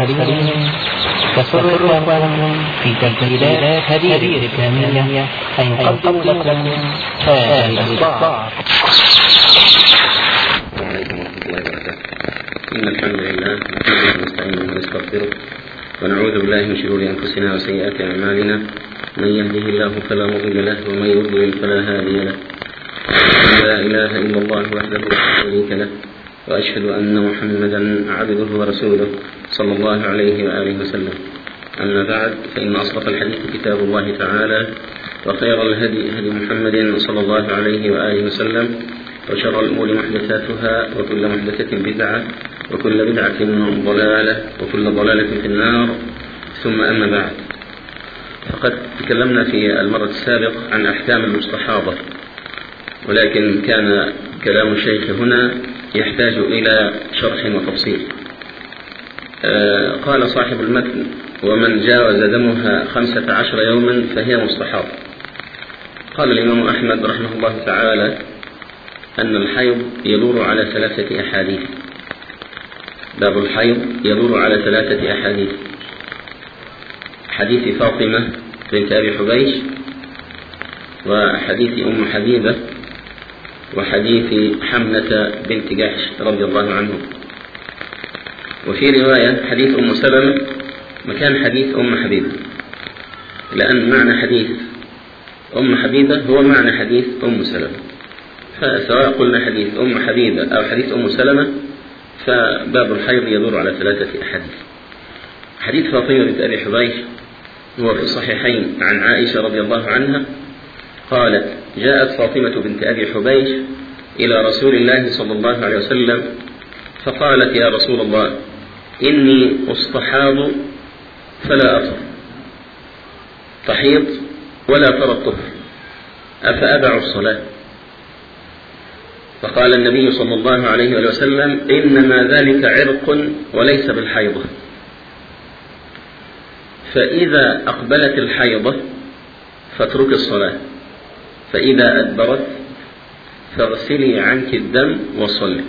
المرسلين يسر إخوانكم في تسجيلات هذه الإسلامية أن يقدم لكم هذا الإصدار وعليكم ورحمة الله وبركاته. إن الحمد لله نحمده ونستعينه ونستغفره ونعوذ بالله من شرور أنفسنا وسيئات أعمالنا من يهده الله فلا مضل له ومن يضلل فلا هادي له لا إله إلا الله وحده لا شريك له وأشهد أن محمدا عبده ورسوله صلى الله عليه وآله وسلم أما بعد فإن أصدق الحديث كتاب الله تعالى وخير الهدي هدي محمد صلى الله عليه وآله وسلم وشر الأمور محدثاتها وكل محدثة بدعة وكل بدعة ضلالة وكل ضلالة في النار ثم أما بعد فقد تكلمنا في المرة السابقة عن أحكام المستحاضة ولكن كان كلام الشيخ هنا يحتاج إلى شرح وتفصيل آه قال صاحب المتن ومن جاوز دمها خمسة عشر يوما فهي مستحاضة قال الإمام أحمد رحمه الله تعالى أن الحيض يدور على ثلاثة أحاديث باب الحيض يدور على ثلاثة أحاديث حديث فاطمة بنت أبي حبيش وحديث أم حبيبة وحديث حملة بنت جحش رضي الله عنهم وفي رواية حديث أم سلمة مكان حديث أم حبيبة لأن معنى حديث أم حبيبة هو معنى حديث أم سلمة فسواء قلنا حديث أم حبيبة أو حديث أم سلمة فباب الحيض يدور على ثلاثة أحاديث حديث فاطمة بنت أبي حبيش هو في الصحيحين عن عائشة رضي الله عنها قالت جاءت فاطمة بنت أبي حبيش إلى رسول الله صلى الله عليه وسلم فقالت يا رسول الله إني أستحاض فلا أطهر تحيض ولا ترى الطهر أفأدع الصلاة فقال النبي صلى الله عليه وسلم إنما ذلك عرق وليس بالحيضة فإذا أقبلت الحيضة فاترك الصلاة فإذا أدبرت فاغسلي عنك الدم وصلي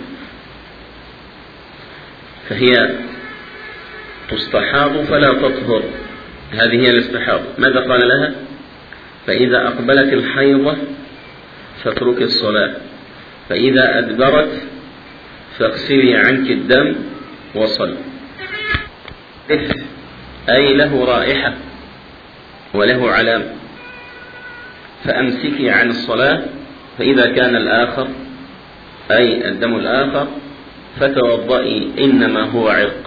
فهي تستحاض فلا تطهر هذه هي الاستحاضة ماذا قال لها فإذا أقبلت الحيضة فاترك الصلاة فإذا أدبرت فاغسلي عنك الدم وصل أي له رائحة وله علامة فأمسكي عن الصلاة فإذا كان الآخر أي الدم الآخر فتوضئي إنما هو عرق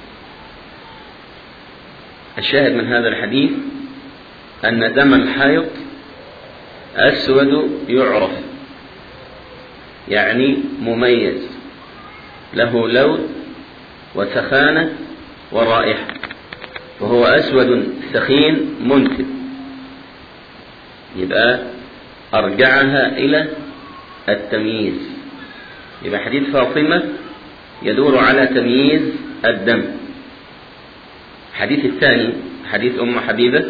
الشاهد من هذا الحديث أن دم الحيض أسود يعرف يعني مميز له لون وسخانة ورائحة وهو أسود ثخين منتن يبقى أرجعها إلى التمييز يبقى حديث فاطمة يدور على تمييز الدم الحديث الثاني حديث أم حبيبة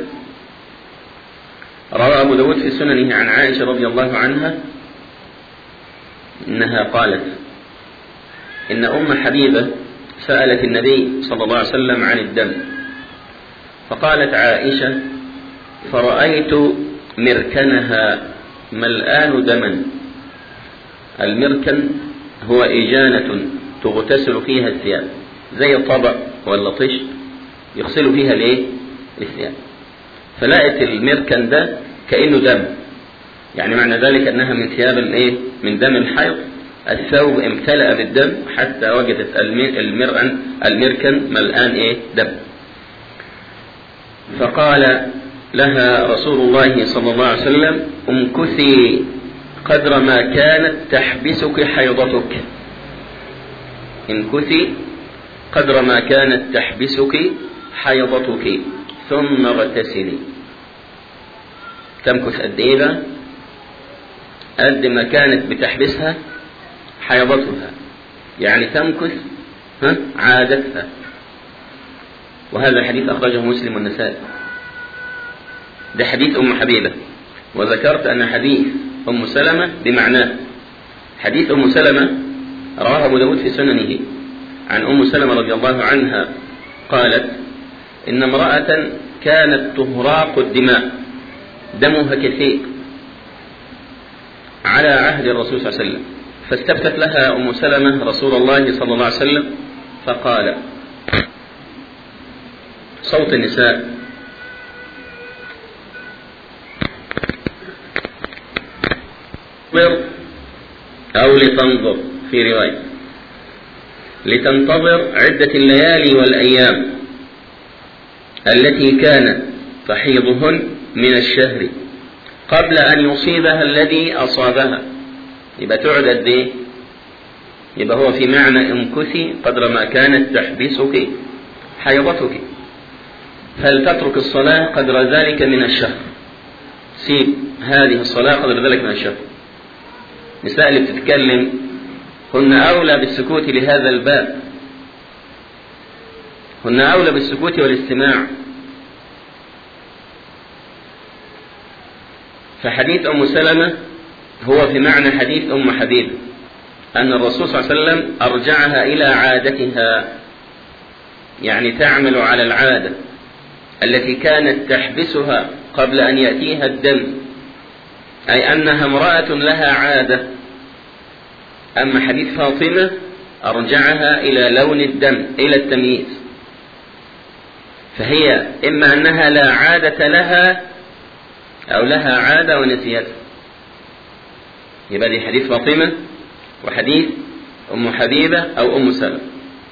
روى أبو داود في سننه عن عائشة رضي الله عنها إنها قالت إن أم حبيبة سألت النبي صلى الله عليه وسلم عن الدم فقالت عائشة فرأيت مركنها ملآن دما المركن هو إجانة تغتسل فيها الثياب زي طبق ولا طشت يغسلوا فيها الايه الثياب فلقت المركن ده كأنه دم يعني معنى ذلك أنها من ثياب الايه من دم الحيض الثوب امتلأ بالدم حتى وجدت المرأن المركن ملآن ايه دم فقال لها رسول الله صلى الله عليه وسلم امكثي قدر ما كانت تحبسك حيضتك امكثي قدر ما كانت تحبسك حيضتك ثم اغتسلي تمكث قد ايه بقى قد ما كانت بتحبسها حيضتها يعني تمكث ها عادتها وهذا الحديث أخرجه مسلم والنسائي ده حديث أم حبيبة وذكرت أن حديث أم سلمة بمعناه حديث أم سلمة رواه أبو داود في سننه عن أم سلمة رضي الله عنها قالت إن امرأة كانت تهراق الدماء دمها كثير على عهد الرسول صلى الله عليه وسلم فاستفتت لها أم سلمة رسول الله صلى الله عليه وسلم فقال صوت النساء أو لتنظر في رواية لتنتظر عدة الليالي والأيام التي كانت تحيضهن من الشهر قبل أن يصيبها الذي أصابها يبقى تعد قد إيه؟ يبقى هو في معنى امكثي قدر ما كانت تحبسك حيضتك فلتترك الصلاة قدر ذلك من الشهر سيب هذه الصلاة قدر ذلك من الشهر النساء اللي بتتكلم هن أولى بالسكوت لهذا الباب هن أولى بالسكوت والاستماع فحديث أم سلمة هو في معنى حديث أم حبيب أن الرسول صلى الله عليه وسلم أرجعها إلى عادتها يعني تعمل على العادة التي كانت تحبسها قبل أن يأتيها الدم أي أنها امرأة لها عادة أما حديث فاطمة أرجعها إلى لون الدم إلى التمييز فهي إما أنها لا عادة لها أو لها عادة ونسيتها يبقى دي حديث فاطمة وحديث أم حبيبة أو أم سلمة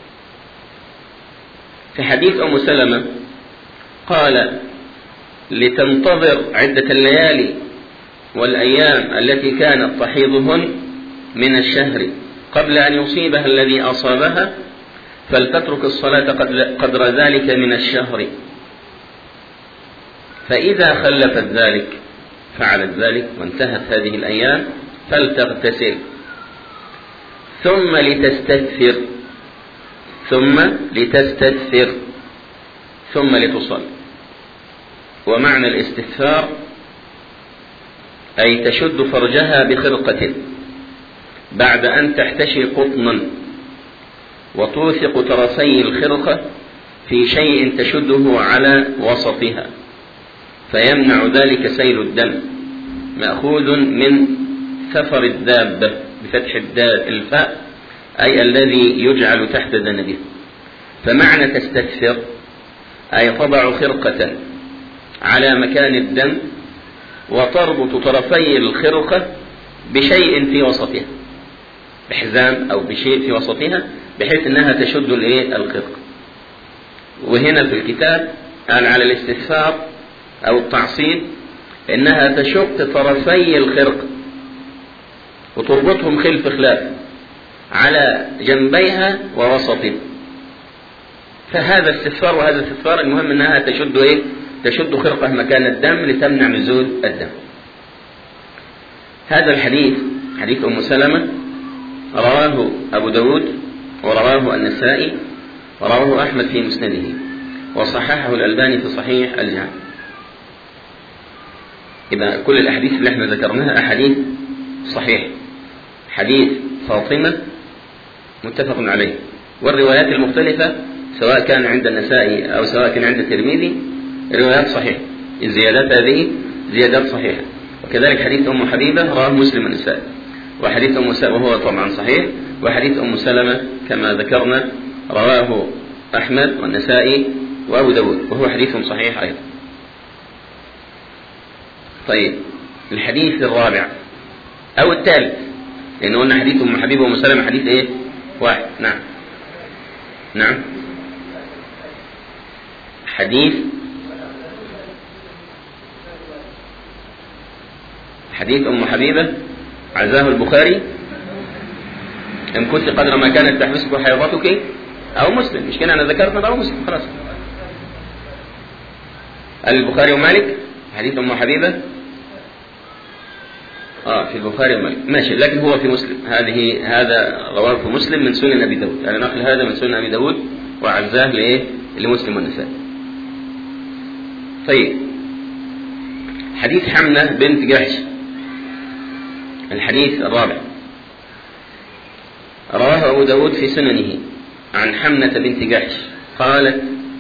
في حديث أم سلمة قال لتنتظر عدة الليالي والأيام التي كانت تحيضهن من الشهر قبل أن يصيبها الذي أصابها فلتترك الصلاة قدر ذلك من الشهر فإذا خلفت ذلك فعلت ذلك وانتهت هذه الأيام فلتغتسل ثم لتستثفر ثم لتستثفر ثم لتصل ومعنى الاستثفار أي تشد فرجها بخرقة بعد أن تحتشي قطنا وتوثق طرفي الخرقة في شيء تشده على وسطها فيمنع ذلك سيل الدم مأخوذ من ثفر الدابة بفتح الدال الفاء أي الذي يجعل تحت ذنبه فمعنى تستكثر أي تضع خرقة على مكان الدم وتربط طرفي الخرقة بشيء في وسطها بحزام أو بشيء في وسطها بحيث أنها تشد الإيه الخرقة وهنا في الكتاب قال على الاستثفار أو التعصيب إنها تشق طرفي الخرقة وتربطهم خلف خلاف على جنبيها ووسطها فهذا استثفار وهذا استثفار المهم انها تشد ايه؟ تشد خرقه مكان الدم لتمنع نزول الدم. هذا الحديث حديث ام سلمه رواه ابو داود ورواه النسائي ورواه احمد في مسنده وصححه الالباني في صحيح الجامع. يبقى كل الاحاديث اللي احنا ذكرناها احاديث صحيح. حديث فاطمه متفق عليه والروايات المختلفه سواء كان عند النسائي أو سواء كان عند الترمذي روايات صحيحة الزيادات هذه زيادات صحيحة وكذلك حديث أم حبيبة رواه مسلم النسائي وحديث أم سلمة وهو طبعا صحيح وحديث أم سلمة كما ذكرنا رواه أحمد والنسائي وأبو داود وهو حديث صحيح أيضا طيب الحديث الرابع أو الثالث لأن قلنا حديث أم حبيبة وأم سلمة حديث إيه؟ واحد نعم نعم حديث حديث أم حبيبة عزاه البخاري إن كنت قدر ما كانت تحبسك حيضتك أو مسلم مش كده أنا ذكرت أو مسلم خلاص البخاري ومالك حديث أم حبيبة اه في البخاري ومالك ماشي لكن هو في مسلم هذه هذا رواه في مسلم من سنن ابي داود يعني نقل هذا من سنن ابي داود وعزاه لايه؟ لمسلم والنسائي. طيب حديث حمنة بنت جحش الحديث الرابع رواه أبو داود في سننه عن حمنة بنت جحش قالت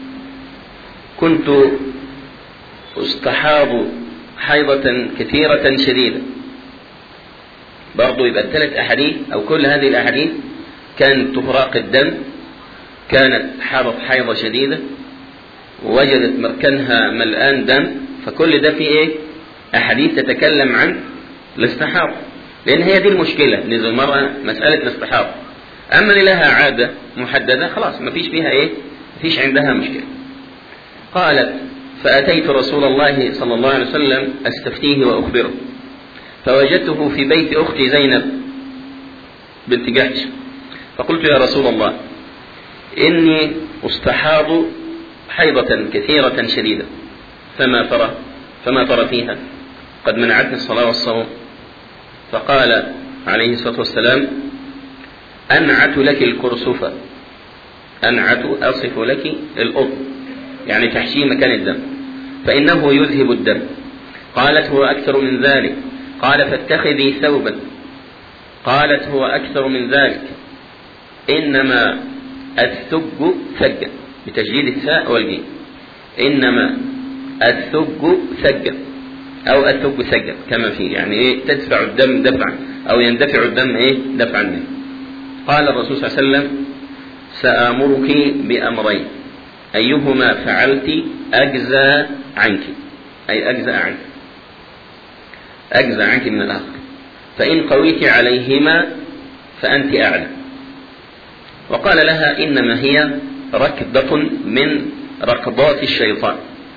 كنت استحاض حيضة كثيرة شديدة برضو يبقى الثلاث أحاديث أو كل هذه الأحاديث كانت تفراق الدم كانت حاضت حيضة شديدة ووجدت مركنها ملآن دم فكل ده فيه ايه أحاديث تتكلم عن الاستحاضة لأن هي دي المشكلة إن المرأة مسألة الاستحاضة أما اللي لها عادة محددة خلاص ما فيش فيها إيه ما فيش عندها مشكلة قالت فأتيت رسول الله صلى الله عليه وسلم أستفتيه وأخبره فوجدته في بيت أختي زينب بنت جحش فقلت يا رسول الله إني أستحاض حيضة كثيرة شديدة فما ترى فما ترى فيها قد منعتني الصلاة والصوم فقال عليه الصلاة والسلام أنعت لك الكرسفة أنعت أصف لك القطن يعني تحشيه مكان الدم فإنه يذهب الدم قالت هو أكثر من ذلك قال فاتخذي ثوبا قالت هو أكثر من ذلك إنما الثب ثقا بتجديد الثاء والجيم إنما الثب ثقا أو الثب ثقا كما فيه يعني إيه تدفع الدم دفعا أو يندفع الدم إيه دفعا منه قال الرسول صلى الله عليه وسلم سآمرك بأمرين أيهما فعلت أجزى عنك أي أجزى عنك أجزى عنك من الآخر فإن قويت عليهما فأنت أعلم وقال لها إنما هي ركضة من ركضات الشيطان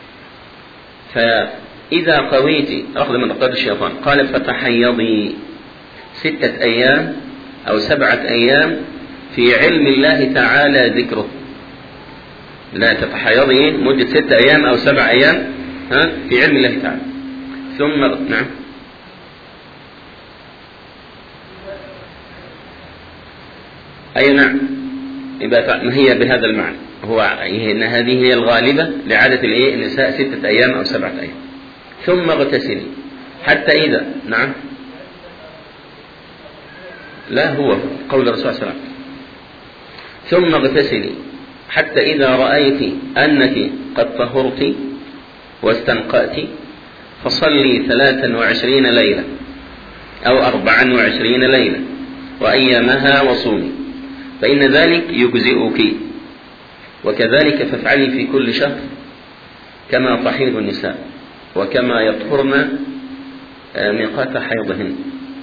فإذا قويت ركضة من ركضات الشيطان قالت فتحيضي ستة أيام أو سبعة أيام في علم الله تعالى ذكره لا تتحيضي مدة ستة أيام أو سبع أيام ها في علم الله تعالى ثم نعم أي نعم يبقى ما هي بهذا المعنى هو إن هذه هي الغالبة لعادة الإيه النساء ستة أيام أو سبعة أيام ثم اغتسلي حتى إذا نعم لا هو قول الرسول صلى الله عليه وسلم ثم اغتسلي حتى إذا رأيت أنك قد طهرت واستنقأت فصلي ثلاثا وعشرين ليلة أو أربعا وعشرين ليلة وأيامها وصومي فإن ذلك يجزئك وكذلك فافعلي في كل شهر كما تحيض النساء وكما يطهرن ميقات حيضهن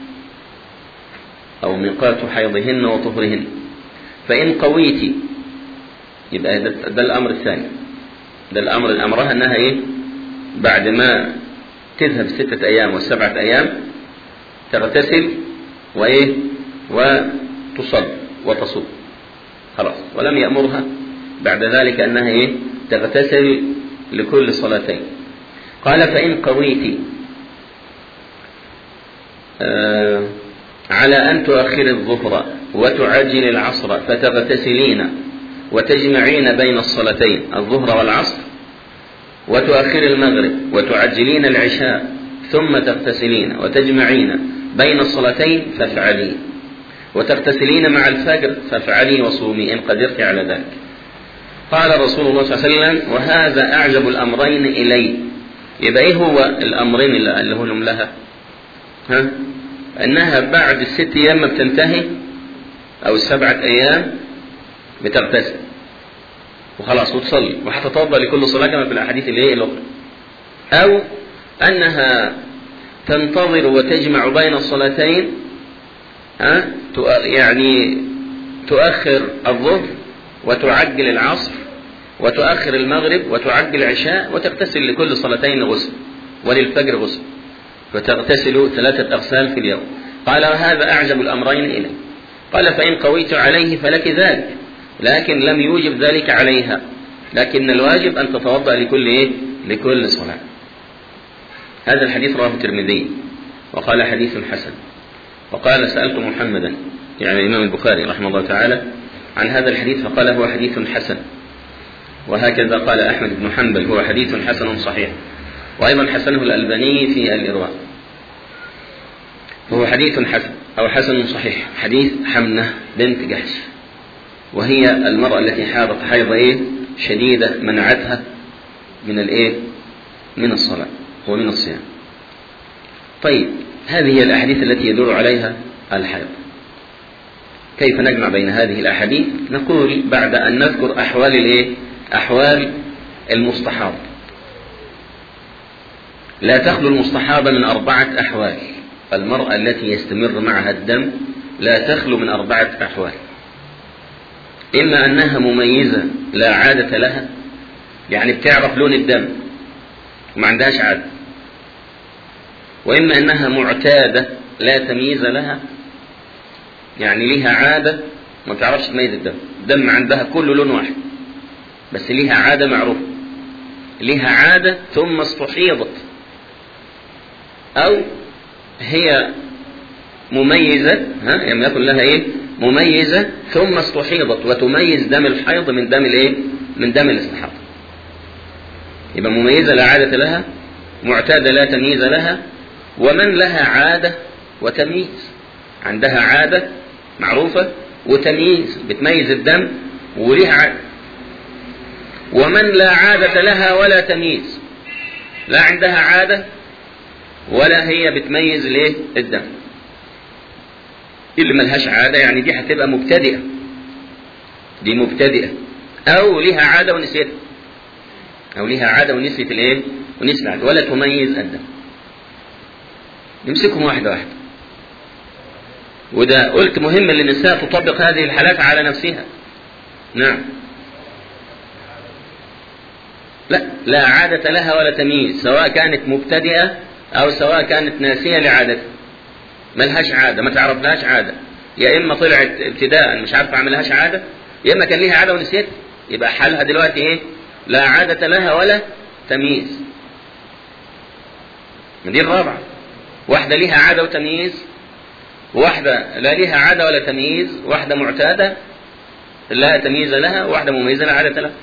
أو ميقات حيضهن وطهرهن فإن قويت يبقى ده, ده الأمر الثاني ده الأمر الأمرها أنها إيه بعد ما تذهب ستة أيام والسبعة أيام تغتسل وإيه وتصلي وتصوم خلاص ولم يأمرها بعد ذلك أنها إيه تغتسل لكل صلاتين قال فإن قويت آه على أن تؤخر الظهر وتعجل العصر فتغتسلين وتجمعين بين الصلاتين الظهر والعصر وتؤخر المغرب وتعجلين العشاء ثم تغتسلين وتجمعين بين الصلاتين فافعلي وتغتسلين مع الفجر فافعلي وصومي إن قدرت على ذلك قال رسول الله صلى الله عليه وسلم وهذا أعجب الأمرين إلي يبقى إيه هو الأمرين اللي قاله لهم لها ها أنها بعد الست أيام ما بتنتهي أو السبعة أيام بتغتسل وخلاص وتصلي وهتتوضا لكل صلاه كما في الاحاديث اللي هي الاخرى او انها تنتظر وتجمع بين الصلاتين ها يعني تؤخر الظهر وتعجل العصر وتؤخر المغرب وتعجل العشاء وتغتسل لكل صلاتين غسل وللفجر غسل فتغتسل ثلاثة أغسال في اليوم قال وهذا أعجب الأمرين إلي قال فإن قويت عليه فلك ذلك لكن لم يوجب ذلك عليها لكن الواجب أن تتوضأ لكل إيه؟ لكل صلاة هذا الحديث رواه الترمذي وقال حديث حسن وقال سألت محمدا يعني الإمام البخاري رحمه الله تعالى عن هذا الحديث فقال هو حديث حسن وهكذا قال أحمد بن حنبل هو حديث حسن صحيح وأيضا حسنه الألباني في الإرواء هو حديث حسن أو حسن صحيح حديث حمنة بنت جحش وهي المرأة التي حاضت حيض إيه شديدة منعتها من الايه من الصلاة ومن الصيام طيب هذه هي الأحاديث التي يدور عليها الحيض كيف نجمع بين هذه الأحاديث نقول بعد أن نذكر أحوال الايه أحوال المستحاض لا تخلو المستحاضة من أربعة أحوال المرأة التي يستمر معها الدم لا تخلو من أربعة أحوال إما أنها مميزة لا عادة لها يعني بتعرف لون الدم وما عندهاش عادة وإما أنها معتادة لا تمييز لها يعني لها عادة ما تعرفش تميز الدم الدم عندها كله لون واحد بس لها عادة معروفة لها عادة ثم استحيضت أو هي مميزة ها يعني يكن لها إيه مميزة ثم استحيضت وتميز دم الحيض من دم الإيه من دم الاستحاضة يبقى مميزة لا عادة لها معتادة لا تمييز لها ومن لها عادة وتمييز عندها عادة معروفة وتمييز بتميز الدم وليها عادة ومن لا عادة لها ولا تمييز لا عندها عادة ولا هي بتميز ليه الدم اللي ملهاش عادة يعني دي هتبقى مبتدئة دي مبتدئة أو ليها عادة ونسيتها أو ليها عادة ونسيت الإيه؟ ونسيت العادة ولا تميز الدم نمسكهم واحدة واحدة وده قلت مهم للنساء تطبق هذه الحالات على نفسها نعم لا لا عادة لها ولا تمييز سواء كانت مبتدئة أو سواء كانت ناسية لعادتها ملهاش عادة ما تعرف لهاش عادة يا إما طلعت ابتداء مش عارفة أعمل لهاش عادة يا إما كان ليها عادة ونسيت يبقى حالها دلوقتي إيه لا عادة لها ولا تمييز دي الرابعة واحدة ليها عادة وتمييز واحدة لا ليها عادة ولا تمييز واحدة معتادة لا تمييز لها واحدة مميزة لا عادة لها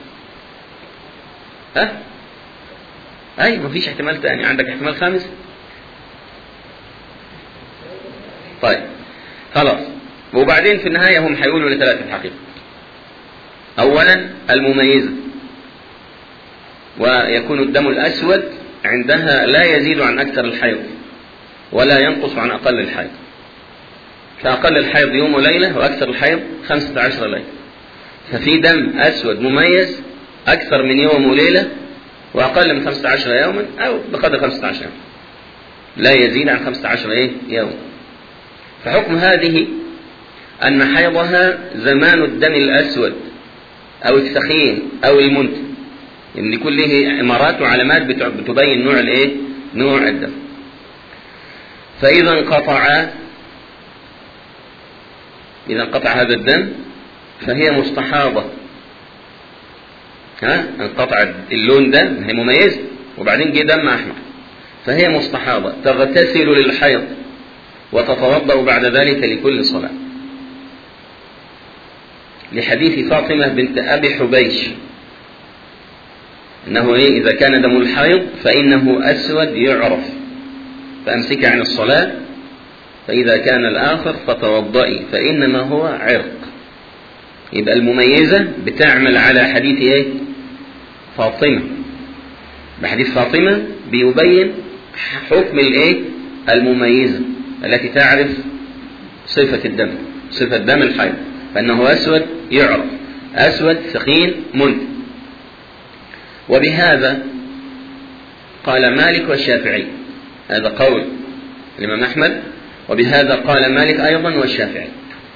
ها أي مفيش احتمال تاني عندك احتمال خامس طيب خلاص وبعدين في النهاية هم حيقولوا لثلاثة الحقيقة أولا المميزة ويكون الدم الأسود عندها لا يزيد عن أكثر الحيض ولا ينقص عن أقل الحيض فأقل الحيض يوم وليلة وأكثر الحيض خمسة عشر ليلة ففي دم أسود مميز أكثر من يوم وليلة وأقل من خمسة عشر يوما أو بقدر خمسة عشر يوما لا يزيد عن خمسة عشر إيه يوم فحكم هذه أن حيضها زمان الدم الأسود أو الثخين أو المنتن إن يعني كل له إمارات وعلامات بتبين نوع الإيه؟ نوع الدم. فإذا انقطع إذا انقطع هذا الدم فهي مستحاضة. ها؟ انقطع اللون ده هي مميزة وبعدين جه دم أحمر. فهي مستحاضة تغتسل للحيض وتتوضأ بعد ذلك لكل صلاة. لحديث فاطمة بنت أبي حبيش انه ايه اذا كان دم الحيض فانه اسود يعرف فامسك عن الصلاه فاذا كان الاخر فتوضئي فانما هو عرق يبقى المميزه بتعمل على حديث ايه فاطمه بحديث فاطمه بيبين حكم الايه المميزه التي تعرف صفه الدم صفه دم الحيض فانه اسود يعرف اسود ثقيل منتن وبهذا قال مالك والشافعي هذا قول الإمام أحمد وبهذا قال مالك أيضا والشافعي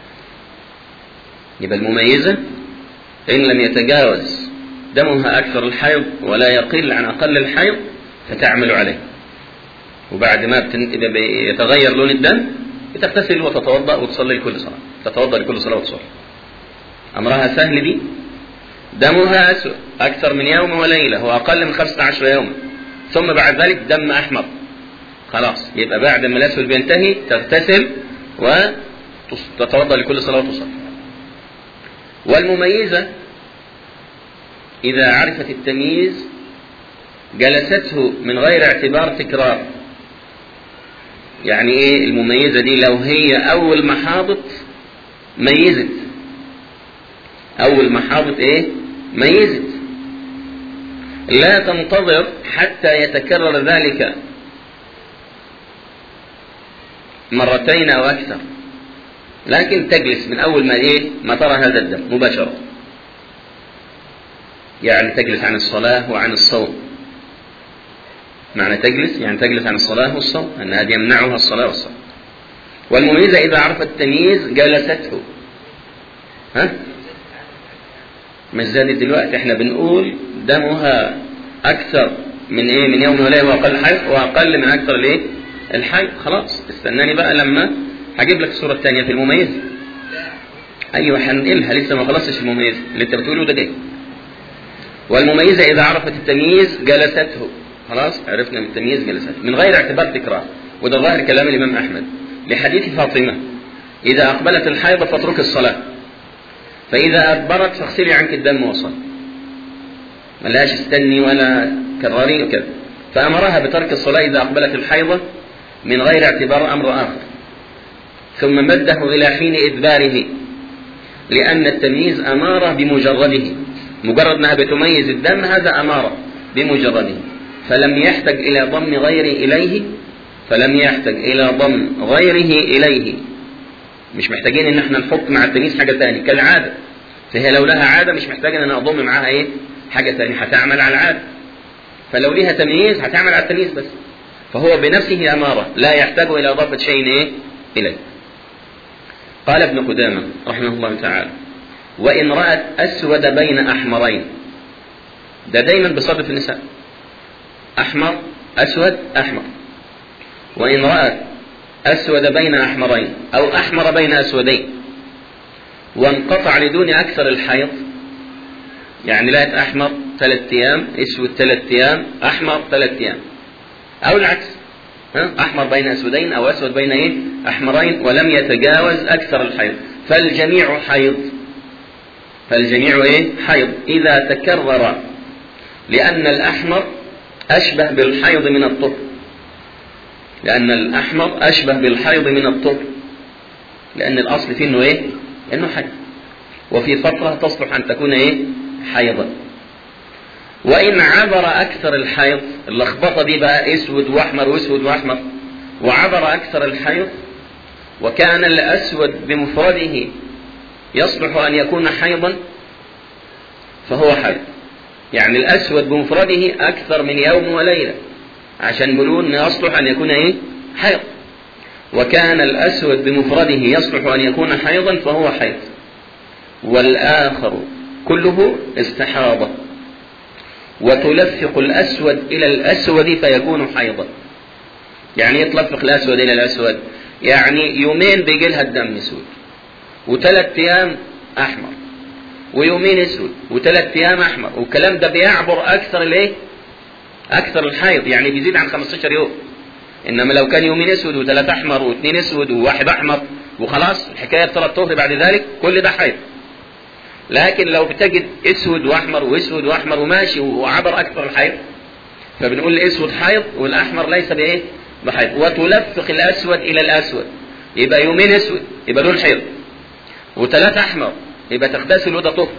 يبقى المميزة إن لم يتجاوز دمها أكثر الحيض ولا يقل عن أقل الحيض فتعمل عليه وبعد ما بتن... يتغير لون الدم بتغتسل وتتوضأ وتصلي لكل صلاة تتوضأ لكل صلاة وتصلي أمرها سهل دي دمها أسود أكثر من يوم وليلة وأقل من 15 يوما ثم بعد ذلك دم أحمر خلاص يبقى بعد ما الأسود بينتهي تغتسل وتتوضأ لكل صلاة وتصلي والمميزة إذا عرفت التمييز جلسته من غير اعتبار تكرار يعني ايه المميزة دي لو هي أول ما حاضت ميزت أول ما حاضت ايه ميزت لا تنتظر حتى يتكرر ذلك مرتين أو أكثر لكن تجلس من أول ما إيه ما ترى هذا الدم مباشرة يعني تجلس عن الصلاة وعن الصوم معنى تجلس يعني تجلس عن الصلاة والصوم أن هذا يمنعها الصلاة والصوم والمميزة إذا عرفت التمييز جلسته ها مش زادت دلوقتي احنا بنقول دمها أكثر من إيه من يوم وليلة وأقل حيض وأقل من أكثر الإيه الحيض خلاص استناني بقى لما هجيب لك الصورة الثانية في المميز أيوة هنقلها لسه ما خلصتش المميز اللي أنت بتقوله ده جاي والمميزة إذا عرفت التمييز جلسته خلاص عرفنا من التمييز جلسته من غير اعتبار تكرار وده ظاهر كلام الإمام أحمد لحديث فاطمة إذا أقبلت الحيض فاترك الصلاة فإذا أدبرت فاغسلي عنك الدم وصل ملاش استني ولا كرري وكذا فأمرها بترك الصلاة إذا أقبلت الحيضة من غير اعتبار أمر آخر ثم مده إلى حين إدباره لأن التمييز أمارة بمجرده مجرد أنها بتميز الدم هذا أمارة بمجرده فلم يحتج إلى ضم غيره إليه فلم يحتج إلى ضم غيره إليه مش محتاجين ان احنا نحط مع التمييز حاجة تانية كالعادة فهي لو لها عادة مش محتاجة ان انا اضم معاها ايه حاجة تانية هتعمل على العادة فلو ليها تمييز هتعمل على التمييز بس فهو بنفسه أمارة لا يحتاج إلى إضافة شيء إيه إليه قال ابن قدامة رحمه الله تعالى وإن رأت أسود بين أحمرين ده دايما بصدف النساء أحمر أسود أحمر وإن رأت أسود بين أحمرين أو أحمر بين أسودين وانقطع لدون أكثر الحيض يعني لقت أحمر ثلاث أيام أسود ثلاث أيام أحمر ثلاث أيام أو العكس ها؟ أحمر بين أسودين أو أسود بين إيه؟ أحمرين ولم يتجاوز أكثر الحيض فالجميع حيض فالجميع إيه؟ حيض إذا تكرر لأن الأحمر أشبه بالحيض من الطهر لأن الأحمر أشبه بالحيض من الطهر لأن الأصل فيه إنه إيه؟ إنه حيض وفي فترة تصلح أن تكون إيه؟ حيضا وإن عبر أكثر الحيض اللخبطة دي بقى أسود وأحمر وأسود وأحمر وعبر أكثر الحيض وكان الأسود بمفرده يصلح أن يكون حيضا فهو حيض يعني الأسود بمفرده أكثر من يوم وليلة عشان بنقول يصلح أن يكون إيه؟ حيض وكان الأسود بمفرده يصلح أن يكون حيضا فهو حيض والآخر كله استحاضة وتلفق الأسود إلى الأسود فيكون حيضا يعني يتلفق الأسود إلى الأسود يعني يومين بيجي لها الدم اسود وثلاث أيام أحمر ويومين اسود وثلاث أيام أحمر والكلام ده بيعبر أكثر الإيه؟ أكثر الحيض يعني بيزيد عن 15 يوم إنما لو كان يومين اسود وثلاث أحمر واثنين اسود وواحد أحمر وخلاص الحكاية ثلاث طهر بعد ذلك كل ده حيض لكن لو بتجد اسود واحمر واسود واحمر وماشي وعبر اكثر الحيض فبنقول الاسود حيض والاحمر ليس بايه؟ بحيض وتلفق الاسود الى الاسود يبقى يومين اسود يبقى دول حيض وثلاثة احمر يبقى تغتسل وده طهر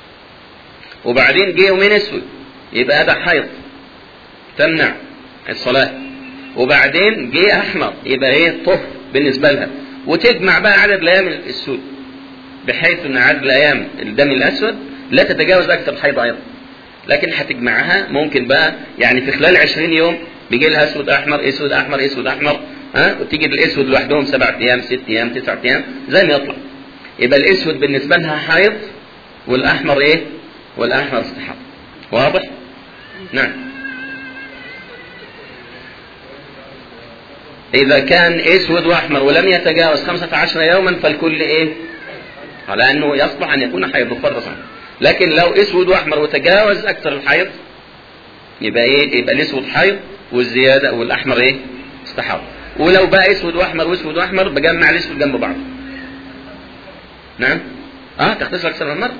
وبعدين جه يومين اسود يبقى ده حيض تمنع الصلاة وبعدين جه احمر يبقى ايه طهر بالنسبة لها وتجمع بقى عدد الايام السود بحيث ان عدد الايام الدم الاسود لا تتجاوز اكثر الحيض ايضا لكن هتجمعها ممكن بقى يعني في خلال 20 يوم بيجي لها اسود احمر اسود احمر اسود احمر ها وتيجي الاسود لوحدهم سبعة ايام ست ايام تسعة ايام زي ما يطلع يبقى الاسود بالنسبه لها حيض والاحمر ايه؟ والاحمر استحاضه واضح؟ نعم إذا كان أسود وأحمر ولم يتجاوز خمسة عشر يوما فالكل إيه؟ على أنه يصلح أن يكون حيض بفرض صحيح. لكن لو أسود وأحمر وتجاوز أكثر الحيض يبقى إيه؟ يبقى الأسود حيض والزيادة والأحمر إيه؟ استحاض. ولو بقى أسود وأحمر وأسود وأحمر بجمع الأسود جنب بعض. نعم؟ أه تغتسل أكثر من مرة؟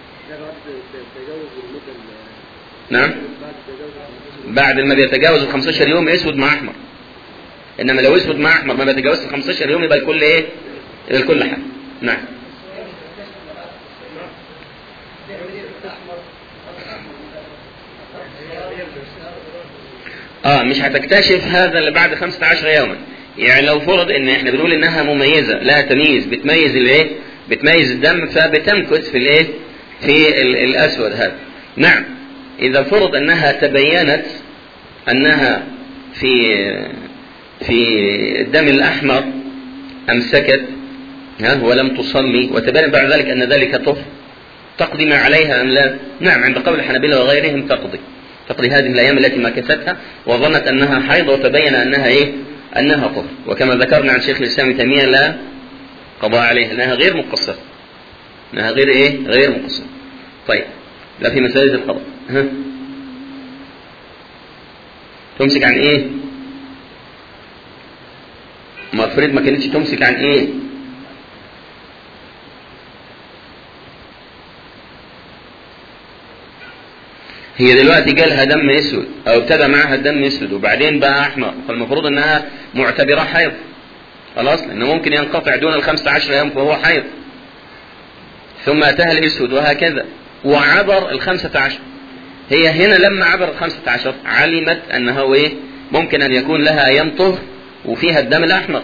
نعم؟ بعد ما بيتجاوز ال 15 يوم اسود مع احمر انما لو اسود مع احمر ما بيتجاوزش ال 15 يوم يبقى الكل ايه؟ يبقى الكل حاجه نعم اه مش هتكتشف هذا اللي بعد 15 يوما يعني لو فرض ان احنا بنقول انها مميزه لها تمييز بتميز الايه بتميز الدم فبتمكث في الايه في ال- الاسود هذا نعم اذا فرض انها تبينت انها في في الدم الاحمر امسكت ها ولم تصلي وتبين بعد ذلك ان ذلك طهر تقضي ما عليها ام لا؟ نعم عند قول الحنابلة وغيرهم تقضي تقضي هذه الايام التي مكثتها وظنت انها حيض وتبين انها ايه؟ انها طهر وكما ذكرنا عن شيخ الاسلام ابن تيميه لا قضاء عليها انها غير مقصره انها غير ايه؟ غير مقصره طيب لا في مسألة القضاء ها تمسك عن ايه؟ ما فريد ما كانتش تمسك عن ايه؟ هي دلوقتي جالها دم اسود او ابتدى معاها الدم اسود وبعدين بقى احمر فالمفروض انها معتبره حيض خلاص لانه ممكن ينقطع دون ال 15 يوم فهو حيض ثم اتاها الاسود وهكذا وعبر ال 15 هي هنا لما عبر ال 15 علمت انه ايه ممكن ان يكون لها ايام طهر وفيها الدم الاحمر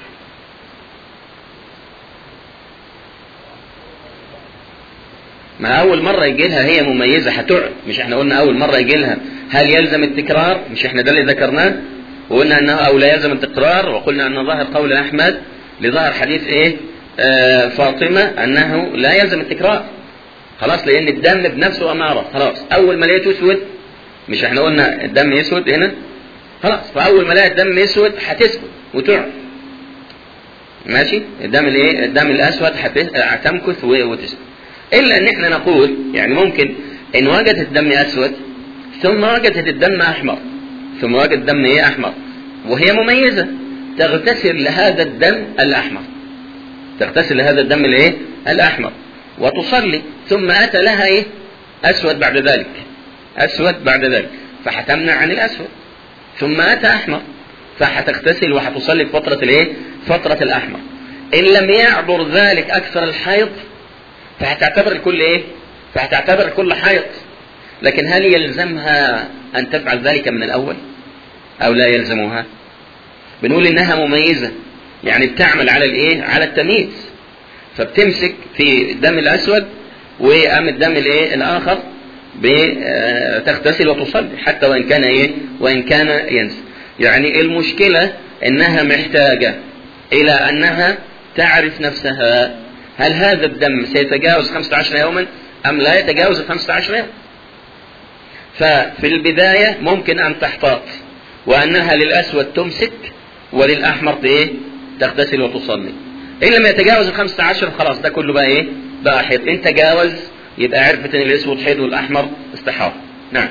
ما اول مره يجي لها هي مميزه هتقعد مش احنا قلنا اول مره يجي لها هل يلزم التكرار مش احنا ده اللي ذكرناه وقلنا انه او لا يلزم التكرار وقلنا ان ظاهر قول احمد لظهر حديث ايه آه فاطمه انه لا يلزم التكرار خلاص لان الدم بنفسه اماره خلاص اول ما لقيته اسود مش احنا قلنا الدم يسود هنا خلاص فاول ما لقيت الدم اسود هتسكت وتقعد ماشي الدم الايه الدم الاسود هت- هتمكث و- وتسكت الا ان احنا نقول يعني ممكن ان وجدت الدم اسود ثم وجدت الدم احمر ثم وجدت الدم ايه احمر وهي مميزه تغتسل لهذا الدم الاحمر تغتسل لهذا الدم الايه الاحمر وتصلي ثم اتى لها ايه اسود بعد ذلك اسود بعد ذلك فحتمنع عن الاسود ثم اتى احمر فحتغتسل وحتصلي في فتره الايه فتره الاحمر ان لم يعبر ذلك اكثر الحيض فهتعتبر الكل ايه فهتعتبر الكل حيض لكن هل يلزمها ان تفعل ذلك من الاول او لا يلزمها بنقول انها مميزه يعني بتعمل على الايه على التمييز فبتمسك في الدم الاسود وقام الدم الايه الاخر بتغتسل وتصلي حتى وان كان ايه وان كان ينزل يعني المشكله انها محتاجه الى انها تعرف نفسها هل هذا الدم سيتجاوز 15 يوما ام لا يتجاوز ال 15 يوم ففي البدايه ممكن ان تحتاط وانها للاسود تمسك وللاحمر ايه تغتسل وتصلي ان لم يتجاوز ال 15 خلاص ده كله بقى ايه بقى حيض ان تجاوز يبقى عرفت ان الاسود حيض والاحمر استحاضه نعم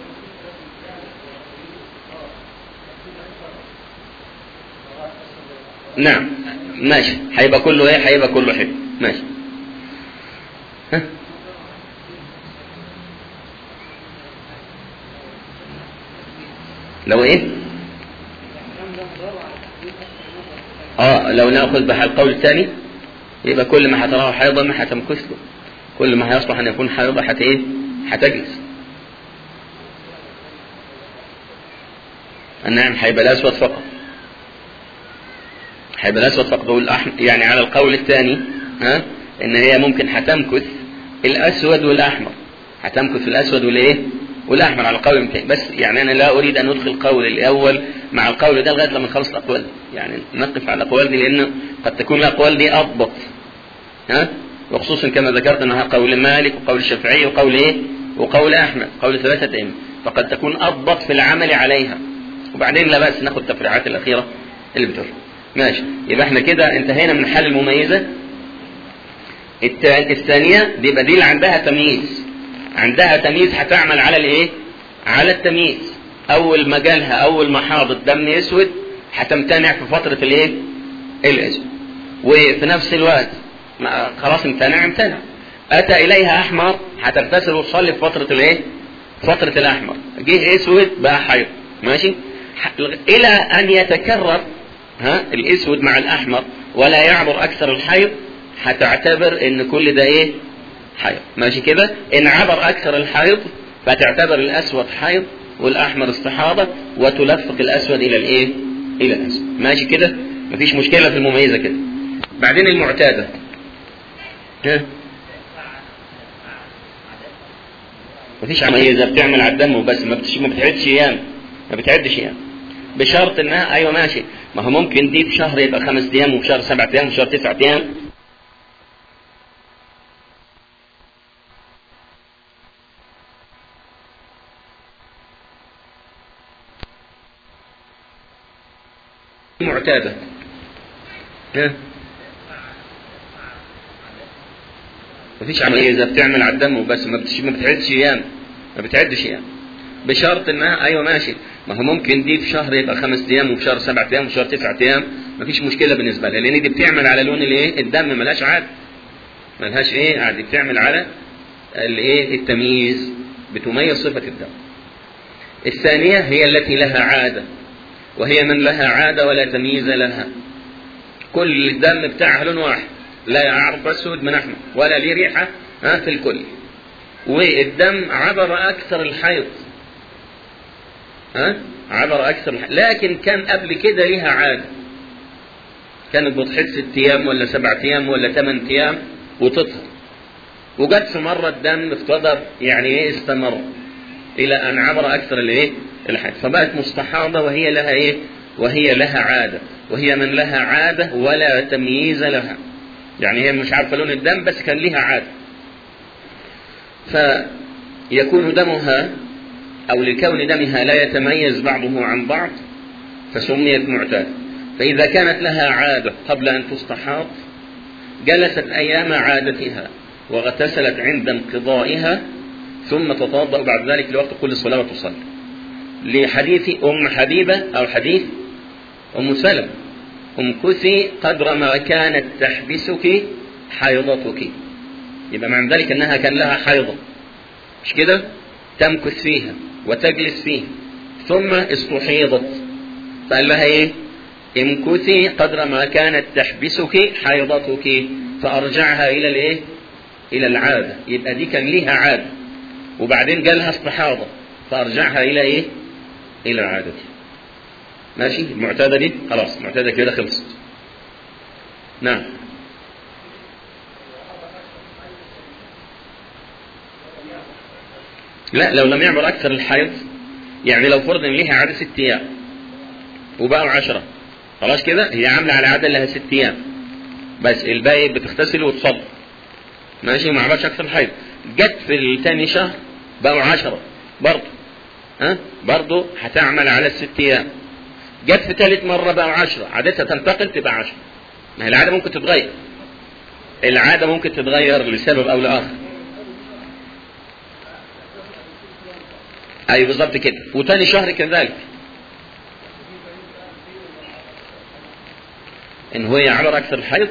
نعم ماشي هيبقى كله ايه هيبقى كله حلو ماشي ها؟ لو ايه اه لو ناخذ بحال القول الثاني يبقى كل ما هتراه حيضا ما هتمكث له كل ما هيصلح ان يكون حيضا حت ايه هتجلس النعم هيبقى الاسود فقط هيبقى الاسود فقط والأحمر يعني على القول الثاني ها ان هي ممكن هتمكث الاسود والاحمر هتمكث الاسود والايه والاحمر على القول الثاني بس يعني انا لا اريد ان ادخل القول الاول مع القول ده لغايه لما نخلص الاقوال يعني نقف على الاقوال دي لانه قد تكون الاقوال دي اضبط ها وخصوصا كما ذكرت انها قول مالك وقول الشافعي وقول ايه وقول احمد قول ثلاثه ائمه فقد تكون اضبط في العمل عليها وبعدين لا باس ناخد التفريعات الاخيره اللي بتقول ماشي يبقى احنا كده انتهينا من الحالة المميزة الت- الثانية دي بديل عندها تمييز عندها تمييز هتعمل على الايه على التمييز اول ما جالها اول ما حاضت دم اسود هتمتنع في فترة الايه الاسود وفي نفس الوقت ما خلاص امتنع امتنع اتى اليها احمر هتغتسل وتصلي في فترة الايه فترة الاحمر جه اسود بقى حيض ماشي ح- الى ان يتكرر ها الاسود مع الاحمر ولا يعبر اكثر الحيض هتعتبر ان كل ده ايه حيض ماشي كده ان عبر اكثر الحيض فتعتبر الاسود حيض والاحمر استحاضة وتلفق الاسود الى الايه الى الاسود ماشي كده مفيش مشكلة في المميزة كده بعدين المعتادة ها مفيش مميزة بتعمل على الدم وبس ما بتش... ما بتعدش ايام ما بتعدش ايام بشرط انها ايوه ماشي ما هو ممكن دي في شهر يبقى خمس ايام وفي شهر سبعة ايام وفي شهر تسعة ايام معتادة ها مفيش مميزة بتعمل على الدم وبس ما بتش... ما بتعدش ايام ما بتعدش ايام بشرط انها ايوه ماشي ما هو ممكن دي في شهر يبقى خمس ايام وفي شهر سبعة ايام وفي شهر تسعة ايام مفيش مشكله بالنسبه لها لان دي بتعمل على لون الايه الدم ملهاش عاد ملهاش ايه عاد بتعمل على الايه التمييز بتميز صفه الدم الثانيه هي التي لها عاده وهي من لها عاده ولا تمييز لها كل الدم بتاعها لون واحد لا يعرف اسود من احمر ولا ليه ريحه ها في الكل والدم عبر اكثر الحيض ها عبر اكثر الحيض. لكن كان قبل كده ليها عاده كانت بتحيض ست ايام ولا سبعة ايام ولا ثمان ايام وتطهر وجت في مره الدم افتضر يعني ايه استمر الى ان عبر اكثر الايه الحيض فبقت مستحاضه وهي لها ايه وهي لها عاده وهي من لها عاده ولا تمييز لها يعني هي مش عارفه لون الدم بس كان ليها عاده فيكون دمها أو لكون دمها لا يتميز بعضه عن بعض فسميت معتادة فإذا كانت لها عادة قبل أن تستحاض جلست أيام عادتها واغتسلت عند انقضائها ثم تتوضأ بعد ذلك لوقت كل صلاة وتصلي لحديث أم حبيبة أو حديث أم سلمة امكثي قدر ما كانت تحبسك حيضتك يبقى معنى ذلك أنها كان لها حيضة مش كده تمكث فيها وتجلس فيها ثم استحيضت فقال لها ايه امكثي قدر ما كانت تحبسك حيضتك فارجعها الى الايه الى العاده يبقى دي كان ليها عاده وبعدين جالها استحاضه فارجعها الى ايه الى العاده ماشي المعتاده دي خلاص المعتاده كده خلصت نعم لا لو لم يعبر أكثر الحيض يعني لو فرض إن ليها عادة ست أيام وبقوا عشرة خلاص كده هي عاملة على عادة لها ست أيام بس الباقي بتغتسل وتصلي ماشي وما عبرش أكثر الحيض جت في الثاني شهر بقوا عشرة برضه ها برضه هتعمل على الست أيام جت في ثالث مرة بقوا عشرة عادتها تنتقل تبقى عشرة ما هي العادة ممكن تتغير العادة ممكن تتغير لسبب أو لآخر اي بالظبط كده وتاني شهر كذلك ان هو يعبر اكثر الحيض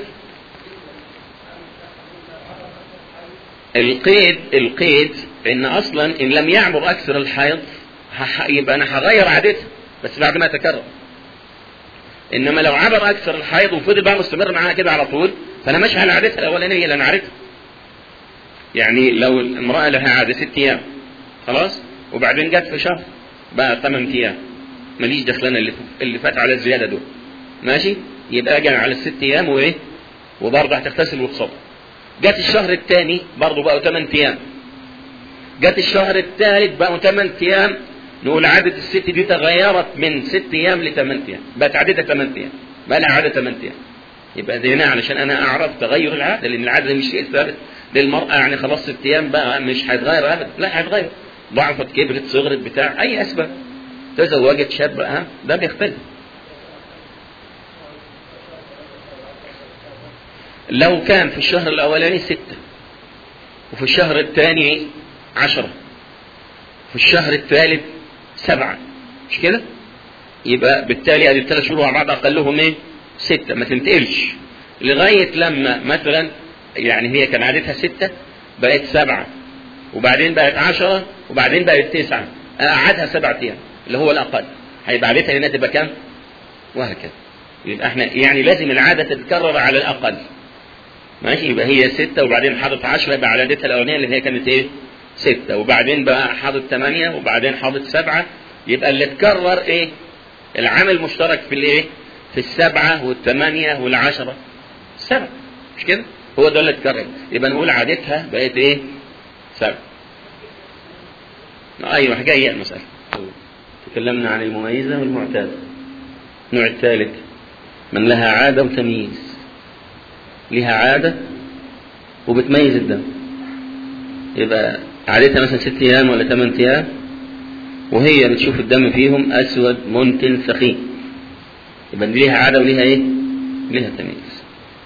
القيد القيد ان اصلا ان لم يعبر اكثر الحيض يبقى انا هغير عادتها بس بعد ما تكرر انما لو عبر اكثر الحيض وفضل بقى مستمر معاها كده على طول فانا ماشي على عادتها الاولانيه اللي انا عارفها يعني لو المراه لها عاده ست ايام خلاص وبعدين جت في شهر بقى ثمان ايام ماليش دخلان اللي اللي فات على الزياده دول ماشي يبقى اجي على الست ايام وايه وبرضه هتغتسل وتصلي جت الشهر الثاني برضه بقوا ثمان ايام جت الشهر الثالث بقوا ثمان ايام نقول عادة الست دي تغيرت من ست ايام لثمان ايام بقت عادتها ثمان ايام بقى لها عادة ثمان ايام يبقى دي هنا علشان انا اعرف تغير العاده لان العاده مش شيء ثابت للمراه يعني خلاص ست ايام بقى مش هيتغير ابدا لا هيتغير ضعفت كبرت صغرت بتاع اي اسباب تزوجت شاب ها ده بيختلف لو كان في الشهر الاولاني ستة وفي الشهر الثاني عشرة في الشهر الثالث سبعة مش كده يبقى بالتالي ادي الثلاث شهور مع بعض اقلهم ايه ستة ما تنتقلش لغاية لما مثلا يعني هي كان عادتها ستة بقت سبعة وبعدين بقت عشرة وبعدين بقت تسعة قعدها سبعة أيام اللي هو الأقل هيبقى عادتها هنا تبقى كام؟ وهكذا يبقى احنا يعني لازم العادة تتكرر على الأقل ماشي يبقى هي ستة وبعدين حضرت عشرة يبقى على عادتها الأولانية اللي هي كانت إيه؟ ستة وبعدين بقى حاطط ثمانية وبعدين حاطط سبعة يبقى اللي اتكرر ايه العامل المشترك في الايه في السبعة والثمانية والعشرة سبعة مش كده هو ده اللي اتكرر يبقى نقول عادتها بقت ايه سبعة ايوه جاية المسألة تكلمنا عن المميزة والمعتادة النوع الثالث من لها عادة وتمييز لها عادة وبتميز الدم يبقى عادتها مثلا ست ايام ولا ثمان ايام وهي بتشوف الدم فيهم اسود منتن ثخين يبقى دي ليها عاده وليها ايه؟ ليها تمييز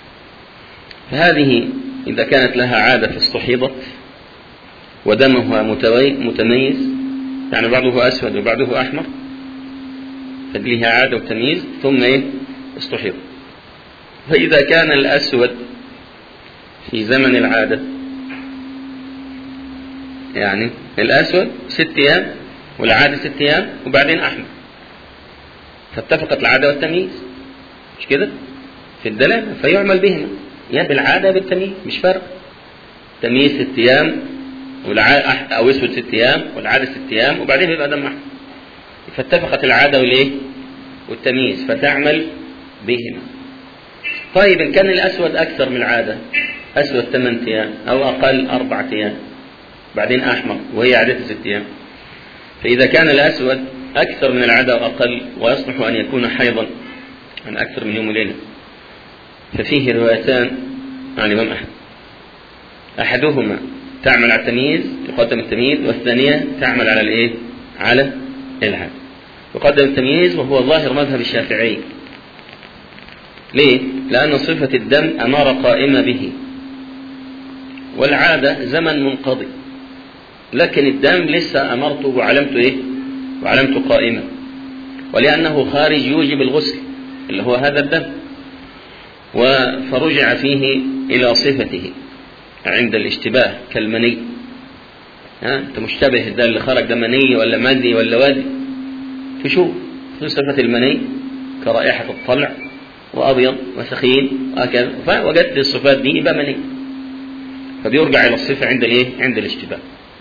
فهذه اذا كانت لها عاده فاستحيضت ودمها متميز يعني بعضه اسود وبعضه احمر فدي لها عاده وتمييز ثم ايه؟ استحيض فاذا كان الاسود في زمن العاده يعني الأسود ست أيام والعادة ست أيام وبعدين أحمر فاتفقت العادة والتمييز مش كده؟ في الدلالة فيعمل بهما يا بالعادة بالتمييز مش فرق تمييز ست أيام والع... أو أسود ست أيام والعادة ست أيام وبعدين يبقى دم أحمر فاتفقت العادة والإيه؟ والتمييز فتعمل بهما طيب إن كان الأسود أكثر من العادة أسود ثمان أيام أو أقل أربعة أيام بعدين أحمر وهي عادته ست أيام فإذا كان الأسود أكثر من العادة وأقل ويصلح أن يكون حيضا عن أكثر من يوم وليلة ففيه روايتان عن الإمام أحمد أحدهما تعمل على التمييز يقدم التمييز والثانية تعمل على الإيه؟ على العادة يقدم التمييز وهو ظاهر مذهب الشافعي ليه؟ لأن صفة الدم أمارة قائمة به والعادة زمن منقضي لكن الدم لسه أمرته وعلمته إيه؟ وعلمته قائمة ولأنه خارج يوجب الغسل اللي هو هذا الدم فرجع فيه إلى صفته عند الاشتباه كالمني ها انت مشتبه ده اللي خرج ده مني ولا مدي ولا وادي تشوف في صفة المني كرائحة الطلع وأبيض وسخين وهكذا فوجدت الصفات دي يبقى مني فبيرجع إلى الصفة عند الإيه؟ عند الاشتباه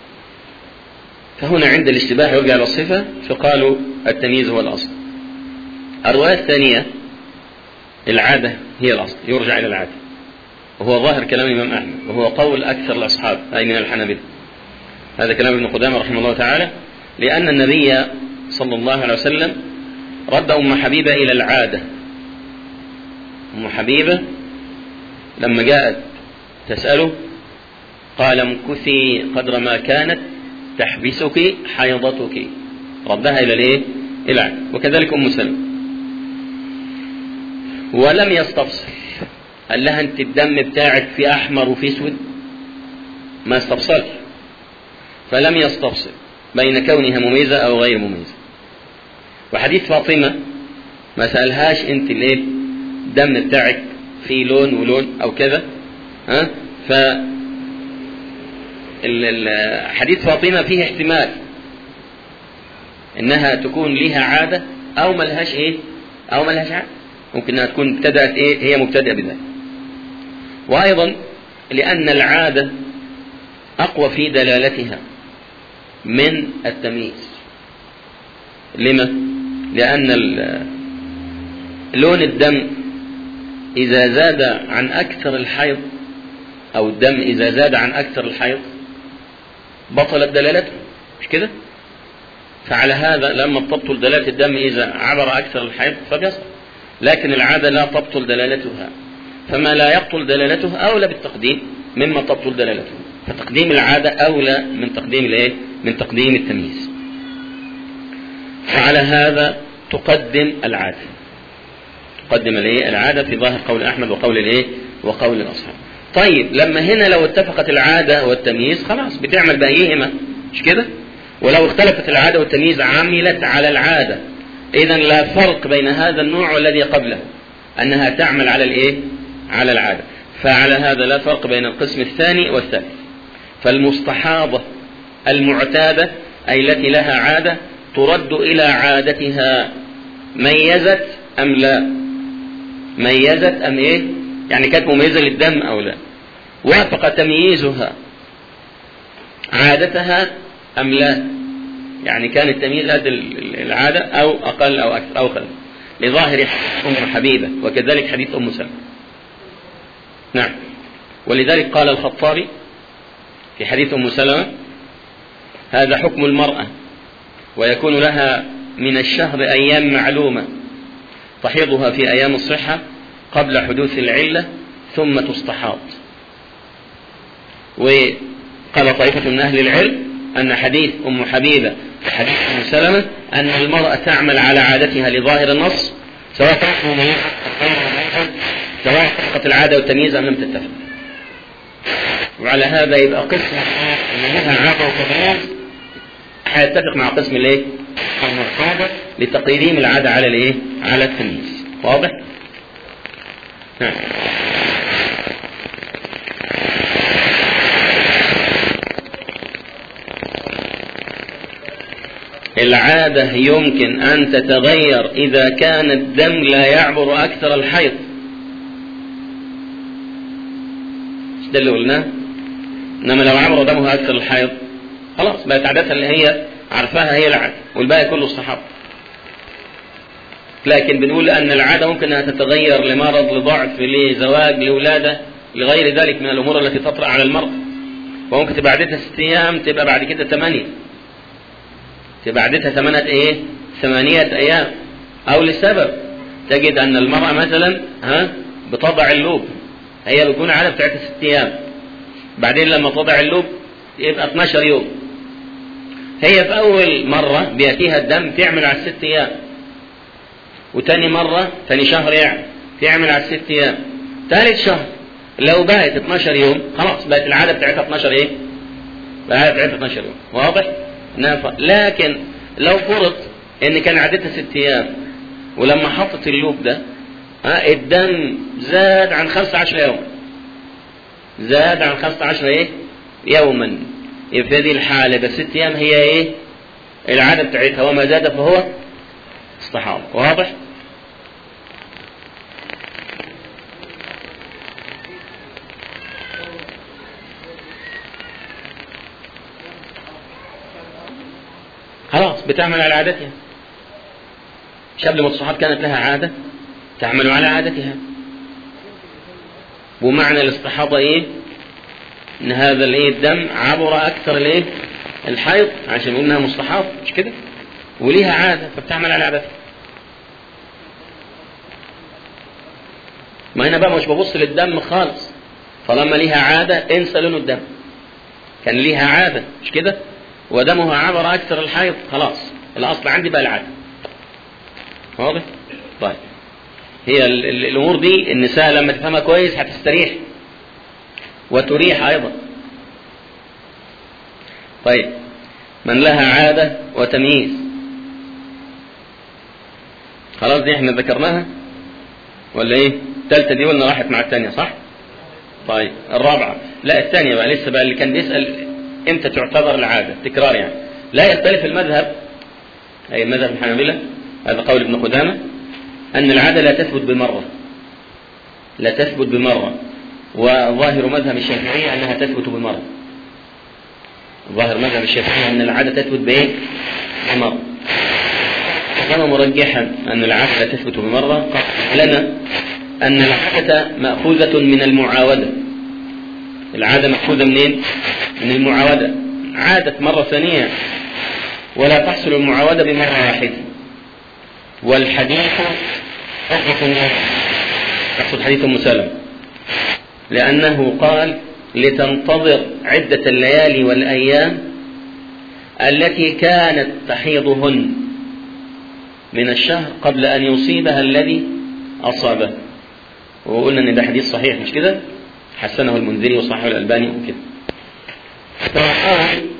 فهنا عند الاشتباه يرجع إلى الصفة فقالوا التمييز هو الأصل الرواية الثانية العادة هي الأصل يرجع إلى العادة وهو ظاهر كلام الإمام أحمد وهو قول أكثر الأصحاب أي من الحنابلة هذا كلام ابن قدامة رحمه الله تعالى لأن النبي صلى الله عليه وسلم رد أم حبيبة إلى العادة أم حبيبة لما جاءت تسأله قال امكثي قدر ما كانت تحبسك حيضتك ردها إلى الإيه؟ إلى العادة وكذلك أم سلمة ولم يستفصل قال لها أنت الدم بتاعك في أحمر وفي أسود ما استفصلش فلم يستفصل بين كونها مميزة أو غير مميزة وحديث فاطمة ما سألهاش أنت الإيه؟ الدم بتاعك فيه لون ولون أو كذا ها ف حديث فاطمة فيه احتمال انها تكون لها عادة او ملهاش ايه او ملهاش عادة ممكن انها تكون ابتدأت ايه هي مبتدئة بذلك وايضا لان العادة اقوى في دلالتها من التمييز لما لان لون الدم اذا زاد عن اكثر الحيض او الدم اذا زاد عن اكثر الحيض بطلت دلالته مش كده فعلى هذا لما تبطل دلالة الدم إذا عبر أكثر الحيض فبيصل لكن العادة لا تبطل دلالتها فما لا يبطل دلالته أولى بالتقديم مما تبطل دلالته فتقديم العادة أولى من تقديم الإيه؟ من تقديم التمييز فعلى هذا تقدم العادة تقدم الإيه؟ العادة في ظاهر قول أحمد وقول الإيه؟ وقول الأصحاب طيب لما هنا لو اتفقت العادة والتمييز خلاص بتعمل بأيهما مش كده ولو اختلفت العادة والتمييز عملت على العادة إذا لا فرق بين هذا النوع والذي قبله أنها تعمل على الإيه على العادة فعلى هذا لا فرق بين القسم الثاني والثالث فالمستحاضة المعتادة أي التي لها عادة ترد إلى عادتها ميزت أم لا ميزت أم إيه يعني كانت مميزة للدم أو لا وافق تمييزها عادتها أم لا يعني كانت تميل هذه العادة أو أقل أو أكثر أو خلف لظاهر أم حبيبة وكذلك حديث أم سلمة نعم ولذلك قال الخطابي في حديث أم سلمة هذا حكم المرأة ويكون لها من الشهر أيام معلومة تحيضها في أيام الصحة قبل حدوث العلة ثم تستحاض وقال طائفة من أهل العلم أن حديث أم حبيبة حديث أم سلمة أن المرأة تعمل على عادتها لظاهر النص سواء كانت سواء اتفقت العادة والتمييز أم لم تتفق وعلى هذا يبقى قسم لها عادة وتمييز هيتفق مع قسم الايه؟ لتقييم العادة على الايه؟ على التمييز واضح؟ نعم العادة يمكن أن تتغير إذا كان الدم لا يعبر أكثر الحيض مش ده اللي قلناه إنما لو عبر دمها أكثر الحيض خلاص بقت عادتها اللي هي عارفاها هي العادة والباقي كله الصحابة لكن بنقول أن العادة ممكن أنها تتغير لمرض لضعف لزواج لولادة لغير ذلك من الأمور التي تطرأ على المرأة وممكن تبقى عادتها ست أيام تبقى بعد كده ثمانية تبقى عادتها ثمانية إيه؟ ثمانية أيام أو لسبب تجد أن المرأة مثلا ها بتضع اللوب هي بتكون عادة بتاعتها ست أيام بعدين لما تضع اللوب يبقى 12 يوم هي في أول مرة بيأتيها الدم تعمل على الست أيام وتاني مرة تاني شهر يعني تعمل على الست أيام ثالث شهر لو بقت 12 يوم خلاص بقت العادة بتاعتها 12 إيه؟ العادة بتاعتها 12 يوم واضح؟ نافع لكن لو فرض إن كان عادتها ست أيام ولما حطت اللوب ده ها الدم زاد عن 15 يوم زاد عن 15 ايه؟ يوما يبقى في هذه الحالة بس ست أيام هي إيه؟ العادة بتاعتها وما زاد فهو استحاض واضح؟ خلاص بتعمل على عادتها مش قبل ما الصحاب كانت لها عادة تعمل على عادتها ومعنى الاستحاضة ايه؟ ان هذا الايه الدم عبر اكثر الايه الحيض عشان انها مستحاض مش كده وليها عاده فبتعمل على عادتها ما هنا بقى مش ببص للدم خالص طالما ليها عاده انسى لون الدم كان ليها عاده مش كده ودمها عبر اكثر الحيض خلاص الاصل عندي بقى العاده واضح طيب هي ال- ال- الامور دي النساء لما تفهمها كويس هتستريح وتريح أيضا طيب من لها عادة وتمييز خلاص دي احنا ذكرناها ولا ايه الثالثة دي ولا راحت مع الثانية صح طيب الرابعة لا الثانية بقى لسه بقى اللي كان بيسأل امتى تعتبر العادة تكرار يعني لا يختلف المذهب أي مذهب الحنابلة هذا قول ابن قدامة أن العادة لا تثبت بمرة لا تثبت بمرة وظاهر مذهب الشافعية أنها تثبت بمرة ظاهر مذهب الشافعية أن العادة تثبت بإيه؟ بمرة وكان مرجحا أن العادة لا تثبت بمرة قال لنا أن العادة مأخوذة من المعاودة العادة مأخوذة منين؟ من المعاودة عادت مرة ثانية ولا تحصل المعاودة بمرة واحدة والحديث يقصد حديث أم سلمة لأنه قال لتنتظر عدة الليالي والأيام التي كانت تحيضهن من الشهر قبل أن يصيبها الذي أصابه وقلنا أن ده حديث صحيح مش كده حسنه المنذري وصححه الألباني وكده فقال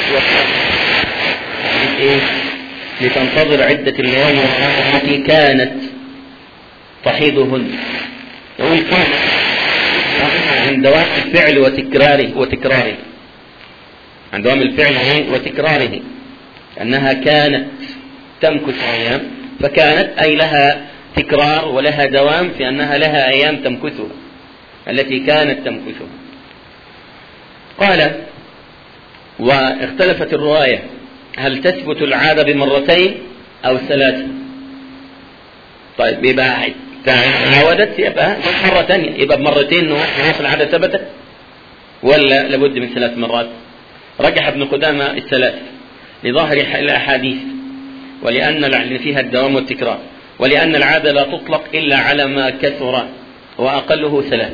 إيه؟ لتنتظر عدة الليالي والأيام التي كانت تحيضهن يقول كانت عند دوام الفعل وتكراره وتكراره عند دوام الفعل وتكراره أنها كانت تمكث أيام فكانت أي لها تكرار ولها دوام في أنها لها أيام تمكثها التي كانت تمكثها قال واختلفت الرواية هل تثبت العادة بمرتين أو ثلاث طيب يبقى تعودت يبقى مرة ثانية يبقى بمرتين نص العادة ثبتت ولا لابد من ثلاث مرات رجح ابن قدامة الثلاث لظاهر الأحاديث ولأن فيها الدوام والتكرار ولأن العادة لا تطلق إلا على ما كثر وأقله ثلاث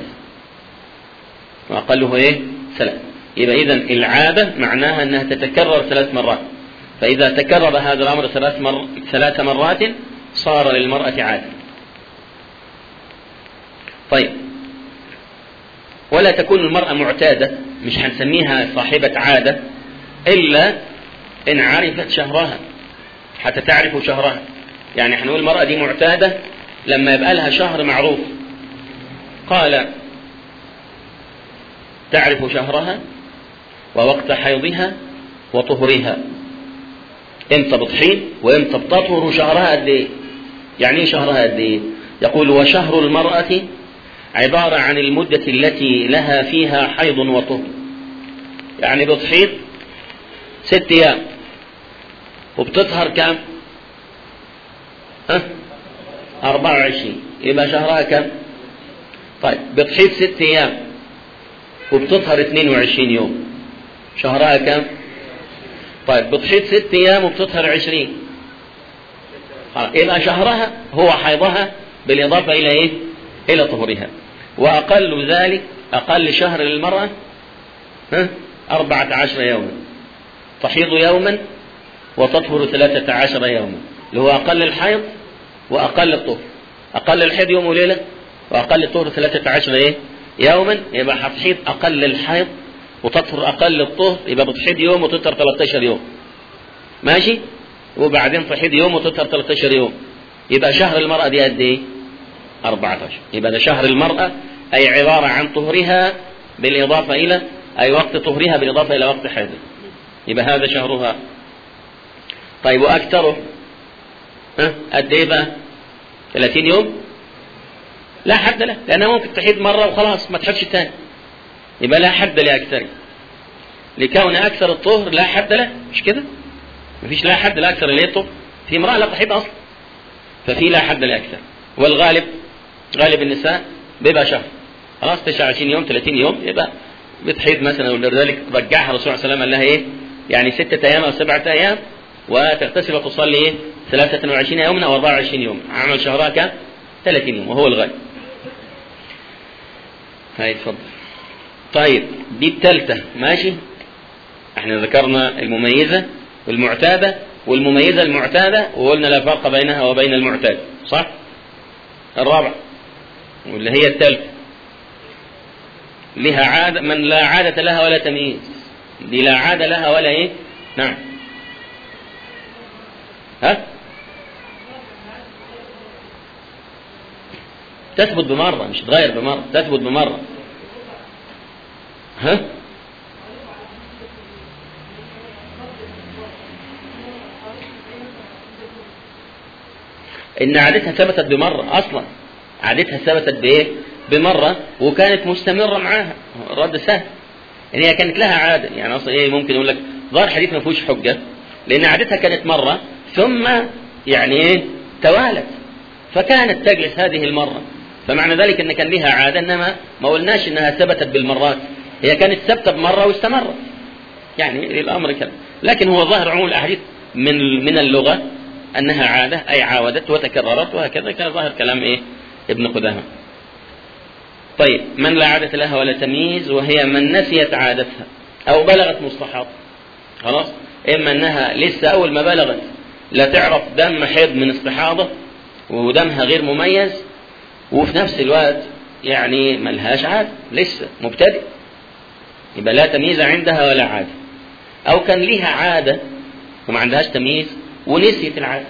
وأقله إيه؟ ثلاث يبقى إذا العادة معناها أنها تتكرر ثلاث مرات فإذا تكرر هذا الأمر ثلاث, مر... ثلاث مرات صار للمرأة عادة طيب ولا تكون المرأة معتادة مش هنسميها صاحبة عادة إلا إن عرفت شهرها حتى تعرف شهرها يعني هنقول المرأة دي معتادة لما يبقى لها شهر معروف قال تعرف شهرها ووقت حيضها وطهرها امتى بتحيض وامتى بتطهر شهرها قد ايه يعني ايه شهرها قد ايه يقول وشهر المرأة عبارة عن المدة التي لها فيها حيض وطهر يعني بتحيض ست ايام وبتطهر كم ها 24 يبقى شهرها كم طيب بتحيض ست ايام وبتطهر 22 يوم شهرها كم طيب بتحيض ست ايام وبتطهر 20 يبقى شهرها هو حيضها بالاضافه الى ايه الى طهورها واقل ذلك اقل شهر للمراه ها 14 يوما تحيض يوما وتطهر ثلاثة عشر يوما اللي هو أقل الحيض وأقل الطهر أقل الحيض يوم وليلة وأقل الطهر ثلاثة عشر إيه يوما يبقى هتحيض أقل الحيض وتطهر أقل الطهر يبقى بتحيض يوم وتطهر 13 يوم ماشي وبعدين تحيض يوم وتطهر 13 يوم يبقى شهر المرأة دي قد إيه 14 يبقى ده شهر المرأة أي عبارة عن طهرها بالإضافة إلى أي وقت طهرها بالإضافة إلى وقت حيضها يبقى هذا شهرها طيب واكثره ها قد ايه بقى 30 يوم لا حد له لانها ممكن تحيد مره وخلاص ما تحبش تاني يبقى لا حد لاكثره لكون اكثر الطهر لا حد له مش كده مفيش لا حد لاكثر اللي الطهر في امراه لا تحيض اصلا ففي لا حد لاكثر والغالب غالب النساء بيبقى شهر خلاص 29 يوم 30 يوم يبقى بتحيض مثلا ولذلك رجعها الرسول صلى الله عليه وسلم قال لها ايه؟ يعني ستة ايام او سبعة ايام وتغتسل وتصلي ايه؟ 23 يوما او 24 يوم عمل شهرها كم؟ 30 يوم وهو الغالب. هاي اتفضل. طيب دي الثالثة ماشي؟ احنا ذكرنا المميزة والمعتادة والمميزة المعتادة وقلنا لا فرق بينها وبين المعتاد صح؟ الرابع واللي هي الثالثة لها عادة من لا عادة لها ولا تمييز دي لا عادة لها ولا ايه؟ نعم ها تثبت بمرة مش تغير بمرة تثبت بمرة ها إن عادتها ثبتت بمرة أصلا عادتها ثبتت بإيه؟ بمرة وكانت مستمرة معاها الرد سهل إن هي كانت لها عادة يعني أصلا إيه ممكن يقول لك ظاهر حديث ما فيهوش حجة لأن عادتها كانت مرة ثم يعني ايه توالت فكانت تجلس هذه المرة فمعنى ذلك ان كان لها عادة انما ما قلناش انها ثبتت بالمرات هي كانت ثابتة بمرة واستمرت يعني الامر كذا لكن هو ظاهر عموم الاحاديث من من اللغة انها عادة اي عاودت وتكررت وهكذا كان ظاهر كلام ايه ابن قدامة طيب من لا عادة لها ولا تمييز وهي من نسيت عادتها او بلغت مصلحات خلاص اما انها لسه اول ما بلغت لا تعرف دم حيض من استحاضة ودمها غير مميز وفي نفس الوقت يعني ملهاش عادة لسه مبتدئ يبقى لا تمييز عندها ولا عادة أو كان ليها عادة وما عندهاش تمييز ونسيت العادة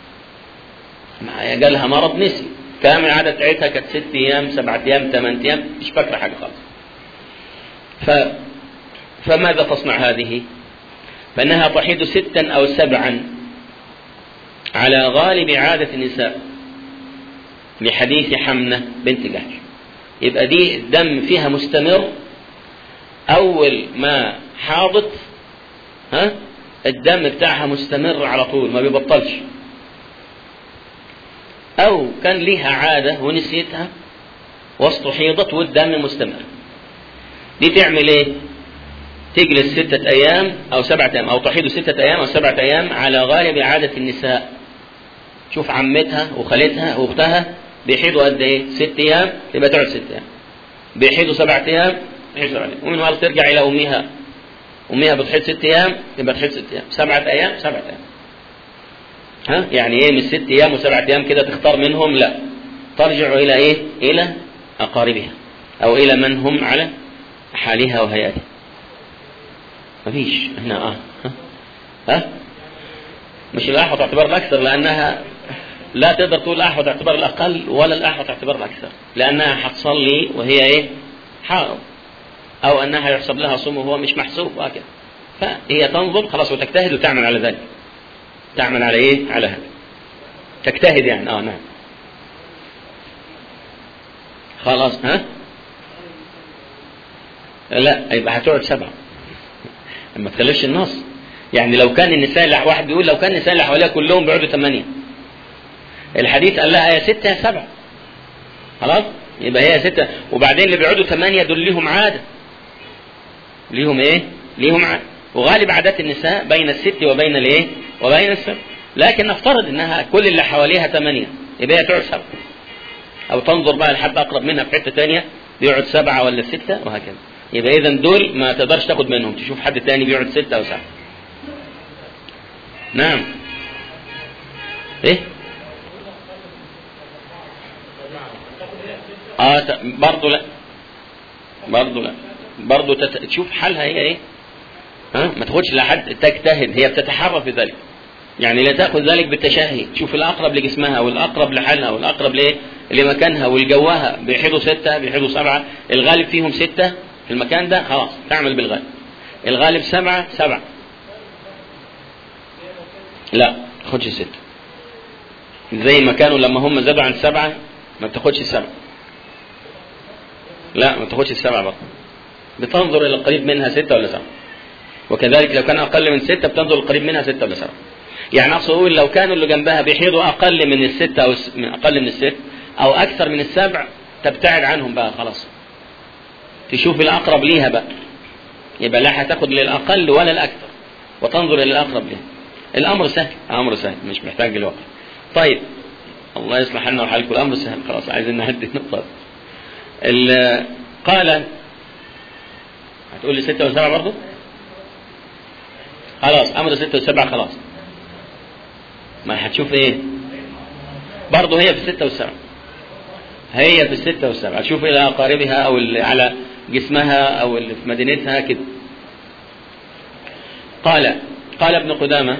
جالها مرض نسي كام العادة بتاعتها كانت ست أيام سبعة أيام ثمان أيام مش فاكرة حاجة خالص ف... فماذا تصنع هذه؟ فإنها تحيض ستا أو سبعا على غالب عادة النساء لحديث حمنة بنت جحش يبقى دي الدم فيها مستمر أول ما حاضت ها الدم بتاعها مستمر على طول ما بيبطلش أو كان ليها عادة ونسيتها واستحيضت والدم مستمر دي تعمل ايه تجلس ستة أيام أو سبعة أيام أو تحيض ستة أيام أو سبعة أيام على غالب عادة النساء شوف عمتها وخالتها وأختها بيحيضوا قد إيه؟ ست أيام يبقى تقعد ست أيام بيحيضوا سبعة أيام يحيضوا سبعة أيام ومن وقت ترجع إلى أمها أمها بتحيض ست أيام يبقى تحيض ست أيام سبعة أيام سبعة أيام ها يعني إيه من ست أيام وسبعة أيام كده تختار منهم لا ترجع إلى إيه؟ إلى أقاربها أو إلى من هم على حالها وهيئتها مفيش هنا اه ها, ها؟ مش الأحوط تعتبر الأكثر لأنها لا تقدر تقول الأحوط تعتبر الأقل ولا الأحوط تعتبر الأكثر لأنها هتصلي وهي إيه؟ حائض أو أنها يحسب لها صوم وهو مش محسوب وهكذا فهي تنظر خلاص وتجتهد وتعمل على ذلك تعمل على إيه؟ على هذا تجتهد يعني اه نعم خلاص ها لا يبقى هتقعد سبعه ما تخليش النص يعني لو كان النساء اللي واحد بيقول لو كان النساء اللي حواليها كلهم بيقعدوا ثمانية الحديث قال لها يا ستة يا سبعة خلاص يبقى هي ستة وبعدين اللي بيقعدوا ثمانية دول ليهم عادة ليهم ايه ليهم عادة وغالب عادات النساء بين الست وبين الايه وبين السبع لكن نفترض انها كل اللي حواليها ثمانية يبقى هي تقعد سبعة او تنظر بقى لحد اقرب منها في حتة ثانية بيقعد سبعة ولا ستة وهكذا يبقى اذا دول ما تقدرش تاخد منهم تشوف حد تاني بيقعد ستة او سبعة نعم ايه اه ت... برضه لا برضه لا برضه تت... تشوف حالها هي ايه ها ما تاخدش لحد تجتهد هي بتتحرى في ذلك يعني لا تاخذ ذلك بالتشهي تشوف الاقرب لجسمها والاقرب لحالها والاقرب لايه لمكانها ولجوها بيحيضوا سته بيحيضوا سبعه الغالب فيهم سته في المكان ده خلاص تعمل بالغالب الغالب سبعه سبعه لا ما تاخدش سته زي ما كانوا لما هم زادوا عن سبعه ما بتاخدش السبعه لا ما تاخدش السبعه بقى بتنظر الى القريب منها سته ولا سبعه وكذلك لو كان اقل من سته بتنظر القريب منها سته ولا سبعه يعني اقصد اقول لو كانوا اللي جنبها بيحيضوا اقل من السته او من اقل من الست او اكثر من السبع تبتعد عنهم بقى خلاص تشوف الاقرب ليها بقى يبقى لا هتاخد للاقل ولا الاكثر وتنظر الى الاقرب ليها الامر سهل امر سهل مش محتاج لوقت طيب الله يصلح حالنا وحالكم الامر سهل خلاص عايزين نهدي النقطه قال هتقول لي ستة وسبعة برضه خلاص امر ستة وسبعة خلاص ما هتشوف ايه برضه هي في الستة والسبعة هي في الستة والسبعة تشوف إلى أقاربها أو اللي على جسمها أو اللي في مدينتها كده قال قال ابن قدامة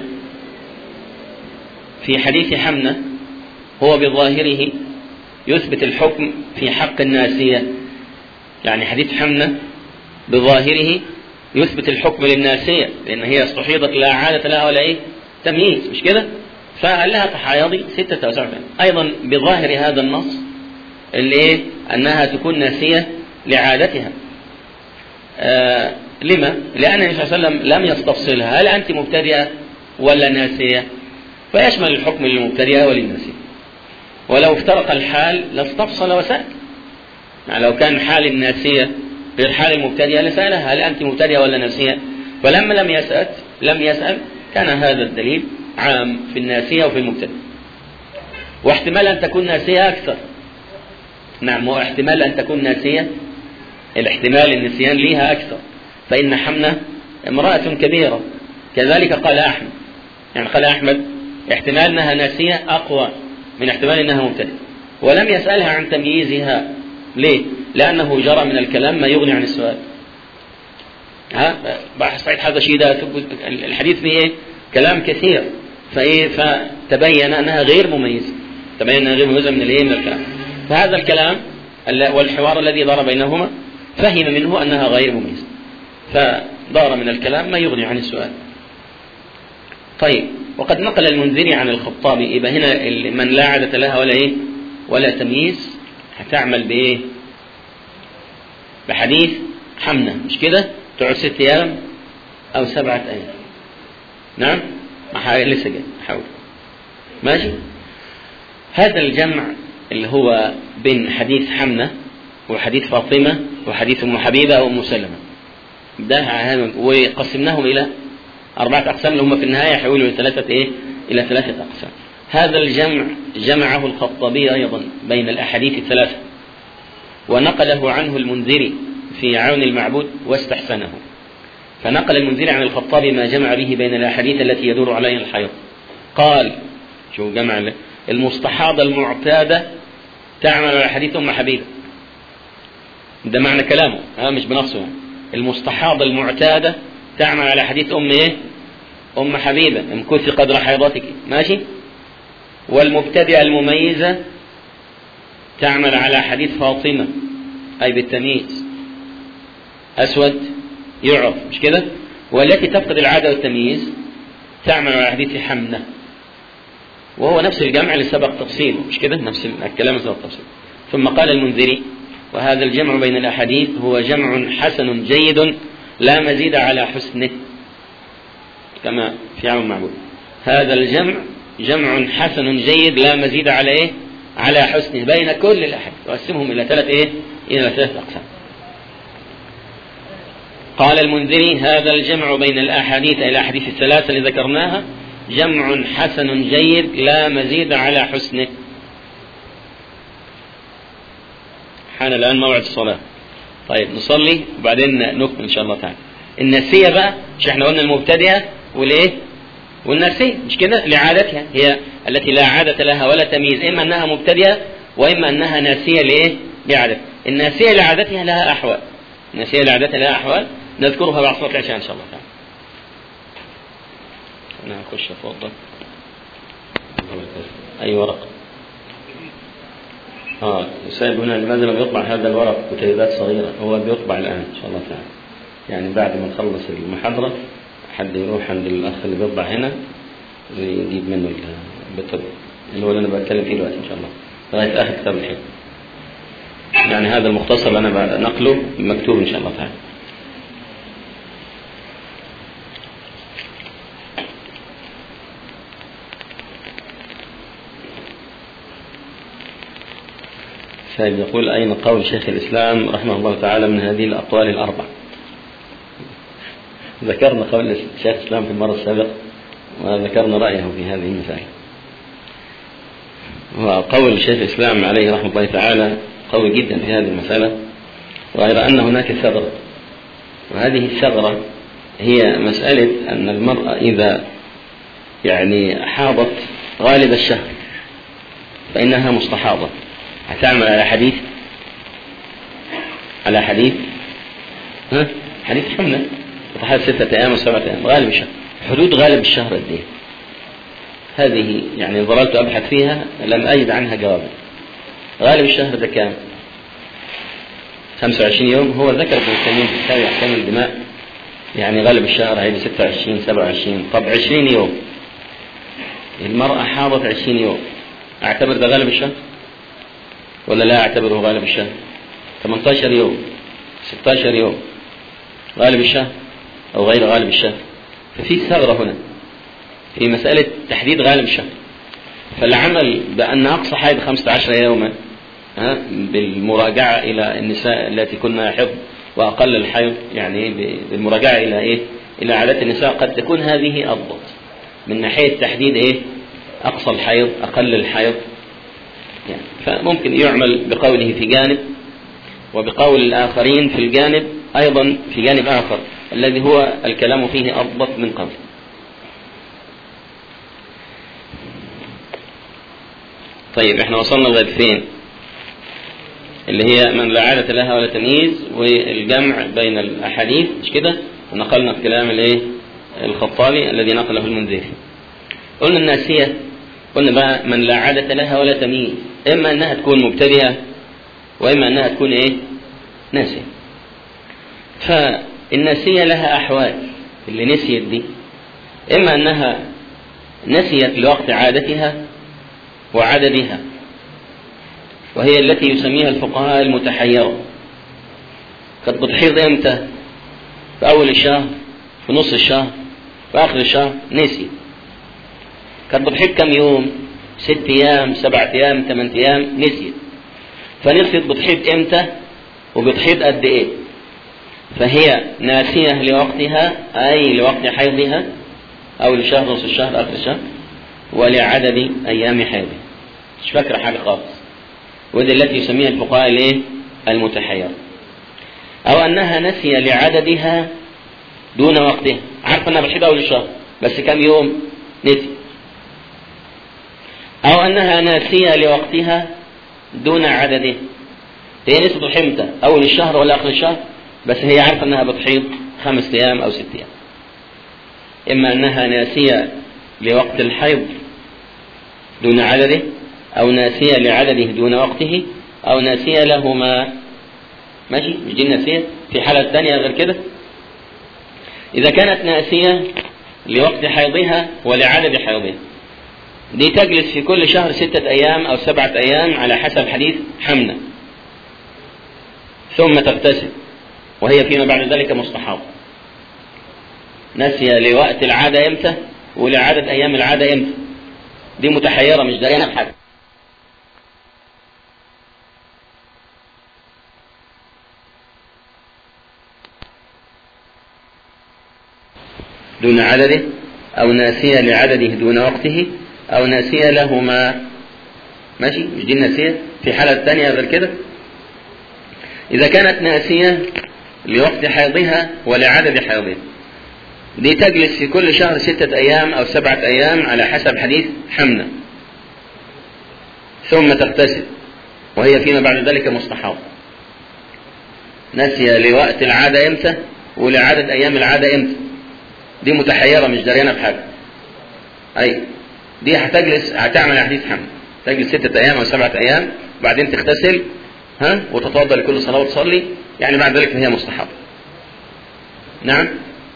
في حديث حمنة هو بظاهره يثبت الحكم في حق الناسية يعني حديث حمنة بظاهره يثبت الحكم للناسية لأن هي استحيضت لا عادة لها ولا إيه تمييز مش كده فقال لها تحايضي ستة أو سبعة أيضا بظاهر هذا النص اللي إيه أنها تكون ناسية لعادتها آه لما؟ لأن النبي صلى الله عليه وسلم لم يستفصلها هل أنت مبتدئة ولا ناسية؟ فيشمل الحكم للمبتدئة وللناسية ولو افترق الحال لاستفصل وسأل يعني لو كان حال الناسية غير حال المبتدئة لسألها هل أنت مبتدئة ولا ناسية؟ فلما لم يسأل لم يسأل كان هذا الدليل عام في الناسية وفي المبتدئ واحتمال أن تكون ناسية أكثر نعم واحتمال أن تكون ناسية الاحتمال النسيان ليها أكثر فإن حمنة امرأة كبيرة كذلك قال أحمد يعني قال أحمد احتمال أنها ناسية أقوى من احتمال أنها مبتدئة ولم يسألها عن تمييزها ليه؟ لأنه جرى من الكلام ما يغني عن السؤال ها بحث سعيد هذا شيء ده الحديث فيه ايه؟ كلام كثير فايه فتبين انها غير مميزه تبين انها غير مميزه من الايه من الكلام فهذا الكلام والحوار الذي دار بينهما فهم منه انها غير مميزه فدار من الكلام ما يغني عن السؤال طيب وقد نقل المنذري عن الخطابي يبقى هنا من لا عادة لها ولا ايه ولا تمييز هتعمل بايه بحديث حمنة مش كده تقعد ست ايام او سبعة ايام نعم لسه جاي حاول ماشي هذا الجمع اللي هو بين حديث حمنة وحديث فاطمة وحديث أم حبيبة أو أم سلمة ده وقسمناهم إلى أربعة أقسام اللي هم في النهاية يحولوا إلى ثلاثة إيه؟ إلى ثلاثة أقسام هذا الجمع جمعه الخطابي أيضا بين الأحاديث الثلاثة ونقله عنه المنذري في عون المعبود واستحسنه فنقل المنذري عن الخطابي ما جمع به بين الأحاديث التي يدور عليها الحيض قال شو جمع المستحاضة المعتادة تعمل على حديث أم حبيبة ده معنى كلامه ها مش بنصه يعني. المستحاضة المعتادة تعمل على حديث أم إيه؟ أم حبيبة امكثي قدر حيضتك ماشي؟ والمبتدئة المميزة تعمل على حديث فاطمة أي بالتمييز أسود يعرف مش كده؟ والتي تفقد العادة والتمييز تعمل على حديث حمنة وهو نفس الجمع اللي سبق تفصيله مش كده؟ نفس الكلام سبق تفصيله ثم قال المنذري وهذا الجمع بين الأحاديث هو جمع حسن جيد لا مزيد على حسنه كما في عون المعبود هذا الجمع جمع حسن جيد لا مزيد على ايه؟ على حسنه بين كل الاحاديث وقسمهم الى ثلاث ايه؟ الى ثلاث اقسام. قال المنذري هذا الجمع بين الاحاديث الى الاحاديث الثلاثه اللي ذكرناها جمع حسن جيد لا مزيد على حسنه. حان الان موعد الصلاه. طيب نصلي وبعدين نكمل ان شاء الله تعالى. النسيه بقى مش احنا قلنا المبتدئه والايه؟ والناسية مش كده لعادتها هي التي لا عادة لها ولا تمييز إما أنها مبتدئة وإما أنها ناسية لإيه؟ لعادتها الناسية لعادتها لها أحوال الناسية لعادتها لها أحوال نذكرها بعد صلاة العشاء إن شاء الله تعالى أنا أخش أتوضأ أي ورق اه السائل هنا لماذا لم يطبع هذا الورق كتيبات صغيرة هو بيطبع الآن إن شاء الله تعالى يعني بعد ما نخلص المحاضرة حد يروح عند الاخ اللي بيطبع هنا ويجيب منه البتر اللي هو اللي انا بتكلم فيه دلوقتي ان شاء الله لغايه اخر كتاب الحلم يعني هذا المختصر اللي انا نقله مكتوب ان شاء الله تعالى سائل يقول أين قول شيخ الإسلام رحمه الله تعالى من هذه الأقوال الأربع ذكرنا قول شيخ الإسلام في المرة السابقة وذكرنا رأيه في هذه المسائل وقول شيخ الإسلام عليه رحمة الله تعالى قوي جدا في هذه المسألة غير أن هناك ثغرة وهذه الثغرة هي مسألة أن المرأة إذا يعني حاضت غالب الشهر فإنها مستحاضة هتعمل على حديث على حديث ها حديث حملة وتحدث ستة أيام وسبعة أيام غالب الشهر حدود غالب الشهر قد إيه؟ هذه يعني ظللت أبحث فيها لم أجد عنها جوابا غالب الشهر ده كام؟ 25 يوم هو ذكر ابن تيمية في كتاب أحكام الدماء يعني غالب الشهر هيجي 26 27 طب 20 يوم المرأة حاضت 20 يوم أعتبر ده غالب الشهر؟ ولا لا أعتبره غالب الشهر؟ 18 يوم 16 يوم غالب الشهر أو غير غالب الشهر ففي ثغرة هنا في مسألة تحديد غالب الشهر فالعمل بأن أقصى حيض 15 يوما ها بالمراجعة إلى النساء التي كنا حفظ وأقل الحيض يعني بالمراجعة إلى إيه؟ إلى عادات النساء قد تكون هذه أضبط من ناحية تحديد إيه؟ أقصى الحيض أقل الحيض يعني فممكن يعمل بقوله في جانب وبقول الآخرين في الجانب أيضا في جانب آخر الذي هو الكلام فيه أضبط من قبل طيب احنا وصلنا لغاية فين اللي هي من لا عادة لها ولا تمييز والجمع بين الأحاديث مش كده ونقلنا الكلام الايه الخطابي الذي نقله المنذري قلنا الناسية قلنا بقى من لا عادة لها ولا تمييز إما أنها تكون مبتدئة وإما أنها تكون إيه ناسية فالناسية لها أحوال اللي نسيت دي إما أنها نسيت لوقت عادتها وعددها وهي التي يسميها الفقهاء المتحيرة قد بتحيض إمتى في أول الشهر في نص الشهر في آخر الشهر نسي كانت بتحيض كم يوم ست أيام سبعة أيام ثمان أيام نسيت فنسيت بتحيض إمتى وبتحيض قد إيه فهي ناسية لوقتها أي لوقت حيضها أو لشهر نص الشهر آخر الشهر ولعدد أيام حيضها مش فاكرة حاجة خالص ودي التي يسميها الفقهاء الايه؟ المتحيرة أو أنها نسي لعددها دون وقتها عارفة أنها بتحيض أول الشهر بس كم يوم نسي أو أنها ناسية لوقتها دون عدده هي نسيت امتى؟ أول الشهر ولا آخر الشهر؟ بس هي عارفة أنها بتحيض خمس أيام أو ست أيام. إما أنها ناسية لوقت الحيض دون عدده أو ناسية لعدده دون وقته أو ناسية لهما ماشي مش دي الناسية في حالة ثانية غير كده إذا كانت ناسية لوقت حيضها ولعدد حيضها دي تجلس في كل شهر ستة أيام أو سبعة أيام على حسب حديث حمنة ثم تغتسل وهي فيما بعد ذلك مستحاضة ناسية لوقت العادة إمتى ولعدد أيام العادة إمتى دي متحيرة مش داريانة بحاجة دون عدده أو ناسية لعدده دون وقته أو ناسية لهما ماشي مش دي الناسية في حالة ثانية غير كده إذا كانت ناسية لوقت حيضها ولعدد حيضها دي تجلس في كل شهر ستة أيام أو سبعة أيام على حسب حديث حمنة ثم تغتسل وهي فيما بعد ذلك مستحاضة ناسية لوقت العادة إمتى ولعدد أيام العادة إمتى دي متحيرة مش داريانة بحاجة أي دي هتجلس هتعمل حديث حمل تجلس ستة أيام أو سبعة أيام وبعدين تغتسل ها وتتوضأ لكل صلاة وتصلي يعني بعد ذلك هي مستحاضة نعم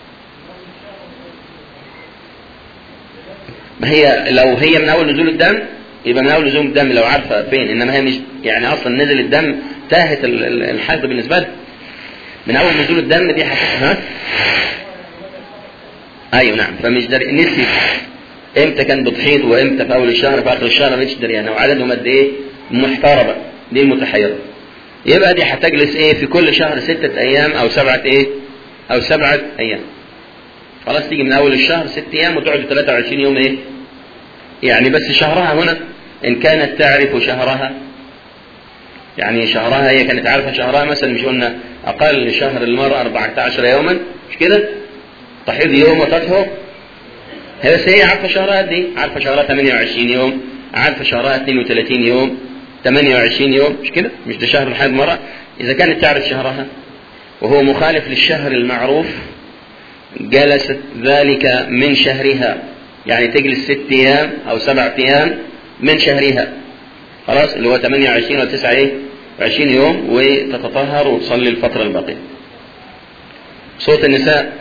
ما هي لو هي من أول نزول الدم يبقى من أول نزول الدم لو عارفة فين إنما هي مش يعني أصلا نزل الدم تاهت الحيض بالنسبة لها من أول نزول الدم دي حسب ها ايوه نعم فمش در... نسي امتى كان بتحيض وامتى في اول الشهر في اخر الشهر مش دريانه وعددهم قد ايه محتاره بقى دي المتحيره يبقى دي هتجلس ايه في كل شهر ستة ايام او سبعة ايه او سبعة ايام خلاص تيجي من اول الشهر ست ايام وتقعد 23 يوم ايه يعني بس شهرها هنا ان كانت تعرف شهرها يعني شهرها هي كانت عارفة شهرها مثلا مش قلنا اقل شهر المرأة 14 يوما مش كده تحيض يوم وتطهر هي بس هي عارفه شهرها قد ايه؟ عارفه شهرها 28 يوم عارفه شهرها 32 يوم 28 يوم مش كده؟ مش ده شهر الحيض مرة إذا كانت تعرف شهرها وهو مخالف للشهر المعروف جلست ذلك من شهرها يعني تجلس ست أيام أو سبعة أيام من شهرها خلاص اللي هو 28 ولا 9 ايه؟ 20 يوم وتتطهر وتصلي الفترة الباقية. صوت النساء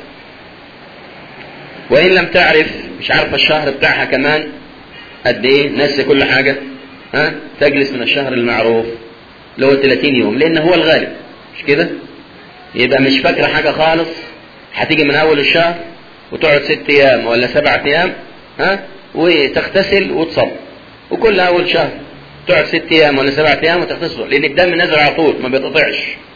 وإن لم تعرف مش عارفة الشهر بتاعها كمان قد إيه نسي كل حاجة ها تجلس من الشهر المعروف اللي هو 30 يوم لأن هو الغالب مش كده؟ يبقى مش فاكرة حاجة خالص هتيجي من أول الشهر وتقعد ست أيام ولا سبعة أيام ها وتغتسل وتصلي وكل أول شهر تقعد ست أيام ولا سبعة أيام وتغتسل لأن الدم نازل على طول ما بيتقطعش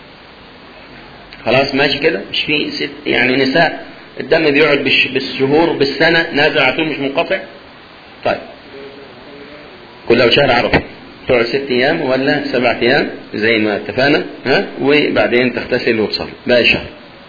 خلاص ماشي كده مش في ست يعني نساء الدم بيقعد بالش- بالشهور بالسنة نازل على طول مش منقطع طيب كل أول شهر عرفة تقعد ست أيام ولا سبعة أيام زي ما اتفقنا ها وبعدين تغتسل وتصلي باقي شهر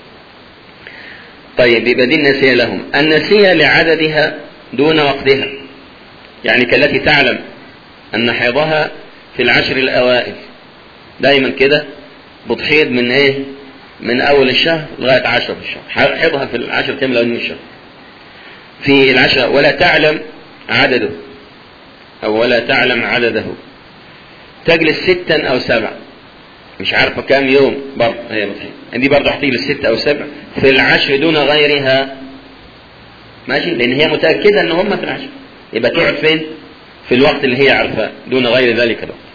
طيب يبقى دي النسية لهم النسية لعددها دون وقتها يعني كالتي تعلم أن حيضها في العشر الأوائل دايما كده بتحيض من إيه من أول الشهر لغاية عشرة في الشهر حيضها في العشر أيام الأولين من الشهر في العشرة ولا تعلم عدده أو ولا تعلم عدده تجلس ستا أو سبعة مش عارفة كام يوم برضه هي بتحيض دي برضه هتجلس ست أو سبع في العشر دون غيرها ماشي لأن هي متأكدة إن هم في العشر يبقى تقعد فين؟ في الوقت اللي هي عارفاه دون غير ذلك الوقت.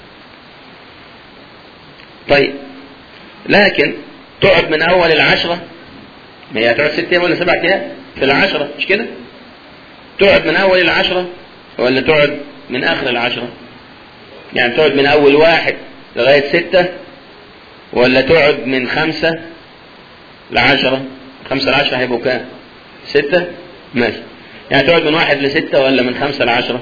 طيب لكن تقعد من أول العشرة ما هي هتقعد ست أيام ولا سبعة أيام في العشرة مش كده تقعد من أول العشرة ولا تقعد من آخر العشرة يعني تقعد من أول واحد لغاية ستة ولا تقعد من خمسة لعشرة خمسة لعشرة هيبقوا كام ستة ماشي يعني تقعد من واحد لستة ولا من خمسة لعشرة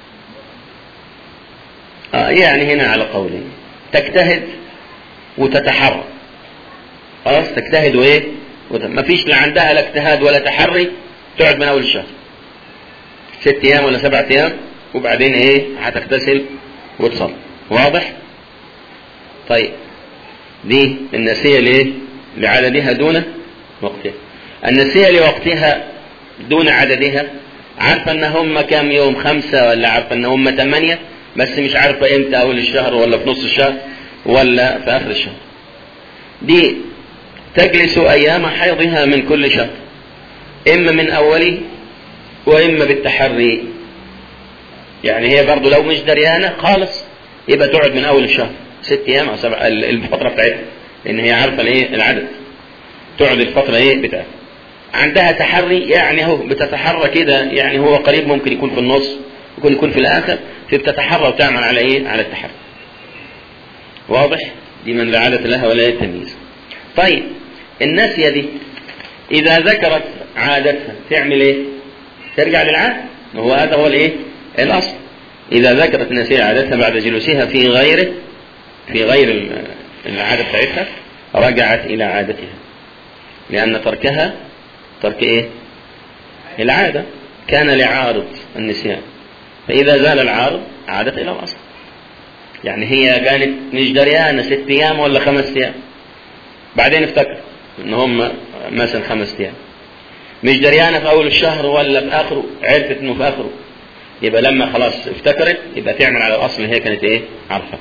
آه يعني هنا على قولين تجتهد وتتحرى خلاص تجتهد وايه وت... ما فيش لا عندها لا اجتهاد ولا تحري تقعد من اول الشهر ست ايام ولا سبعة ايام وبعدين ايه هتغتسل وتصلي واضح طيب دي النسية ليه لعددها دون وقتها النسية لوقتها دون عددها عارفة ان هم كام يوم خمسة ولا عارفة ان هم ثمانية بس مش عارفة امتى اول الشهر ولا في نص الشهر ولا في اخر الشهر دي تجلس ايام حيضها من كل شهر اما من اوله واما بالتحري يعني هي برضو لو مش دريانة خالص يبقى تقعد من اول الشهر ست ايام او سبع الفترة بتاعتها لان هي عارفة الايه العدد تقعد الفترة ايه بتاعتها عندها تحري يعني هو بتتحرى كده يعني هو قريب ممكن يكون في النص ممكن يكون في الاخر فبتتحرى وتعمل على ايه على التحري واضح دي من لا عادة لها ولا تمييز طيب الناسية دي اذا ذكرت عادتها تعمل ايه ترجع للعادة وهو هذا هو الايه الاصل اذا ذكرت ناسية عادتها بعد جلوسها في غيره في غير العادة بتاعتها رجعت الى عادتها لان تركها ترك ايه العادة كان لعارض النسيان فإذا زال العارض عادت إلى الأصل يعني هي كانت مش دريانة ست أيام ولا خمس أيام بعدين افتكر إن هم مثلا خمس أيام مش دريانة في أول الشهر ولا في آخره عرفت إنه في آخره يبقى لما خلاص افتكرت يبقى تعمل على الأصل اللي هي كانت إيه عارفة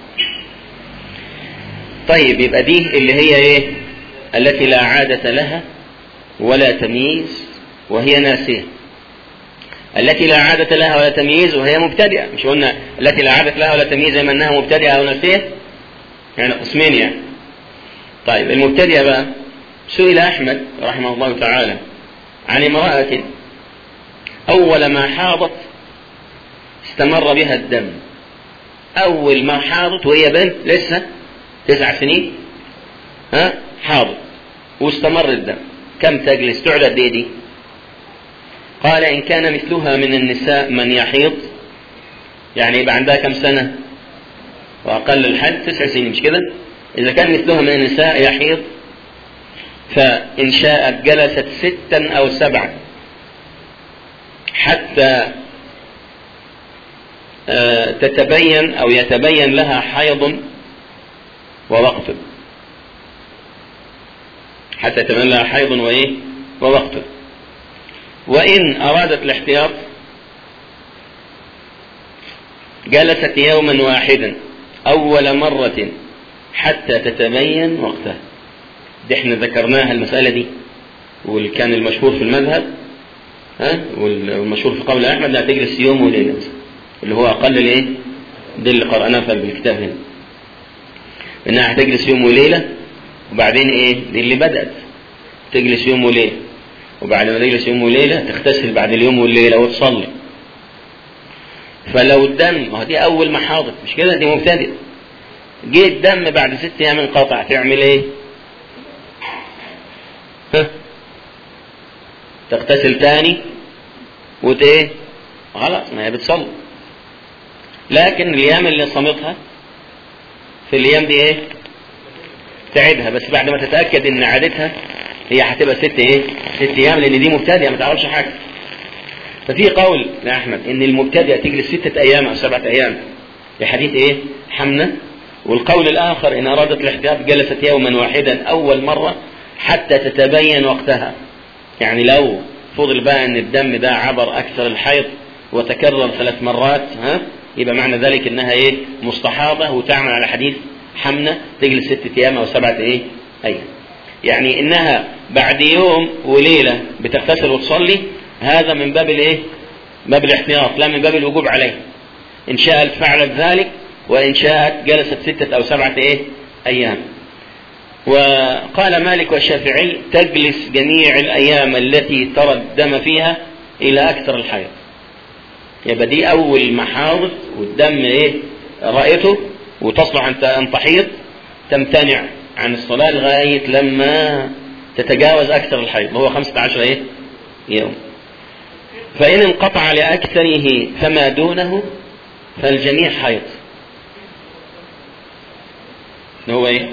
طيب يبقى دي اللي هي إيه التي لا عادة لها ولا تمييز وهي ناسية التي لا عادة لها ولا تمييز وهي مبتدئة مش قلنا التي لا عادة لها ولا تمييز زي ما انها مبتدئة او ناسية يعني قسمين يعني طيب المبتدئة بقى سئل احمد رحمه الله تعالى عن امرأة اول ما حاضت استمر بها الدم اول ما حاضت وهي بنت لسه تسع سنين ها حاضت واستمر الدم كم تجلس تقعد قد ايه دي؟ قال إن كان مثلها من النساء من يحيض يعني يبقى عندها كم سنة؟ وأقل الحد تسع سنين مش كده؟ إذا كان مثلها من النساء يحيض فإن شاءت جلست ستا أو سبعا حتى تتبين أو يتبين لها حيض ووقت حتى يتبين لها حيض وإيه ووقت وإن أرادت الاحتياط جلست يوما واحدا أول مرة حتى تتبين وقتها دي احنا ذكرناها المسألة دي واللي كان المشهور في المذهب ها والمشهور في قول أحمد لا تجلس يوم وليلة اللي هو أقل الإيه؟ دي اللي قرأناه في الكتاب هنا إنها هتجلس يوم وليلة وبعدين إيه؟ دي اللي بدأت تجلس يوم وليلة وبعد ما تجلس يوم وليلة تغتسل بعد اليوم والليلة وتصلي فلو الدم ما دي أول ما حاضت مش كده دي مبتدئ جه الدم بعد ست أيام انقطع تعمل إيه؟ ها؟ تغتسل تاني وت إيه؟ خلاص ما هي بتصلي لكن الأيام اللي صمتها في الأيام دي إيه؟ تعيدها بس بعد ما تتأكد إن عادتها هي هتبقى ست ايه؟ ست ايام لان دي مبتدئه ما تعرفش حاجه. ففي قول لاحمد ان المبتدئه تجلس ستة ايام او سبعة ايام لحديث ايه؟ حمنه والقول الاخر ان ارادت الاحتياط جلست يوما واحدا اول مره حتى تتبين وقتها. يعني لو فضل بقى ان الدم ده عبر اكثر الحيض وتكرر ثلاث مرات ها يبقى معنى ذلك انها ايه؟ مستحاضه وتعمل على حديث حمنه تجلس ستة ايام او سبعة ايه؟ ايام. يعني انها بعد يوم وليله بتغتسل وتصلي هذا من باب الايه؟ باب الاحتياط لا من باب الوجوب عليه. ان شاءت فعلت ذلك وان شاءت جلست سته او سبعه ايه؟ ايام. وقال مالك والشافعي تجلس جميع الأيام التي ترى الدم فيها إلى أكثر الحيض يبقى دي أول محاضر والدم إيه رأيته وتصلح أن أن تحيض تمتنع عن الصلاة لغاية لما تتجاوز أكثر الحيض وهو 15 إيه يوم فإن انقطع لأكثره فما دونه فالجميع حيض هو إيه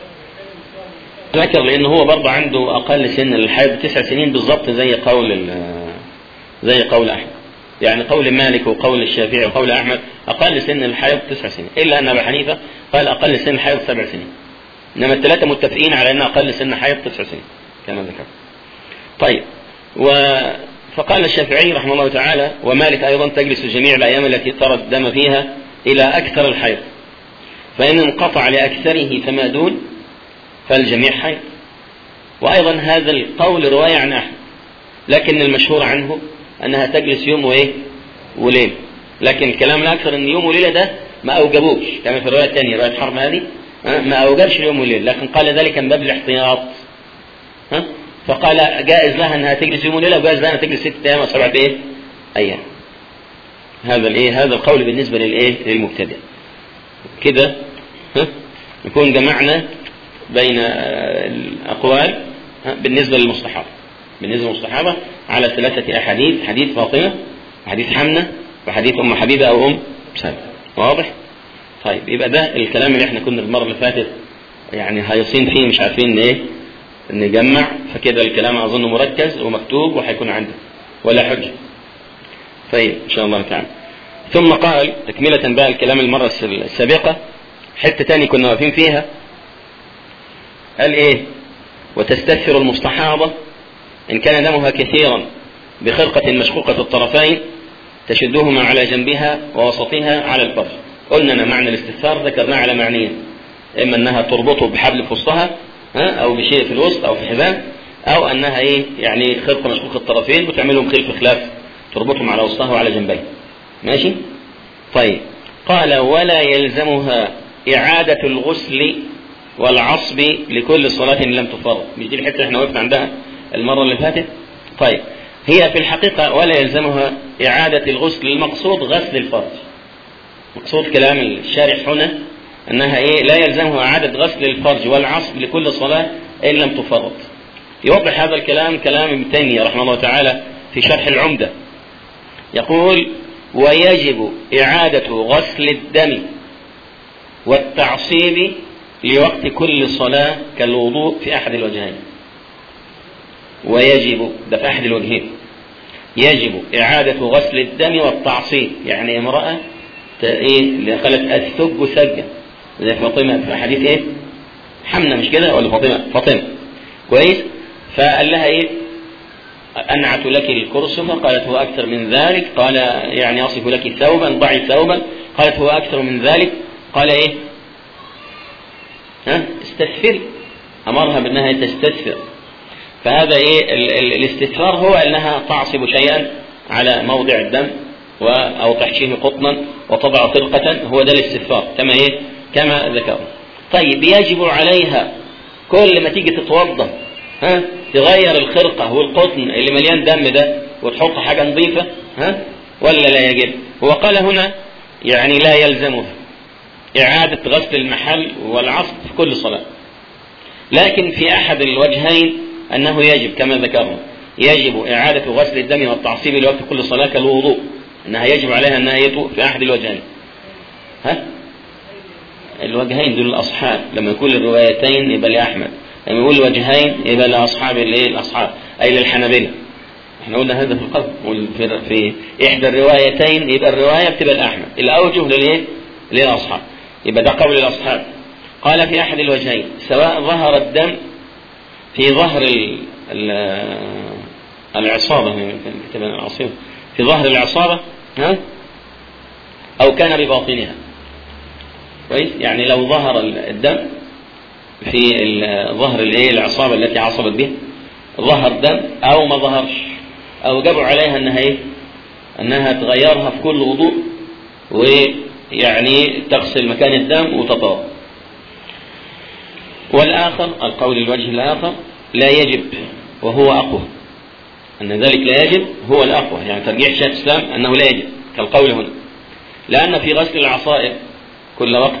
ذكر لأن هو برضه عنده أقل سن للحيض تسع سنين بالضبط زي قول ال- زي قول أحمد يعني قول مالك وقول الشافعي وقول أحمد أقل سن الحيض تسع سنين إلا أن أبا حنيفة قال أقل سن الحيض سبع سنين إنما الثلاثة متفقين على أن أقل سن الحيض تسع سنين كما ذكر طيب و فقال الشافعي رحمه الله تعالى ومالك أيضا تجلس جميع الأيام التي ترى الدم فيها إلى أكثر الحيض فإن انقطع لأكثره فما دون فالجميع حيض وأيضا هذا القول رواية عن أحمد لكن المشهور عنه أنها تجلس يوم وإيه وليلة لكن الكلام الأكثر أن يوم وليلة ده ما أوجبوش كما في الرواية الثانية رواية حرب هذه ها، ما أوجبش اليوم وليلة لكن قال ذلك من باب الاحتياط ها؟ فقال جائز لها أنها تجلس يوم وليلة وجائز لها أنها تجلس ست أيام وسبعة إيه أيام هذا الإيه هذا القول بالنسبة للإيه للمبتدئ كده ها؟ نكون جمعنا بين آه، الأقوال ها، بالنسبة للمستحاضة بالنسبة للمستحاضة على ثلاثة أحاديث حديث فاطمة وحديث حمنة وحديث أم حبيبة أو أم سلمة واضح؟ طيب يبقى ده الكلام اللي احنا كنا المرة اللي فاتت يعني هايصين فيه مش عارفين ايه نجمع فكده الكلام أظن مركز ومكتوب وهيكون عندك ولا حجة طيب إن شاء الله تعالى ثم قال تكملة بقى الكلام المرة السابقة حتة تاني كنا واقفين فيها قال ايه وتستثر المستحاضة إن كان دمها كثيرا بخرقة مشقوقة الطرفين تشدهما على جنبها ووسطها على الفرج قلنا أن معنى الاستثار ذكرناه على معنيين إما أنها تربطه بحبل في وسطها ها أو بشيء في الوسط أو في حبال أو أنها إيه يعني خرقة مشقوقة الطرفين وتعملهم خلف خلاف تربطهم على وسطها وعلى جنبيه ماشي طيب قال ولا يلزمها إعادة الغسل والعصب لكل صلاة لم تفرض مش دي الحتة اللي احنا وقفنا عندها المرة اللي فاتت طيب هي في الحقيقة ولا يلزمها إعادة الغسل المقصود غسل الفرج مقصود كلام الشارح هنا أنها إيه لا يلزمها إعادة غسل الفرج والعصب لكل صلاة إن لم تفرض يوضح هذا الكلام كلام ابن تيمية رحمه الله تعالى في شرح العمدة يقول ويجب إعادة غسل الدم والتعصيب لوقت كل صلاة كالوضوء في أحد الوجهين ويجب ده في أحد الوجهين يجب إعادة غسل الدم والتعصيب يعني امرأة ت- إيه اللي قالت الثج ثجة زي فاطمة في حديث إيه حمنا مش كده ولا فاطمة فاطمة كويس فقال لها إيه أنعت لك الكرسف قالت هو أكثر من ذلك قال يعني أصف لك ثوبا ضعي ثوبا قالت هو أكثر من ذلك قال إيه ها استثفري أمرها بأنها تستثفر فهذا إيه ال- ال- الاستثفار هو أنها تعصب شيئا على موضع الدم و أو تحشيه قطنا وتضع خرقة هو ده الاستثفار كما إيه كما ذكر طيب يجب عليها كل ما تيجي تتوضا ها تغير الخرقة والقطن اللي مليان دم ده وتحط حاجة نظيفة ها ولا لا يجب هو قال هنا يعني لا يلزمها إعادة غسل المحل والعصب في كل صلاة لكن في أحد الوجهين أنه يجب كما ذكرنا يجب إعادة غسل الدم والتعصيب لوقت كل صلاة كالوضوء أنها يجب عليها أنها يطوء في أحد الوجهين ها الوجهين دول الأصحاب لما يكون الروايتين يبقى لأحمد لما يقول وجهين يبقى لأصحاب الإيه الأصحاب أي للحنابلة احنا قلنا هذا في القلب في, في إحدى الروايتين يبقى الرواية بتبقى لأحمد الأوجه للإيه للأصحاب يبقى ده قول الأصحاب قال في أحد الوجهين سواء ظهر الدم في ظهر ال ال العصابة كتب العصيبة في ظهر العصابة ها أو كان بباطنها كويس يعني لو ظهر الدم في ال- ظهر الايه العصابة التي عصبت بها ظهر دم أو ما ظهرش أو جابوا عليها أنها إيه أنها تغيرها في كل وضوء ويعني تغسل مكان الدم وتطهر والآخر القول الوجه الآخر لا يجب وهو أقوى أن ذلك لا يجب هو الأقوى يعني ترجيح شيخ الإسلام أنه لا يجب كالقول هنا لأن في غسل العصائر كل وقت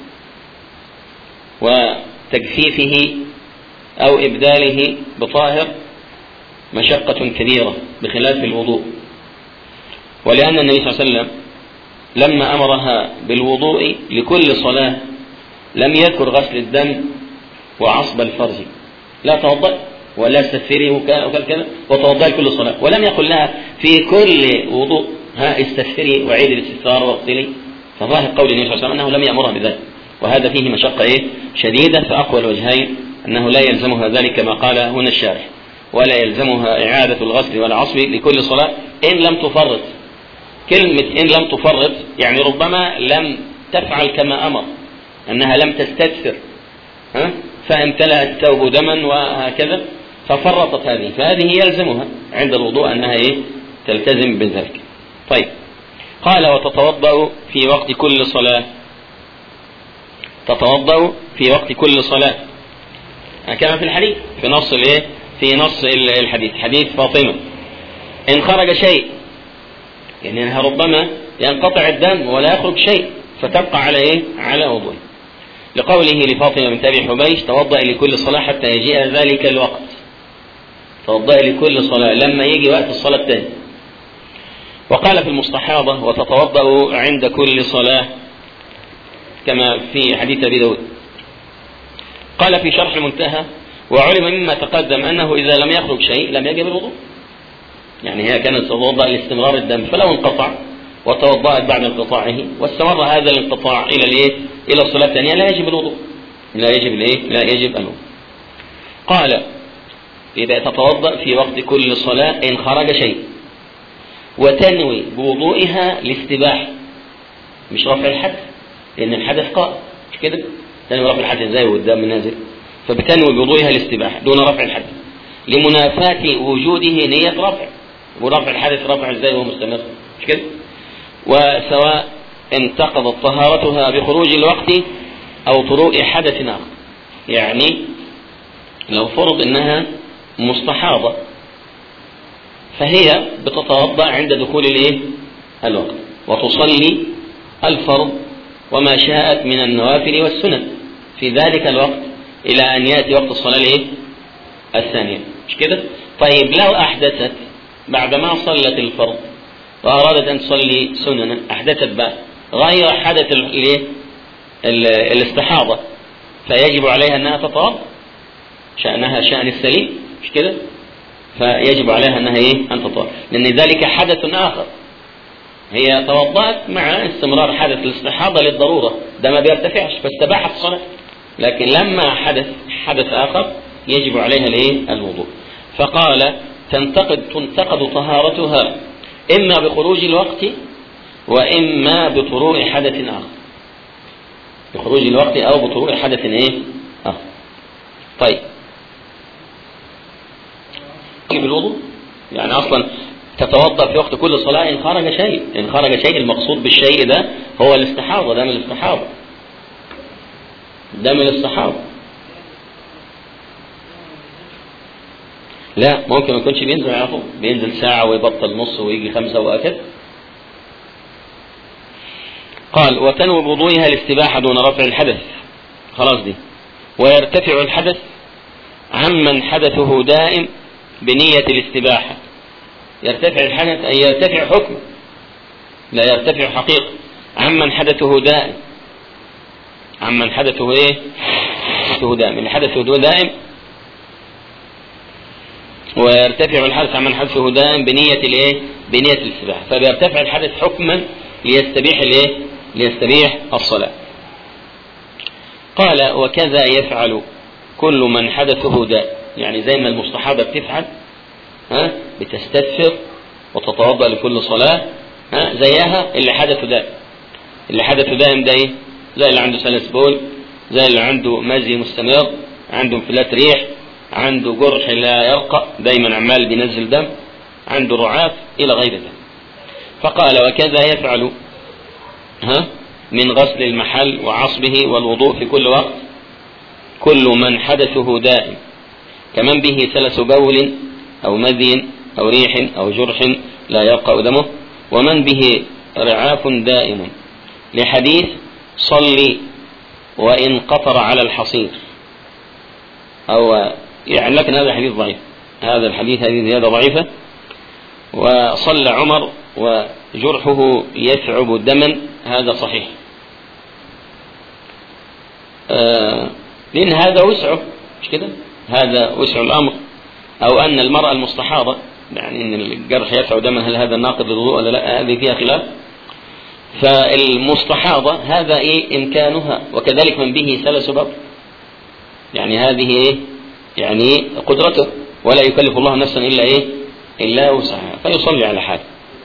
وتجفيفه أو إبداله بطاهر مشقة كبيرة بخلاف الوضوء ولأن النبي صلى الله عليه وسلم لما أمرها بالوضوء لكل صلاة لم يذكر غسل الدم وعصب الفرج لا توضأ ولا استغفري وكذا وتوضأي كل صلاة ولم يقل لها في كل وضوء ها استغفري وعيدي الاستغفار واغسلي فظاهر قول النبي صلى الله عليه وسلم انه لم يامرها بذلك وهذا فيه مشقة ايه شديدة فأقوى الوجهين أنه لا يلزمها ذلك كما قال هنا الشارح ولا يلزمها إعادة الغسل والعصب لكل صلاة إن لم تفرط كلمة إن لم تفرط يعني ربما لم تفعل كما أمر أنها لم تستدثر ها فامتلأ الثوب دما وهكذا ففرطت هذه فهذه يلزمها عند الوضوء أنها إيه تلتزم بذلك طيب قال وتتوضأ في وقت كل صلاة تتوضأ في وقت كل صلاة كما في الحديث في نص الايه في نص الحديث حديث فاطمة إن خرج شيء يعني أنها ربما ينقطع الدم ولا يخرج شيء فتبقى على إيه؟ على وضوء لقوله لفاطمة بنت أبي حبيش توضأ لكل صلاة حتى يجيء ذلك الوقت توضأ لكل صلاة لما يجي وقت الصلاة الثاني وقال في المستحاضة وتتوضأ عند كل صلاة كما في حديث أبي داود قال في شرح المنتهى وعلم مما تقدم أنه إذا لم يخرج شيء لم يجب الوضوء يعني هي كانت تتوضأ لاستمرار الدم فلو انقطع وتوضأت بعد انقطاعه واستمر هذا الانقطاع إلى الإيه؟ إلى الصلاة الثانية لا يجب الوضوء لا يجب الإيه؟ لا يجب الوضوء قال إذا تتوضأ في وقت كل صلاة إن خرج شيء وتنوي بوضوئها الاستباحة مش رفع الحدث لأن الحدث قائم مش كده؟ تنوي رفع الحدث ازاي والدم نازل فبتنوي بوضوئها الاستباحة دون رفع الحدث لمنافاة وجوده نية رفع ورفع الحدث رفع ازاي وهو مستمر مش كده؟ وسواء انتقضت طهارتها بخروج الوقت أو طروء حدث آخر يعني لو فرض أنها مستحاضة فهي بتتوضأ عند دخول الايه؟ الوقت وتصلي الفرض وما شاءت من النوافل والسنن في ذلك الوقت إلى أن يأتي وقت الصلاة الايه؟ الثانية مش كده؟ طيب لو أحدثت بعدما صلت الفرض وأرادت أن تصلي سننا أحدثت بقى غير حدث الايه؟ الاستحاضة فيجب عليها أنها تتوضأ شأنها شأن السليم مش كده؟ فيجب عليها أنها إيه؟ أن تتوضأ لأن ذلك حدث آخر هي توضأت مع استمرار حدث الاستحاضة للضرورة ده ما بيرتفعش فاستباحت الصلاة لكن لما حدث حدث آخر يجب عليها الايه؟ الوضوء فقال تنتقد تنتقد طهارتها إما بخروج الوقت وإما بطروء حدث آخر بخروج الوقت أو بطروء حدث إيه؟ آخر طيب بالوضوء يعني أصلا تتوضا في وقت كل صلاه ان خرج شيء ان خرج شيء المقصود بالشيء ده هو الاستحاضه دم الاستحاضه دم الاستحاضه لا ممكن ما يكونش بينزل على طول بينزل ساعة ويبطل نص ويجي خمسة وهكذا قال وتنوي بوضوئها الاستباحة دون رفع الحدث خلاص دي ويرتفع الحدث عمن حدثه دائم بنية الاستباحة يرتفع الحدث أي يرتفع حكم لا يرتفع حقيقة عمن حدثه دائم عمن حدثه ايه حدثه دائم اللي حدثه دائم ويرتفع الحدث عمن حدثه دائم بنية الايه بنية الاستباحة فبيرتفع الحدث حكما ليستبيح الايه ليستبيح الصلاة قال وكذا يفعل كل من حدثه داء يعني زي ما المستحاضة بتفعل ها بتستدفر وتتوضا لكل صلاه ها زيها اللي حدث دائم اللي حدث دائم ده ايه؟ زي اللي عنده سلس بول زي اللي عنده مزي مستمر عنده انفلات ريح عنده جرح لا يرقى دايما عمال بينزل دم عنده رعاف الى غير ذلك فقال وكذا يفعل ها من غسل المحل وعصبه والوضوء في كل وقت كل من حدثه دائم كمن به سلس بول أو مذي أو ريح أو جرح لا يبقى دمه ومن به رعاف دائم لحديث صلي وإن قطر على الحصير أو يعني لكن هذا حديث ضعيف هذا الحديث هذه زيادة ضعيفة وصلى عمر وجرحه يثعب دما هذا صحيح آه لأن هذا وسعه مش كده هذا وسع الأمر أو أن المرأة المستحاضة يعني أن الجرح يثعب دما هل هذا ناقض للوضوء ولا لا هذه فيها خلاف فالمستحاضة هذا إيه إمكانها وكذلك من به سلس بر يعني هذه إيه يعني قدرته ولا يكلف الله نفسا إلا إيه إلا وسعها فيصلي على حاله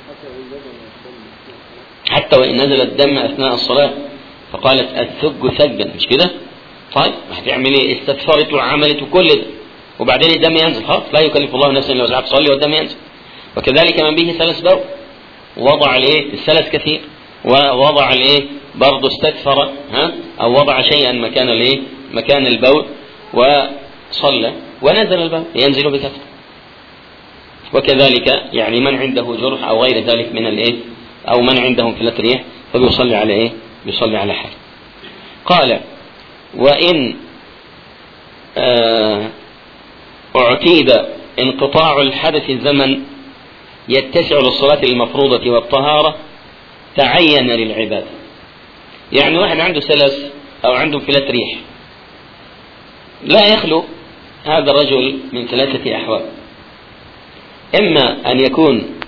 حتى وإن نزل الدم أثناء الصلاة فقالت الثج ثجا مش كده طيب هتعمل ايه استدفرت وعملت وكل ده وبعدين الدم ينزل خلاص لا يكلف الله نفسا الا وسعها تصلي والدم ينزل وكذلك من به سلس بر وضع الايه السلس كثير ووضع الايه برضه استدفر ها او وضع شيئا مكان الايه مكان البول وصلى ونزل البول ينزل بكثره وكذلك يعني من عنده جرح او غير ذلك من الايه او من عنده انفلات ريح فبيصلي على ايه بيصلي على حال قال وان آه اعتيد انقطاع الحدث الزمن يتسع للصلاة المفروضة والطهارة تعين للعبادة يعني واحد عنده سلس أو عنده انفلات ريح لا يخلو هذا الرجل من ثلاثة أحوال إما أن يكون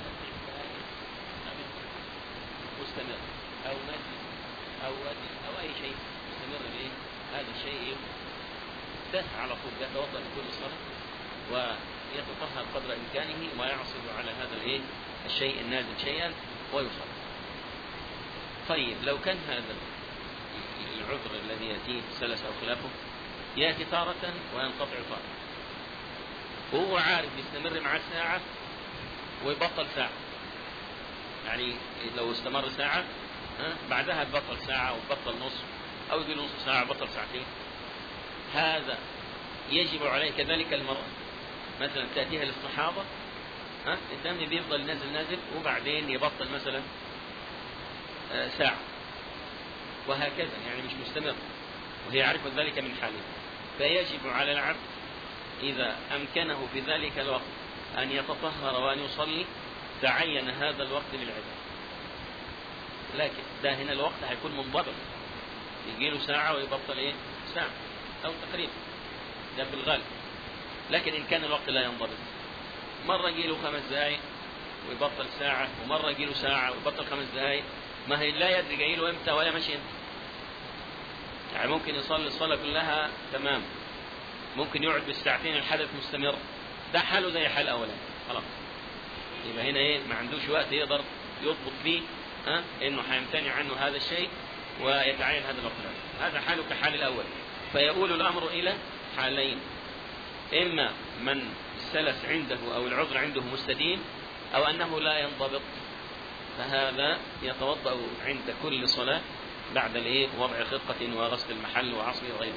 مستمر أو مادي أو ودي أو أي شيء مستمر به هذا الشيء ده على طول يتوضأ لكل صلاة ويتطهر قدر إمكانه ويعصب على هذا الإيه الشيء النازل شيئا ويصلي. طيب لو كان هذا العذر الذي يأتيه سلس أو خلافه يأتي تارة وينقطع تارة. وهو عارف يستمر مع ساعة ويبطل ساعة. يعني لو استمر ساعة ها بعدها تبطل ساعة وتبطل نصف أو يقول نصف ساعة بطل ساعتين. هذا يجب عليه كذلك المرأة مثلا تأتيها الاستحاضة ها الدم بيفضل نازل نازل وبعدين يبطل مثلا آه ساعة وهكذا يعني مش مستمر وهي عارفة ذلك من حاله فيجب على العبد إذا أمكنه في ذلك الوقت أن يتطهر وأن يصلي تعين هذا الوقت للعبادة لكن ده هنا الوقت هيكون منضبط يجي له ساعة ويبطل إيه؟ ساعة أو تقريبا ده في الغالب لكن إن كان الوقت لا ينضبط مرة يجي له خمس دقايق ويبطل ساعة ومرة يجي له ساعة ويبطل خمس دقايق ما هي لا يدري جاي له امتى ولا ماشي امتى يعني ممكن يصلي الصلاة كلها تمام ممكن يقعد بالساعتين الحدث مستمر ده حاله زي حال أولاني خلاص يبقى هنا ايه ما عندوش وقت يقدر يضبط فيه ها انه هيمتنع عنه هذا الشيء ويتعين هذا الوقت هذا حاله كحال الأول فيؤول الأمر إلى حالين إما من السلس عنده أو العذر عنده مستديم أو أنه لا ينضبط فهذا يتوضأ عند كل صلاة بعد الايه وضع خطة وغسل المحل وعصر وغيره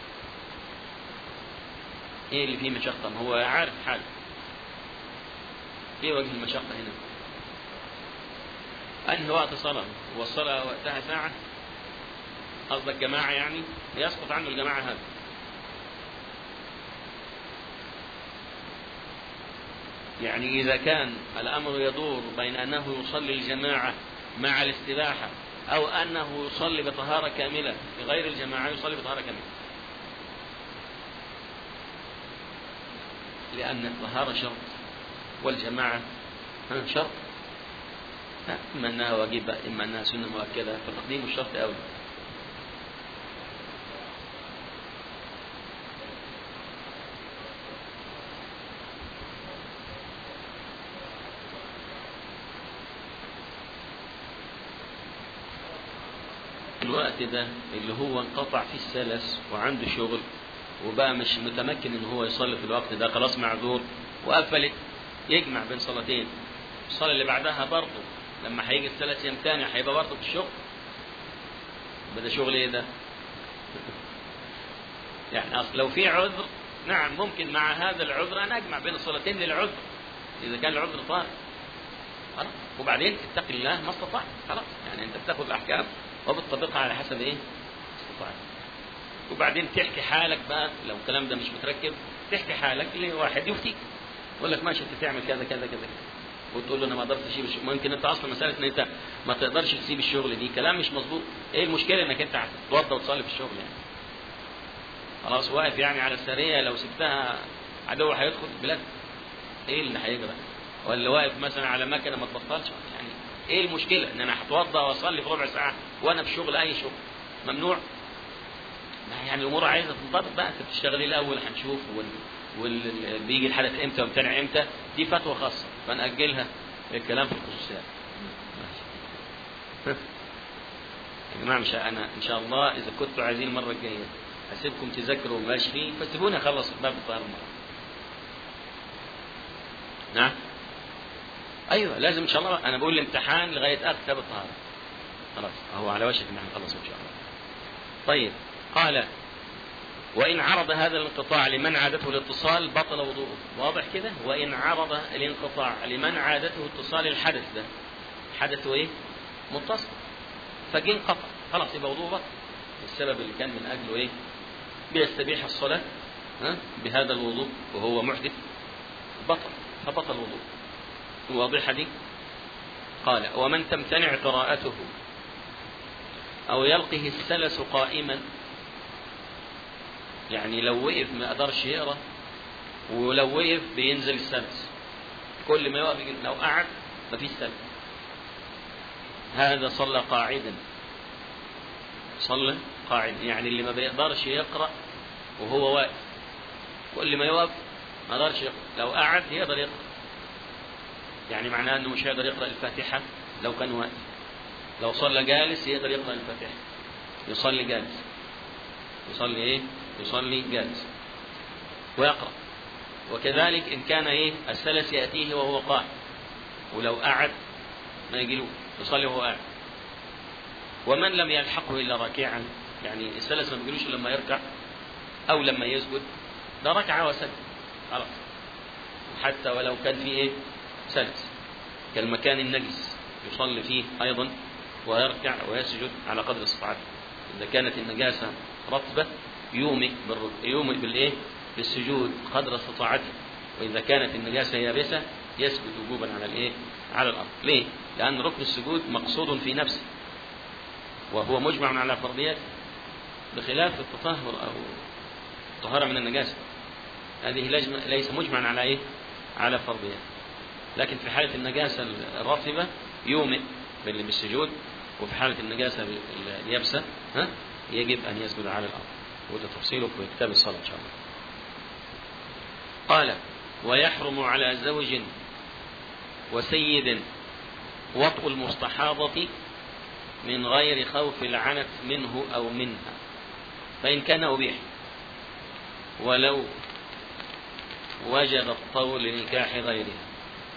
ايه اللي فيه مشقة ما هو عارف حاله ايه وجه المشقة هنا أنهي وقت صلاة والصلاة وقتها ساعة قصدك جماعة يعني يسقط عنه الجماعة هذا يعني إذا كان الأمر يدور بين أنه يصلي الجماعة مع الاستباحة أو أنه يصلي بطهارة كاملة بغير الجماعة يصلي بطهارة كاملة لأن الطهارة شرط والجماعة شرط إما أنها واجبة إما أنها سنة مؤكدة فتقديم الشرط أولى الوقت ده اللي هو انقطع فيه السلس وعنده شغل وبقى مش متمكن ان هو يصلي في الوقت ده خلاص معذور وقفلت يجمع بين صلاتين الصلاة اللي بعدها برضه لما هيجي السلس يمتنع هيبقى برضه في الشغل بدا شغل ايه ده يعني أصل لو في عذر نعم ممكن مع هذا العذر أن أجمع بين الصلاتين للعذر إذا كان العذر طارئ خلاص وبعدين اتق الله ما استطعت خلاص يعني أنت بتاخذ الأحكام وبتطبقها على حسب إيه استطاعتك وبعدين تحكي حالك بقى لو الكلام ده مش متركب تحكي حالك لواحد يفتيك يقول لك ماشي انت تعمل كذا كذا كذا وتقول له انا ما اقدرش اسيب الشغل ممكن انت اصلا مساله ان انت ما تقدرش تسيب الشغل دي كلام مش مظبوط ايه المشكله انك انت هتتوضى وتصلي في الشغل يعني خلاص واقف يعني على السريه لو سبتها عدو هيدخل البلاد ايه اللي هيجرى ولا واقف مثلا على مكنه ما تبطلش يعني ايه المشكله ان انا هتوضى واصلي في ربع ساعه وانا في شغل اي شغل ممنوع يعني الامور عايزه تنضبط بقى انت بتشتغلي الاول هنشوف وبيجي الحدث امتى وامتنع امتى دي فتوى خاصه فنأجلها الكلام في الخصوصيات يا جماعه مش انا ان شاء الله اذا كنتوا عايزين المره الجايه اسيبكم تذاكروا ماشي فيه فسيبوني اخلص باب الطهاره المره نعم ايوه لازم ان شاء الله انا بقول الامتحان لغايه اخر كتاب الطهاره خلاص هو على وشك ان احنا نخلص ان شاء الله طيب قال وإن عرض هذا الانقطاع لمن عادته الاتصال بطل وضوءه واضح كده وإن عرض الانقطاع لمن عادته اتصال الحدث ده حدثه إيه متصل فجه انقطع خلاص يبقى وضوءه بطل السبب اللي كان من أجله إيه بيستبيح الصلاة ها بهذا الوضوء وهو محدث بطل فبطل وضوء واضحة دي قال ومن تمتنع قراءته أو يلقه السلس قائما يعني لو وقف ما قدرش يقرا ولو وقف بينزل السلس كل ما يقف لو قعد ما فيش سلس هذا صلى قاعدا صلى قاعد يعني اللي ما بيقدرش يقرا وهو واقف كل ما يقف ما قدرش يقرا لو قعد يقدر يقرا يعني معناه انه مش هيقدر يقرا الفاتحه لو كان واقف لو صلى جالس يقدر يقرا الفاتحه يصلي جالس يصلي ايه يصلي جالس ويقرا وكذلك ان كان ايه السلس ياتيه وهو قائم ولو قعد ما يجيلوش يصلي وهو قاعد ومن لم يلحقه الا راكعا يعني السلس ما بيجيلوش لما يركع او لما يسجد ده ركعه وسجد خلاص حتى ولو كان فيه ايه سلس كالمكان النجس يصلي فيه ايضا ويركع ويسجد على قدر استطاعته اذا كانت النجاسه رطبه يومئ يومئ بالايه بالسجود قدر استطاعته واذا كانت النجاسه يابسه يسجد وجوبا على الايه على الارض ليه لان ركن السجود مقصود في نفسه وهو مجمع على فرضيته بخلاف التطهر او الطهاره من النجاسه هذه ليس مجمعا على ايه على فرضيته لكن في حاله النجاسه الرطبه يومئ بالسجود وفي حاله النجاسه اليابسه ها يجب ان يسجد على الارض وده تفصيله في كتاب الصلاه ان شاء الله قال ويحرم على زوج وسيد وطء المستحاضة من غير خوف العنت منه أو منها فإن كان أبيح ولو وجد الطول لنكاح غيرها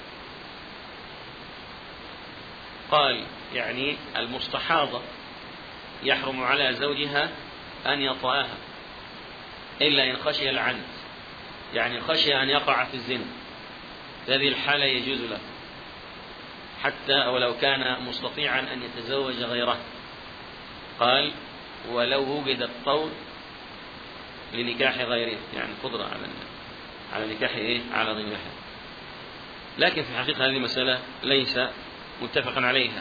قال يعني المستحاضة يحرم على زوجها أن يطأها إلا إن خشي العنت يعني خشي أن يقع في الزنا في هذه الحالة يجوز له حتى ولو كان مستطيعا أن يتزوج غيره قال ولو وجد الطول لنكاح غيره يعني قدرة على على نكاح إيه؟ على ضمنها لكن في الحقيقة هذه مسألة ليس متفقا عليها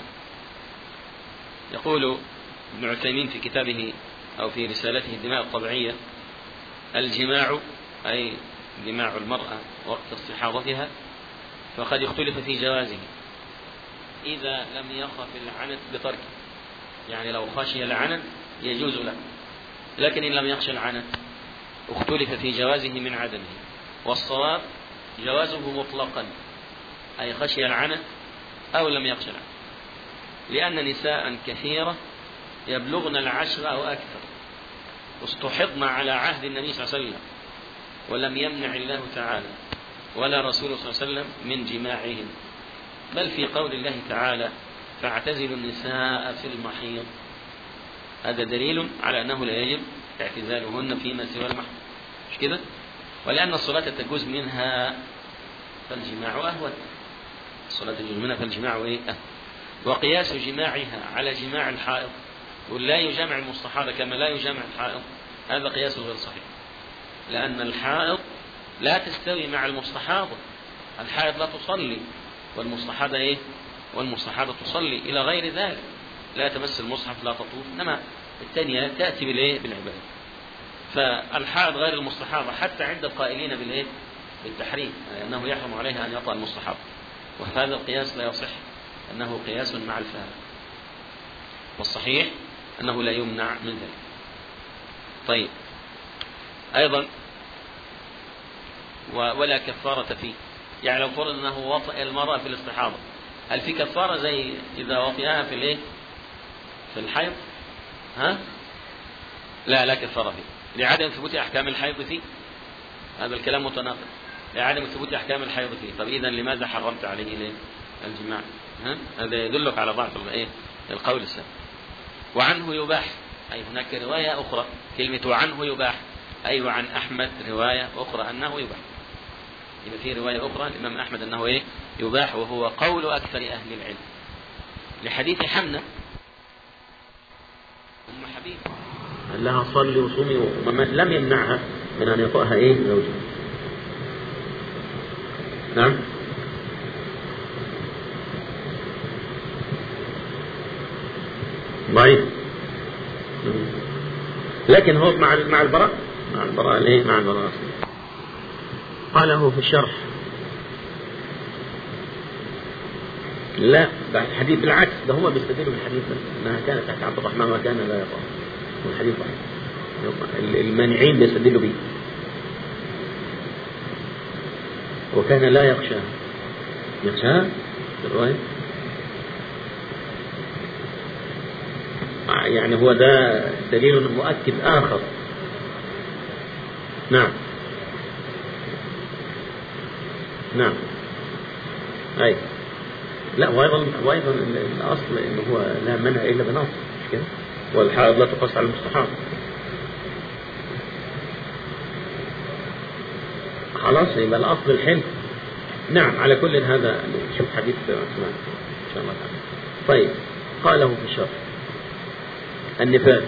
يقول ابن عثيمين في كتابه أو في رسالته الدماء الطبيعية الجماع أي جماع المرأة وقت استحاضتها فقد اختلف في جوازه إذا لم يخف العنت بتركه يعني لو خشي العنت يجوز له لكن إن لم يخشى العنت اختلف في جوازه من عدمه والصواب جوازه مطلقا أي خشي العنت أو لم يخشى العنت لأن نساء كثيرة يبلغن العشر أو أكثر استحضن على عهد النبي صلى الله عليه وسلم ولم يمنع الله تعالى ولا رسوله صلى الله عليه وسلم من جماعهن بل في قول الله تعالى فاعتزلوا النساء في المحيض هذا دليل على أنه لا يجب اعتزالهن فيما سوى المحرم مش كده ولأن الصلاة تجوز منها فالجماع أهون الصلاة تجوز منها فالجماع إيه أهون وقياس جماعها على جماع الحائض يقول لا يجامع المستحاضة كما لا يجامع الحائض هذا قياس غير صحيح لأن الحائض لا تستوي مع المستحاضة الحائض لا تصلي والمستحاضة إيه والمستحاضة تصلي إلى غير ذلك لا تمس المصحف لا تطوف إنما الثانية تأتي بالإيه بالعبادة فالحائض غير المستحاضة حتى عند القائلين بالإيه بالتحريم أنه يحرم عليها أن يطأ المستحاضة وهذا القياس لا يصح أنه قياس مع الفارق والصحيح أنه لا يمنع من ذلك طيب أيضا ولا كفارة فيه يعني لو فرض أنه وطئ المرأة في الاستحاضة هل في كفارة زي إذا وطئها في الإيه في الحيض ها لا لا كفارة فيه لعدم ثبوت أحكام الحيض فيه هذا الكلام متناقض لعدم ثبوت أحكام الحيض فيه طب إذا لماذا حرمت عليه ليه؟ الجماع ها؟ هذا يدلك على ضعف الايه القول السابق وعنه يباح أي هناك رواية أخرى كلمة وعنه يباح أي وعن أحمد رواية أخرى أنه يباح يبقى في رواية أخرى الإمام أحمد أنه إيه يباح وهو قول أكثر أهل العلم لحديث حمنة أم حبيب قال لها صلي وصومي وما لم يمنعها من أن يطأها إيه زوجها نعم ضعيف لكن هو مع مع البراء مع البراء ليه مع البراء قاله في الشرح لا بعد الحديث بالعكس ده هو بيستدل بالحديث انها كانت تحت عبد الرحمن وكان لا يطاع والحديث ضعيف المانعين بيستدلوا به وكان لا يخشى يخشى الرواية يعني هو ده دليل مؤكد آخر نعم نعم أي لا وأيضا وأيضا الأصل إنه هو لا منع إلا بنص مش كده والحائض لا تقص على المستحاض خلاص يبقى الأصل الحلم نعم على كل هذا نشوف حديث عثمان إن شاء الله تعالى طيب قاله في الشرح النفاس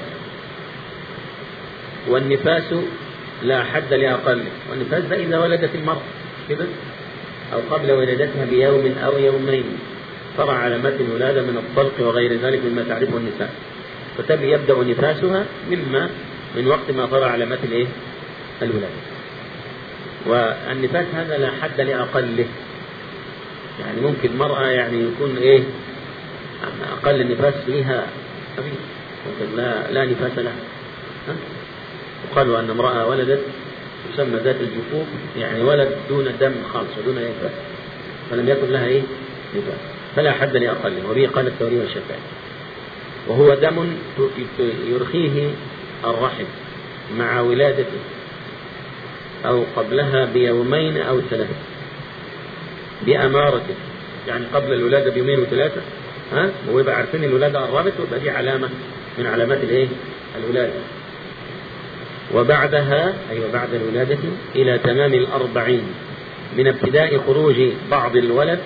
والنفاس لا حد لأقل والنفاس ده إذا ولدت المرأة كده أو قبل ولادتها بيوم أو يومين ترى علامات الولادة من الطلق وغير ذلك مما تعرفه النساء فتبي يبدأ نفاسها مما من وقت ما ترى علامات الايه؟ الولادة والنفاس هذا لا حد لأقله يعني ممكن مرأة يعني يكون ايه أقل النفاس فيها ممكن لا لا نفاس لها وقالوا أن امرأة ولدت تسمى ذات الجفوف يعني ولد دون دم خالص ودون نفاس فلم يكن لها ايه نفاس فلا حد لأقله وبه قال الثوري والشافعي وهو دم يرخيه الرحم مع ولادته أو قبلها بيومين أو ثلاثة بأمارته يعني قبل الولادة بيومين وثلاثة ها ويبقى عارفين الولادة قربت ويبقى دي علامة من علامات الايه الولادة وبعدها أي أيوة بعد الولادة إلى تمام الأربعين من ابتداء خروج بعض الولد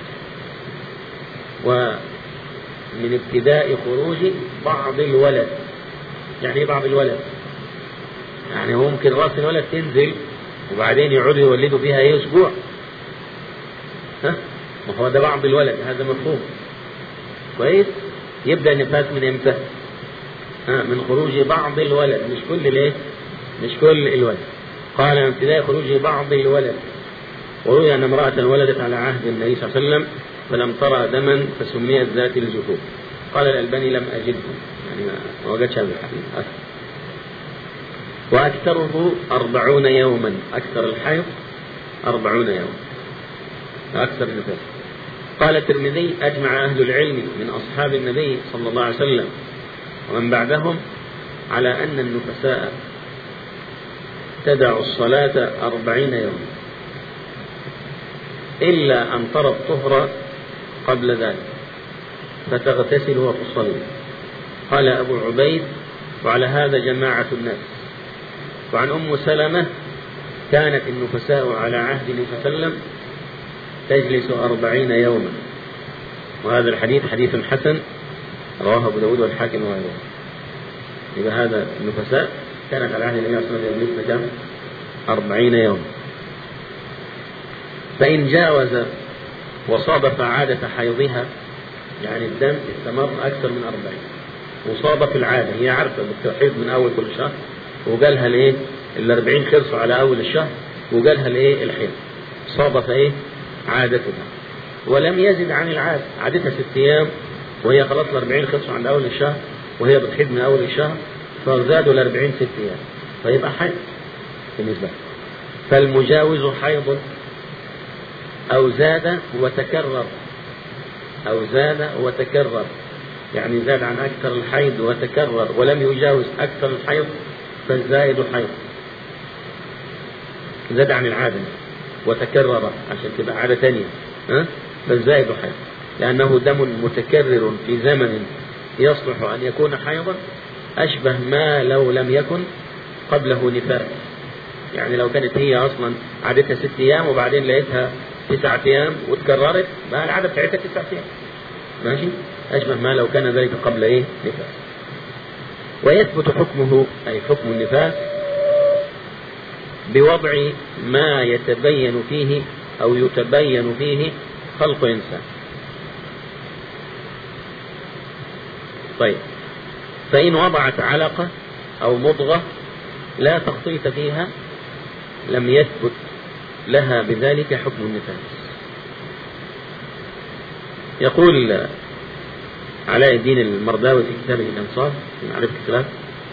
ومن ابتداء خروج بعض الولد يعني ايه بعض الولد يعني هو ممكن راس الولد تنزل وبعدين يقعدوا يولدوا فيها ايه اسبوع ها ما هو ده بعض الولد هذا مفهوم كويس يبدا النفاس من امتى ها من خروج بعض الولد مش كل الايه مش كل الولد قال من ابتداء خروج بعض الولد وروي ان امراه ولدت على عهد النبي صلى الله عليه وسلم فلم ترى دما فسميت ذات الجفوف قال الألباني لم أجده يعني ما وجدش هذا الحديث وأكثره أربعون يوما أكثر الحيض أربعون يوما أكثر النفاس قال الترمذي أجمع أهل العلم من أصحاب النبي صلى الله عليه وسلم ومن بعدهم على أن النفساء تدع الصلاة أربعين يوما إلا أن ترى الطهر قبل ذلك فتغتسل وتصلي قال أبو عبيد وعلى هذا جماعة الناس وعن أم سلمة كانت النفساء على عهد النبي صلى الله عليه وسلم تجلس أربعين يوما وهذا الحديث حديث حسن رواه أبو داود والحاكم وغيره يبقى هذا النفساء كانت على عهد النبي صلى الله عليه وسلم يجلسن كم؟ أربعين يوما فإن جاوز وصادف عادة حيضها يعني الدم استمر أكثر من أربعين وصادف العادة هي عارفة بتحيض من أول كل شهر وقالها الإيه الأربعين خلصوا على أول الشهر وقالها الإيه الحيض صادف إيه عادتها ولم يزد عن العادة عادتها ست أيام وهي خلاص الأربعين خلصوا عند أول الشهر وهي بتحيض من أول الشهر فزادوا الأربعين ست أيام فيبقى حيض بالنسبة لها. فالمجاوز حيض أو زاد وتكرر أو زاد وتكرر يعني زاد عن أكثر الحيض وتكرر ولم يجاوز أكثر الحيض فالزائد حيض زاد عن العادة وتكرر عشان تبقى عادة ثانية ها فالزائد حيض لأنه دم متكرر في زمن يصلح أن يكون حيضا أشبه ما لو لم يكن قبله نفاس يعني لو كانت هي أصلا عادتها ست أيام وبعدين لقيتها تسعة أيام وتكررت بقى العادة بتاعتها تسعة أيام ماشي أشبه ما لو كان ذلك قبل إيه نفاس ويثبت حكمه أي حكم النفاس بوضع ما يتبين فيه أو يتبين فيه خلق إنسان طيب فإن وضعت علقة أو مضغة لا تخطيط فيها لم يثبت لها بذلك حكم النفاس يقول علاء الدين المرداوي في كتابه الأنصار في معرفة الكلام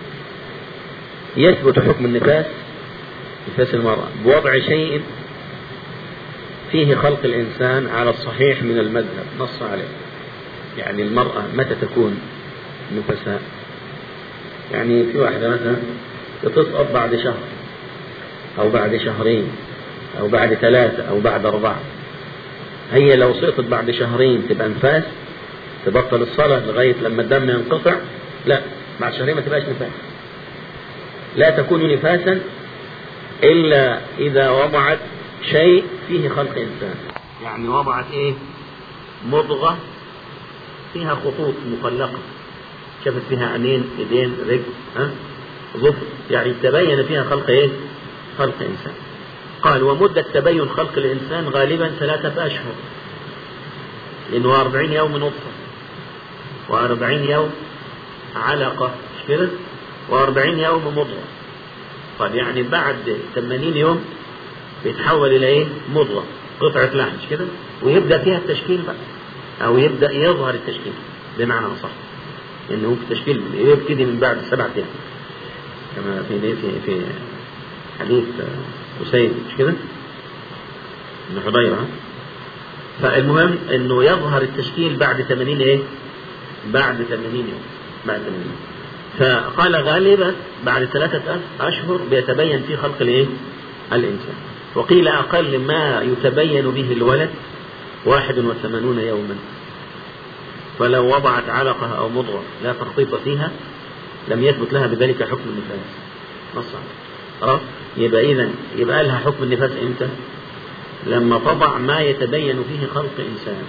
يثبت حكم النفاس نفاس المرأة بوضع شيء فيه خلق الإنسان على الصحيح من المذهب نص عليه يعني المرأة متى تكون نفساء يعني في واحدة مثلا بتسقط بعد شهر أو بعد شهرين أو بعد ثلاثة أو بعد أربعة هي لو سقطت بعد شهرين تبقى نفاس تبطل الصلاة لغاية لما الدم ينقطع لا بعد شهرين ما تبقاش نفاس لا تكون نفاسا إلا إذا وضعت شيء فيه خلق إنسان يعني وضعت إيه مضغة فيها خطوط مخلقة شافت فيها عينين ايدين رجل ها ظفر يعني تبين فيها خلق ايه خلق انسان قال ومدة تبين خلق الانسان غالبا ثلاثة اشهر لانه 40 يوم نطفة و40 يوم علقة مش كده و40 يوم مضغة طيب يعني بعد 80 يوم بيتحول الى ايه مضغة قطعة لحم مش كده ويبدأ فيها التشكيل بقى او يبدأ يظهر التشكيل بمعنى اصح انه ممكن التشكيل يبتدي من بعد سبعة ايام كما في في في حديث أسيد مش كده؟ ابن حضيرة فالمهم انه يظهر التشكيل بعد 80 ايه؟ بعد 80 يوم بعد 80 يوم فقال غالبا بعد ثلاثة أشهر بيتبين في خلق الايه؟ الإنسان وقيل أقل ما يتبين به الولد واحد وثمانون يوما فلو وضعت علقة أو مضغة لا تخطيط فيها لم يثبت لها بذلك حكم النفاس نص خلاص يبقى إذا يبقى لها حكم النفاس إمتى؟ لما تضع ما يتبين فيه خلق إنسان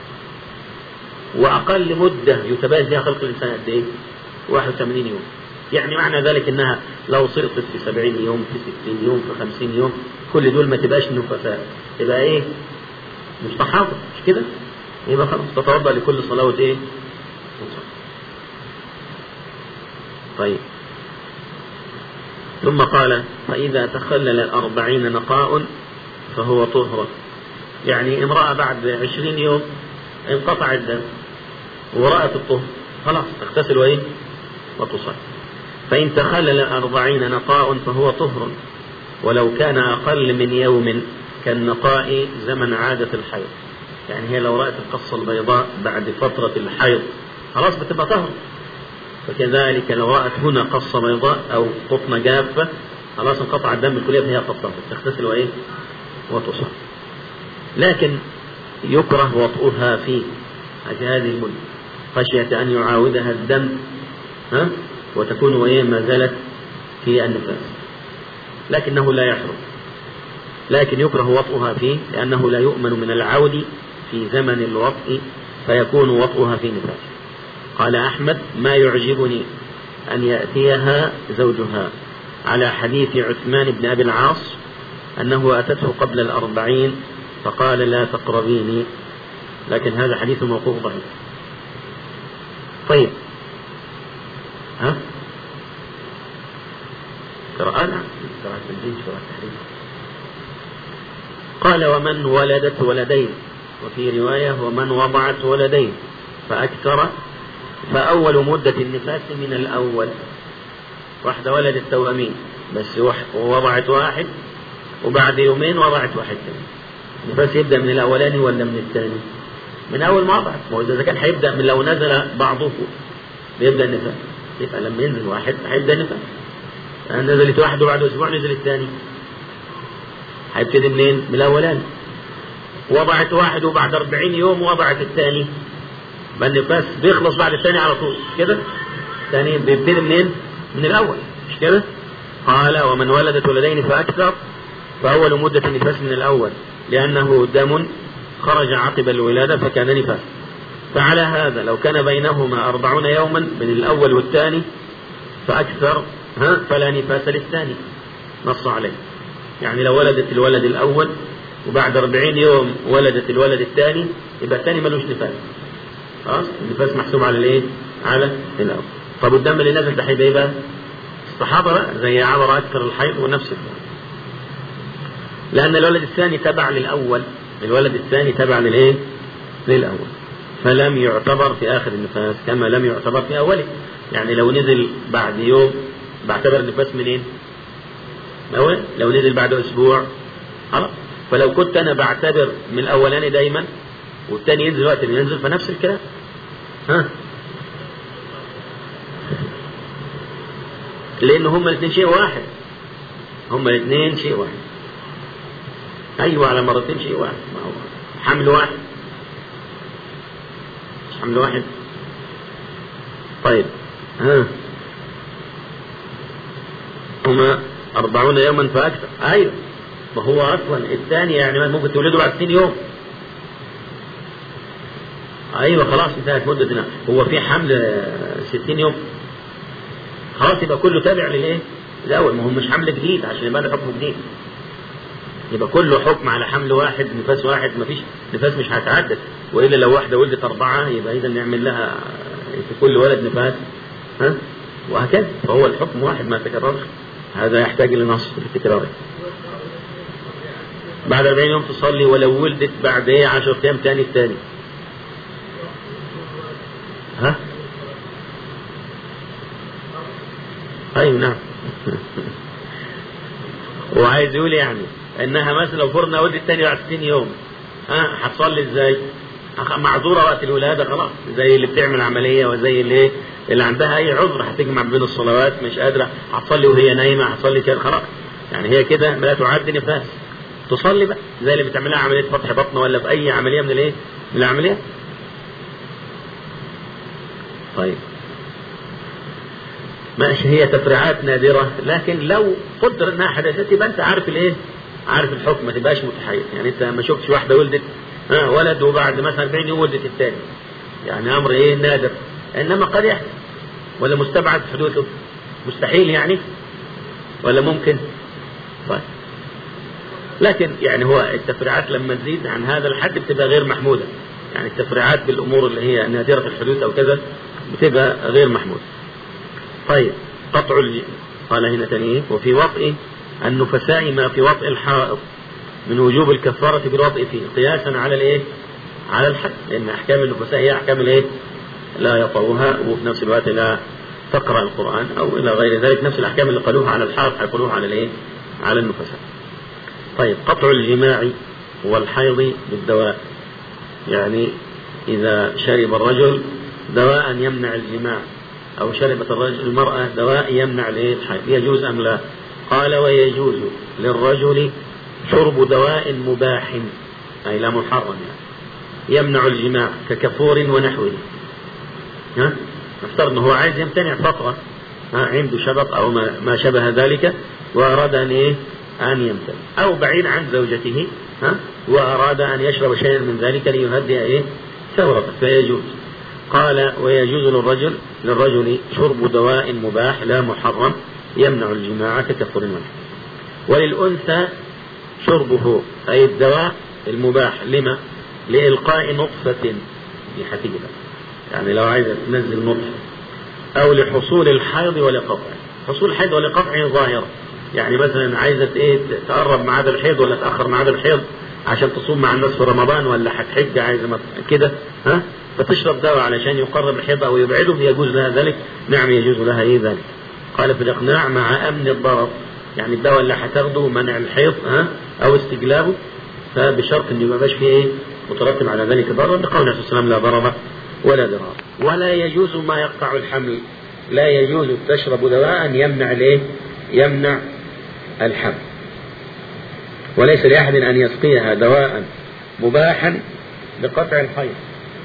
وأقل مدة يتبين فيها خلق الإنسان قد إيه؟ 81 يوم يعني معنى ذلك إنها لو سقطت في 70 يوم في 60 يوم في 50 يوم كل دول ما تبقاش نفساء تبقى إيه؟ مستحاضة مش كده؟ يبقى خلاص تتوضا لكل صلاه ايه طيب ثم قال فإذا تخلل الأربعين نقاء فهو طهر يعني امرأة بعد عشرين يوم انقطع الدم ورأت الطهر خلاص تغتسل وإيه وتصلي فإن تخلل الأربعين نقاء فهو طهر ولو كان أقل من يوم كالنقاء زمن عادة الحيض يعني هي لو رأت القصة البيضاء بعد فترة الحيض خلاص بتبقى طهر فكذلك لو رأت هنا قصة بيضاء أو قطنة جافة خلاص انقطع الدم الكلية فهي قد طهر تغتسل وإيه وتصل لكن يكره وطئها في هذه المدة خشية أن يعاودها الدم ها وتكون وإيه ما زالت في النفاس لكنه لا يحرم لكن يكره وطئها فيه لأنه لا يؤمن من العود في زمن الوطء فيكون وطئها في نفاس قال أحمد ما يعجبني أن يأتيها زوجها على حديث عثمان بن أبي العاص أنه أتته قبل الأربعين فقال لا تقربيني لكن هذا حديث موقوف ضعيف طيب ها قراءة نعم قراءة الدين قراءة التحريم قال ومن ولدت ولدين وفي رواية ومن وضعت ولدين فأكثر فأول مدة النفاس من الأول واحدة ولدت توأمين بس وضعت واحد وبعد يومين وضعت واحد ثاني النفاس يبدأ من الأولاني ولا من الثاني من أول ما وضعت ما هو إذا كان هيبدأ من لو نزل بعضه بيبدأ النفاس يبقى لما ينزل واحد هيبدأ النفاس يعني نزلت واحد وبعد أسبوع نزل الثاني هيبتدي منين؟ من الأولاني وضعت واحد وبعد 40 يوم وضعت الثاني بل النفاس بيخلص بعد الثاني على طول مش كده؟ الثاني بيبتدي منين؟ من الأول مش كده؟ قال ومن ولدت ولدين فأكثر فأول مدة النفاس من الأول لأنه دم خرج عقب الولادة فكان نفاس فعلى هذا لو كان بينهما أربعون يوما من الأول والثاني فأكثر ها فلا نفاس للثاني نص عليه يعني لو ولدت الولد الأول وبعد 40 يوم ولدت الولد الثاني يبقى الثاني ملوش نفاس خلاص النفاس محسوب على الايه؟ على الاول طب الدم اللي نزل ده هيبقى ايه بقى؟ الصحابه بقى زي عبر اكثر الحيض ونفس الدم لان الولد الثاني تبع للاول الولد الثاني تبع للايه؟ للاول فلم يعتبر في اخر النفاس كما لم يعتبر في اوله يعني لو نزل بعد يوم بعتبر النفاس منين؟ أول لو نزل بعد اسبوع خلاص فلو كنت انا بعتبر من الاولاني دايما والتاني ينزل وقت اللي ينزل فنفس الكلام ها لان هما الاثنين شيء واحد هما الاثنين شيء واحد ايوه على مرتين شيء واحد ما هو حمل واحد مش حمل واحد طيب ها هما أربعون يوما فأكثر أيوه ما هو أصلا الثاني يعني ممكن تولده بعد 60 يوم ايوه خلاص انتهت مدة هو في حمل 60 يوم خلاص يبقى كله تابع للايه؟ الاول ما هو مش حمل جديد عشان يبقى له حكم جديد يبقى كله حكم على حمل واحد نفاس واحد ما فيش نفاس مش هيتعدد والا لو واحده ولدت اربعه يبقى اذا نعمل لها في كل ولد نفاس ها وهكذا فهو الحكم واحد ما يتكررش هذا يحتاج الى نص في التكرار بعد 40 يوم تصلي ولو ولدت بعد ايه 10 ايام تاني الثاني ها ايوه نعم وعايز يقول يعني انها مثلا لو فرضنا ولدت تاني بعد 60 يوم ها هتصلي ازاي؟ معذوره وقت الولاده خلاص زي اللي بتعمل عمليه وزي اللي ايه اللي عندها اي عذر هتجمع بين الصلوات مش قادره هتصلي وهي نايمه هتصلي كده خلاص يعني هي كده لا تعد نفاس تصلي بقى زي اللي بتعملها عمليه فتح بطن ولا في اي عمليه من الايه؟ من العمليات طيب ماشي هي تفريعات نادرة لكن لو قدر انها حدثت يبقى انت عارف الايه؟ عارف الحكم ما تبقاش متحيز يعني انت ما شفتش واحدة ولدت ها ولد وبعد مثلا 40 يوم ولدت الثاني يعني امر ايه نادر انما قد يحدث ولا مستبعد حدوثه مستحيل يعني ولا ممكن طيب لكن يعني هو التفريعات لما تزيد عن هذا الحد بتبقى غير محمودة يعني التفريعات بالامور اللي هي نادرة الحدوث او كذا بتبقى غير محمودة طيب قطع الج... قال هنا تاني وفي وطئ النفساء ما في وطئ الحائط من وجوب الكفارة بالوطئ فيه قياسا على الايه؟ على الحد لأن أحكام النفساء هي أحكام الايه؟ لا يطوها وفي نفس الوقت لا تقرأ القرآن أو إلى غير ذلك نفس الأحكام اللي قالوها على الحائط هيقولوها على الايه؟ على النفساء. طيب قطع الجماع والحيض بالدواء يعني إذا شرب الرجل دواء يمنع الجماع أو شربت الرجل المرأة دواء يمنع الايه؟ الحيض يجوز أم لا؟ قال ويجوز للرجل شرب دواء مباح أي لا محرم يعني يمنع الجماع ككفور ونحوه ها نفترض انه هو عايز يمتنع فترة ها عنده شبق أو ما, ما شبه ذلك وأراد أن إيه أن يمتل أو بعيد عن زوجته ها وأراد أن يشرب شيئا من ذلك ليهدئ إيه ثورته فيجوز قال ويجوز للرجل للرجل شرب دواء مباح لا محرم يمنع الجماع ككفر المنع وللأنثى شربه أي الدواء المباح لما لإلقاء نطفة في حفيدها يعني لو عايز تنزل نطفة أو لحصول الحيض ولقطع حصول الحيض ولقطع ظاهرة يعني مثلا عايزة ايه تقرب ميعاد الحيض ولا تأخر ميعاد الحيض عشان تصوم مع الناس في رمضان ولا هتحج عايزة كده ها فتشرب دواء علشان يقرب الحيض أو يبعده يجوز لها ذلك نعم يجوز لها ايه ذلك قال في الإقناع مع أمن الضرر يعني الدواء اللي هتاخده منع الحيض ها أو استجلابه فبشرط انه ما يبقاش فيه ايه مترتب على ذلك ضرر لقول النبي صلى الله عليه وسلم لا ضرر ولا ضرار ولا يجوز ما يقطع الحمل لا يجوز تشرب دواء يمنع الايه يمنع الحمل وليس لأحد أن يسقيها دواء مباحا لقطع الحيض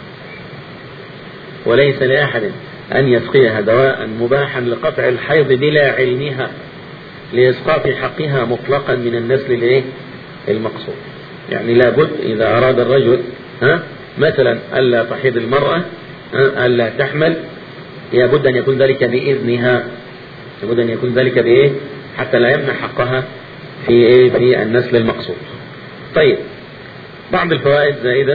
وليس لأحد أن يسقيها دواء مباحا لقطع الحيض بلا علمها لإسقاط حقها مطلقا من النسل الايه المقصود يعني لابد إذا أراد الرجل ها مثلا ألا تحيض المرأة ها ألا تحمل لابد أن يكون ذلك بإذنها لابد أن يكون ذلك بإيه حتى لا يمنع حقها في إيه في النسل المقصود طيب بعض الفوائد زائدة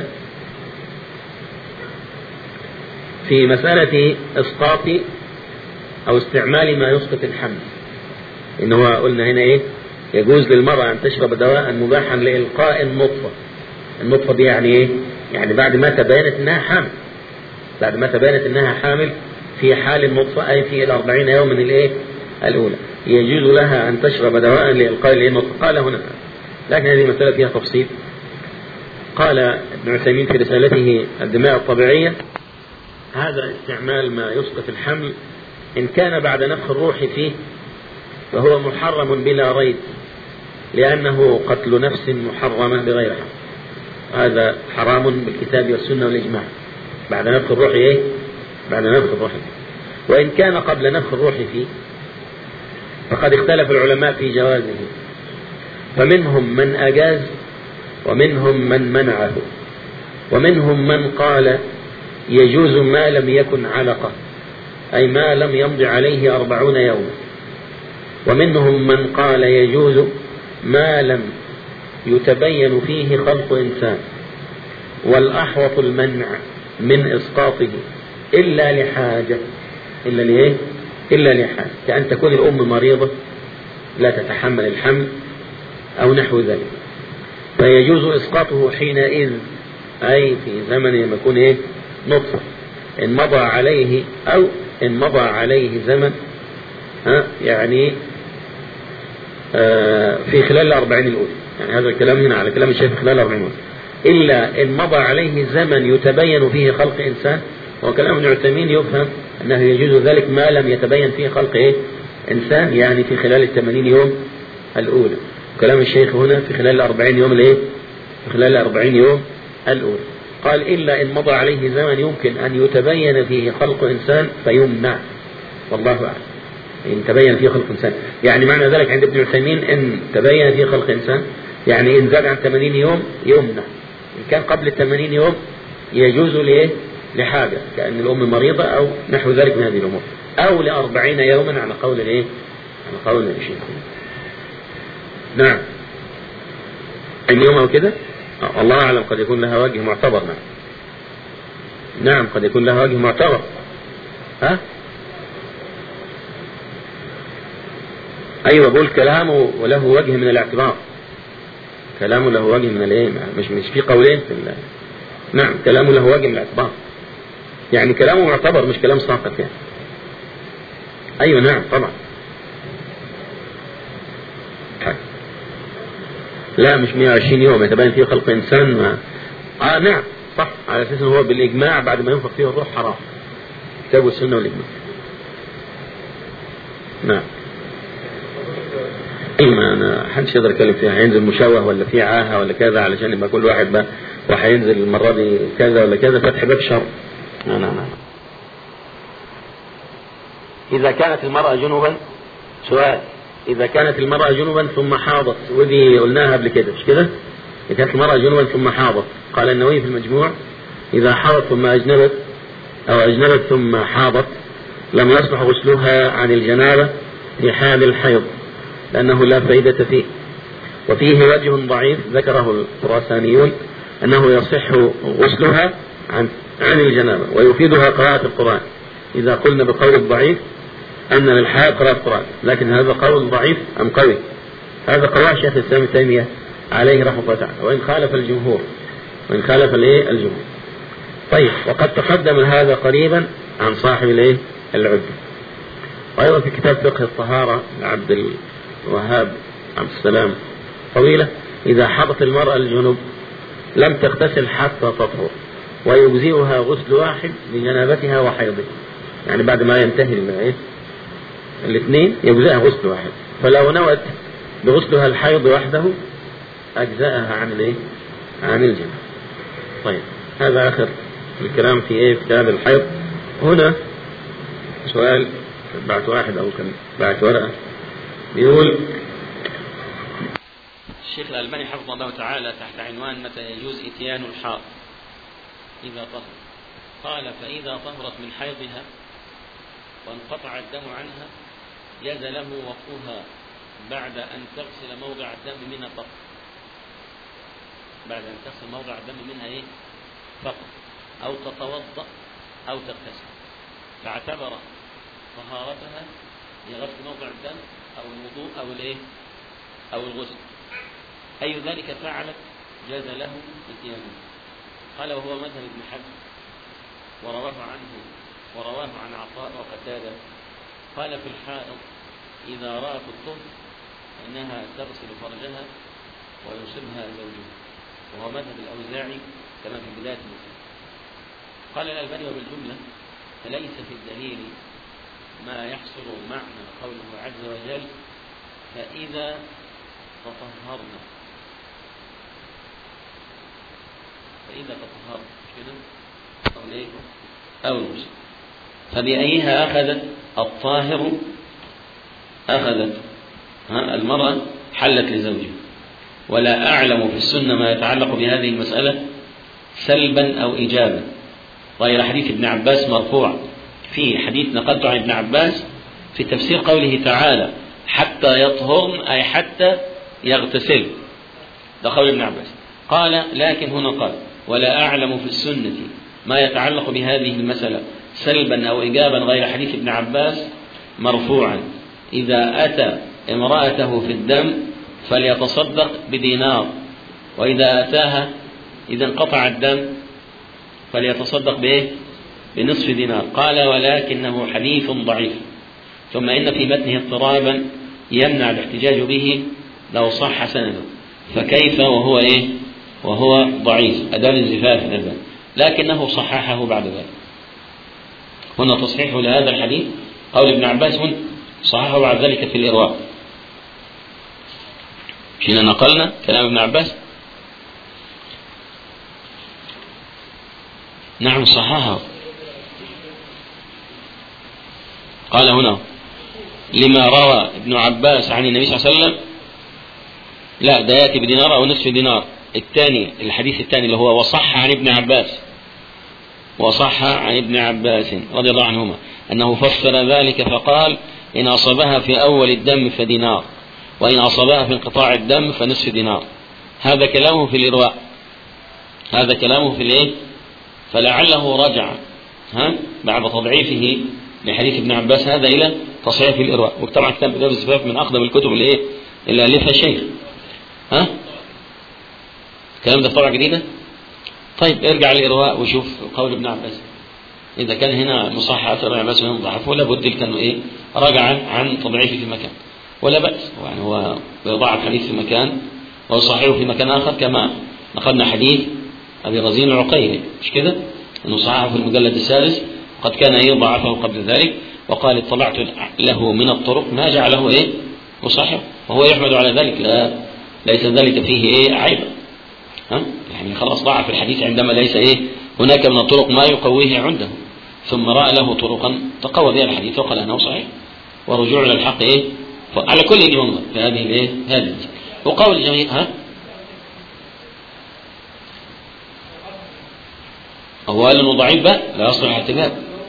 في مسألة إسقاط أو استعمال ما يسقط الحمل إن هو قلنا هنا إيه يجوز للمرأة أن تشرب دواء مباحا لإلقاء النطفة النطفة دي يعني إيه يعني بعد ما تبينت إنها حامل بعد ما تبينت إنها حامل في حال النطفة أي في الأربعين يوم من الإيه الأولى يجوز لها أن تشرب دواء لإلقاء النطفة قال هنا لكن هذه مسألة فيها تفصيل قال ابن عثيمين في رسالته الدماء الطبيعية هذا استعمال ما يسقط الحمل إن كان بعد نفخ الروح فيه فهو محرم بلا ريب لأنه قتل نفس محرمة بغير حق هذا حرام بالكتاب والسنة والإجماع بعد نفخ الروح إيه؟ بعد نفخ الروح فيه. وإن كان قبل نفخ الروح فيه فقد اختلف العلماء في جوازه فمنهم من أجاز ومنهم من منعه ومنهم من قال يجوز ما لم يكن علقة أي ما لم يمض عليه أربعون يوما ومنهم من قال يجوز ما لم يتبين فيه خلق إنسان والأحوط المنع من إسقاطه إلا لحاجة إلا لإيه؟ إلا لحاجة كأن تكون الأم مريضة لا تتحمل الحمل أو نحو ذلك فيجوز إسقاطه حينئذ أي في زمن يكون إيه؟ نطفة إن مضى عليه أو إن مضى عليه زمن ها يعني آه في خلال الأربعين الأولى يعني هذا الكلام هنا على كلام الشيخ خلال الأربعين الأولى إلا إن مضى عليه زمن يتبين فيه خلق إنسان وكلام ابن عثيمين يفهم أنه يجوز ذلك ما لم يتبين فيه خلق إيه؟ إنسان يعني في خلال الثمانين يوم الأولى كلام الشيخ هنا في خلال الأربعين يوم الإيه؟ في خلال الأربعين يوم الأولى قال إلا إن مضى عليه زمن يمكن أن يتبين فيه خلق إنسان فيمنع والله أعلم إن تبين فيه خلق إنسان يعني معنى ذلك عند ابن عثيمين إن تبين فيه خلق إنسان يعني إن زاد عن 80 يوم يمنع إن كان قبل ال 80 يوم يجوز لإيه؟ لحاجة كأن الأم مريضة أو نحو ذلك من هذه الأمور أو لأربعين يوما على قول الإيه؟ على قول الشيخ نعم أي يوم أو كده الله أعلم قد يكون لها وجه معتبر نعم نعم قد يكون لها وجه معتبر ها أيوة بقول كلامه وله وجه من الاعتبار كلامه له وجه من الايه مش مش في قولين في الله نعم كلامه له وجه من الاعتبار يعني كلامه معتبر مش كلام ساقط يعني ايوه نعم طبعا لا مش 120 يوم يتبين فيه خلق انسان ما اه نعم صح على اساس ان هو بالاجماع بعد ما ينفخ فيه الروح حرام كتاب السنه والاجماع نعم اي ما انا حدش يقدر يتكلم فيها هينزل مشوه ولا في عاهه ولا كذا علشان يبقى كل واحد بقى وهينزل المره دي كذا ولا كذا فتح باب شر لا لا لا إذا كانت المرأة جنوبا سؤال إذا كانت المرأة جنوبا ثم حاضت ودي قلناها قبل كده مش كده؟ إذا كانت المرأة جنوبا ثم حاضت قال النووي في المجموع إذا حاضت ثم أجنبت أو أجنبت ثم حاضت لم يصلح غسلها عن الجنابة في حال الحيض لأنه لا فائدة فيه وفيه وجه ضعيف ذكره الخراسانيون أنه يصح غسلها عن عن الجنابة ويفيدها قراءة القرآن إذا قلنا بقول الضعيف أن للحياة قراءة القرآن لكن هذا قول ضعيف أم قوي هذا قول شيخ الإسلام ابن تيمية عليه رحمه الله تعالى وإن خالف الجمهور وإن خالف الإيه الجمهور طيب وقد تقدم هذا قريبا عن صاحب الإيه العدة وأيضا في كتاب فقه الطهارة لعبد الوهاب عبد السلام طويلة إذا حضت المرأة الجنوب لم تغتسل حتى تطهر ويجزئها غسل واحد لجنابتها وحيضها يعني بعد ما ينتهي من إيه الاثنين يجزئها غسل واحد فلو نوت بغسلها الحيض وحده أجزأها عن الإيه؟ عن الجنة طيب هذا آخر الكلام في إيه في كتاب الحيض هنا سؤال بعت واحد أو كان بعت ورقة بيقول الشيخ الألباني حفظه الله تعالى تحت عنوان متى يجوز إتيان الحائض إذا طهر قال فإذا طهرت من حيضها وانقطع الدم عنها جاز له وقفها بعد أن تغسل موضع الدم من الطهر بعد أن تغسل موضع الدم منها إيه؟ فقط أو تتوضأ أو تغتسل فاعتبر طهارتها لغسل موضع الدم أو الوضوء أو الإيه؟ أو الغسل أي ذلك فعلت جاز له اتيانه قال وهو مذهب ابن حزم ورواه عنه ورواه عن عطاء وقتادة قال في الحائض إذا رأت الطهر فإنها تغسل فرجها ويصبها زوجها وهو مذهب الأوزاعي كما في بداية المسلم قال الألباني وبالجملة فليس في الدليل ما يحصر معنى قوله عز وجل فإذا تطهرنا فإذا تطهرنا كده أو ليه أو المسلم فبأيها أخذت الطاهر أخذت ها المرأة حلت لزوجها ولا أعلم في السنة ما يتعلق بهذه المسألة سلبا أو إيجابا غير حديث ابن عباس مرفوع في حديث نقلته عن ابن عباس في تفسير قوله تعالى حتى يطهرن أي حتى يغتسل ده قول ابن عباس قال لكن هنا قال ولا أعلم في السنة ما يتعلق بهذه المسألة سلبا أو إيجابا غير حديث ابن عباس مرفوعا إذا أتى امرأته في الدم فليتصدق بدينار وإذا أتاها إذا انقطع الدم فليتصدق بإيه؟ بنصف دينار قال ولكنه حديث ضعيف ثم إن في متنه اضطرابا يمنع الاحتجاج به لو صح سنده فكيف وهو إيه؟ وهو ضعيف أدام الزفاف الألبان لكنه صححه بعد ذلك هنا تصحيح لهذا الحديث قول ابن عباس هنا صححه بعد ذلك في الإرواء حين نقلنا كلام ابن عباس نعم صححه قال هنا لما روى ابن عباس عن النبي صلى الله عليه وسلم لا ده ياتي بدينار او نصف دينار الثاني الحديث الثاني اللي هو وصح عن ابن عباس وصح عن ابن عباس رضي الله عنهما انه فسر ذلك فقال ان اصابها في اول الدم فدينار وان اصابها في انقطاع الدم فنصف دينار هذا كلامه في الارواء هذا كلامه في الايه فلعله رجع ها بعد تضعيفه لحديث ابن عباس هذا الى تصحيح الارواء وطبعا كتاب بدر الزفاف من اقدم الكتب اللي ايه اللي الفها الشيخ ها الكلام ده في طبعه جديده طيب ارجع للارواء وشوف قول ابن عباس اذا كان هنا مصحح اثر ابن عباس وهنا ضعفه لابد كانه ايه راجع عن تضعيفه في مكان ولا باس يعني هو يضاعف حديث في مكان ويصححه في مكان اخر كما نقلنا حديث ابي غزين العقيلي مش كده انه صححه في المجلد السادس قد كان ايه ضعفه قبل ذلك وقال اطلعت له من الطرق ما جعله ايه مصحح وهو يحمد على ذلك لا ليس ذلك فيه ايه عيبا ها يعني خلاص ضعف الحديث عندما ليس ايه هناك من الطرق ما يقويه عنده ثم رأى له طرقا تقوى بها الحديث وقال أنه صحيح ورجوع إلى الحق إيه على كل ينظر في هذه الإيه هذه المسألة وقول الجميع ها أولا وضعيف بقى لا يصلح اعتبار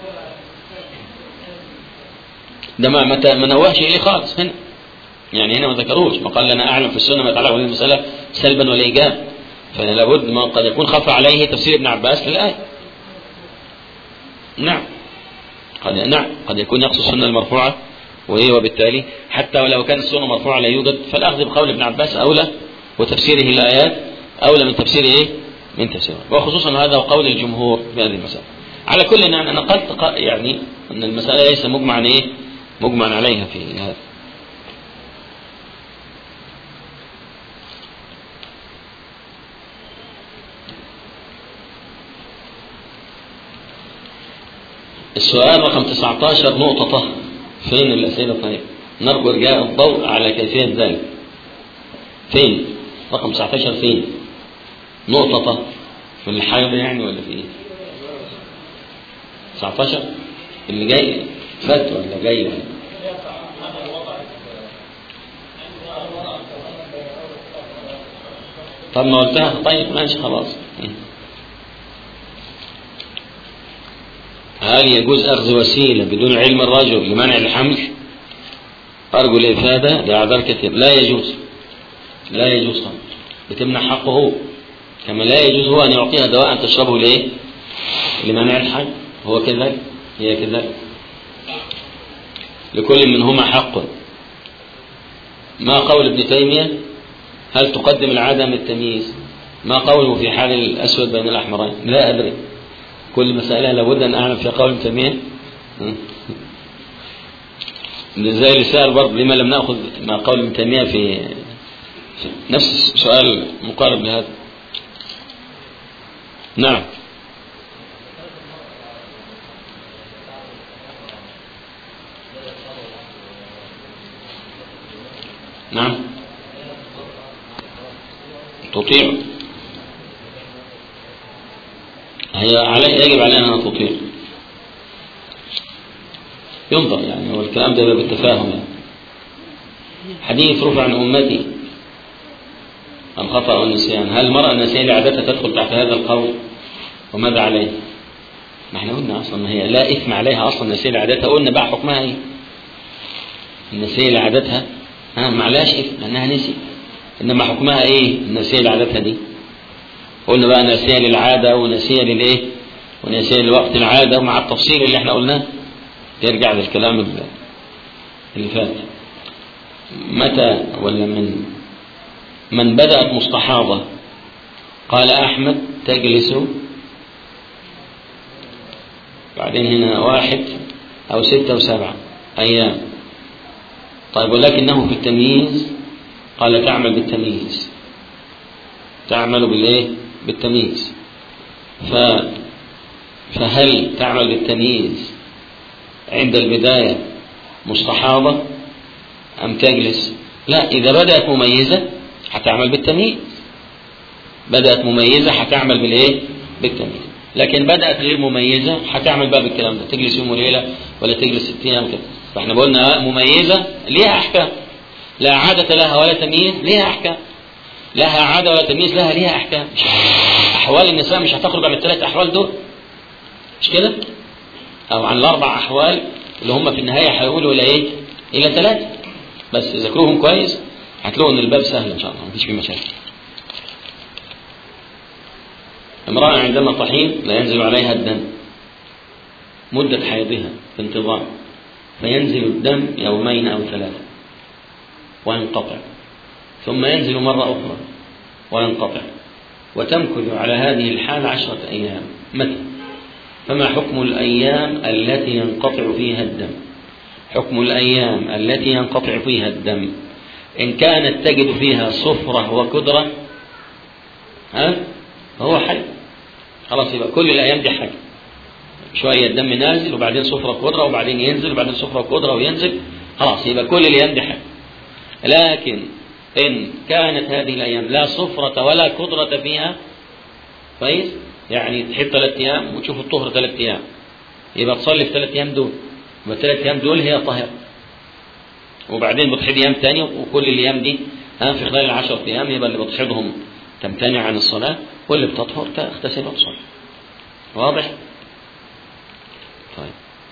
ده ما ما ما نوهش إليه خالص هنا يعني هنا ما ذكروش ما قال لنا أعلم في السنة ما يتعلق بهذه المسألة سلبا ولا إيجابا فلابد ما قد يكون خفى عليه تفسير ابن عباس للآية نعم قد نعم قد يكون يقصد السنة المرفوعة وهي وبالتالي حتى ولو كان السنة مرفوعة لا يوجد فالأخذ بقول ابن عباس أولى وتفسيره الآيات أولى من تفسير إيه؟ من تفسيره وخصوصا هذا قول الجمهور في هذه المسألة على كل يعني أنا قد يعني أن المسألة ليس مجمعا إيه؟ مجمعا عليها في هذا السؤال رقم 19 نقطة طه فين الأسئلة طيب نرجو إرجاء الضوء على كيفية ذلك فين رقم 19 فين نقطة طه في الحيض يعني ولا في ايه 19 اللي جاي فات ولا جاي ولا طب ما قلتها طيب ماشي خلاص هل يجوز أخذ وسيلة بدون علم الرجل لمنع الحمل أرجو الإفادة لأعذار كثير لا يجوز لا يجوز خالص بتمنع حقه هو كما لا يجوز هو أن يعطيها دواء تشربه لإيه لمنع الحمل هو كذلك هي كذلك لكل منهما حق ما قول ابن تيمية هل تقدم العادة من التمييز ما قوله في حال الأسود بين الأحمرين لا أدري كل مسألة لابد أن أعلم في قول ابن تيمية زي اللي سأل برضه لما لم نأخذ ما قول ابن تيمية في, في نفس سؤال مقارب لهذا نعم نعم تطيع هي علي يجب علينا أن تطيع ينظر يعني هو الكلام ده بالتفاهم يعني حديث رفع عن أمتي الخطأ والنسيان هل المرأة النسيئة لعادتها تدخل تحت هذا القول وماذا عليه ما احنا قلنا أصلا هي لا إثم عليها أصلا النسيئة لعادتها قلنا بقى حكمها إيه النسيئة لعادتها ها معلاش إثم أنها نسي إنما حكمها إيه النسيئة لعادتها دي قلنا بقى نسيئة للعادة ونسيئة للإيه ونسيئة لوقت العادة ومع التفصيل اللي احنا قلناه ترجع للكلام اللي فات متى ولا من من بدأت مستحاضة قال أحمد تجلس بعدين هنا واحد أو ستة أو سبعة أيام طيب ولكنه في التمييز قال تعمل بالتمييز تعمل بالإيه؟ بالتمييز ف فهل تعمل بالتمييز عند البداية مستحاضة أم تجلس لا إذا بدأت مميزة هتعمل بالتمييز بدأت مميزة هتعمل بالإيه بالتمييز لكن بدأت غير مميزة هتعمل بقى بالكلام ده تجلس يوم وليلة ولا تجلس ست أيام كده فاحنا قلنا مميزة ليها أحكام لا عادة لها ولا تمييز ليها أحكام لها عادة ولا تمييز لها ليها أحكام أحوال النساء مش هتخرج عن الثلاث أحوال دول مش كده؟ أو عن الأربع أحوال اللي هم في النهاية هيقولوا إلى إيه؟ إلى ثلاثة بس ذاكروهم كويس هتلاقوا إن الباب سهل إن شاء الله مفيش فيه مشاكل. امرأة عندما تحيض لا ينزل عليها الدم مدة حيضها في انتظام فينزل الدم يومين أو ثلاثة وينقطع ثم ينزل مرة أخرى وينقطع وتمكث على هذه الحال عشرة أيام متى فما حكم الأيام التي ينقطع فيها الدم حكم الأيام التي ينقطع فيها الدم إن كانت تجد فيها صفرة وكدرة ها فهو حي خلاص يبقى كل الأيام دي حي شوية الدم نازل وبعدين صفرة كدرة وبعدين ينزل وبعدين صفرة كدرة وينزل خلاص يبقى كل الأيام دي حي لكن إن كانت هذه الأيام لا صفرة ولا كدرة فيها كويس يعني تحب ثلاث أيام وتشوف الطهر ثلاث أيام يبقى تصلي في ثلاث أيام دول يبقى الثلاث أيام دول هي طاهرة وبعدين بتحيض أيام تاني وكل الأيام دي ها في خلال العشر أيام يبقى اللي بتحيضهم تمتنع عن الصلاة واللي بتطهر تغتسل وتصلي واضح؟ طيب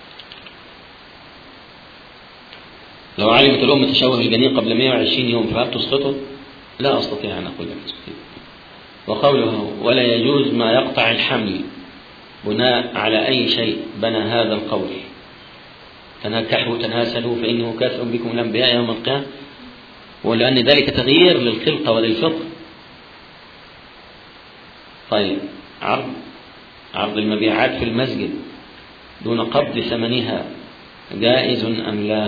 لو علمت الأم تشوه الجنين قبل 120 يوم فهل تسقطه؟ لا أستطيع أن أقول لك تسقطه وقوله ولا يجوز ما يقطع الحمل بناء على أي شيء بنى هذا القول تنكحوا تناسلوا فإنه كافر بكم الأنبياء يوم القيامة ولأن ذلك تغيير للخلقة وللفطر طيب عرض عرض المبيعات في المسجد دون قبض ثمنها جائز أم لا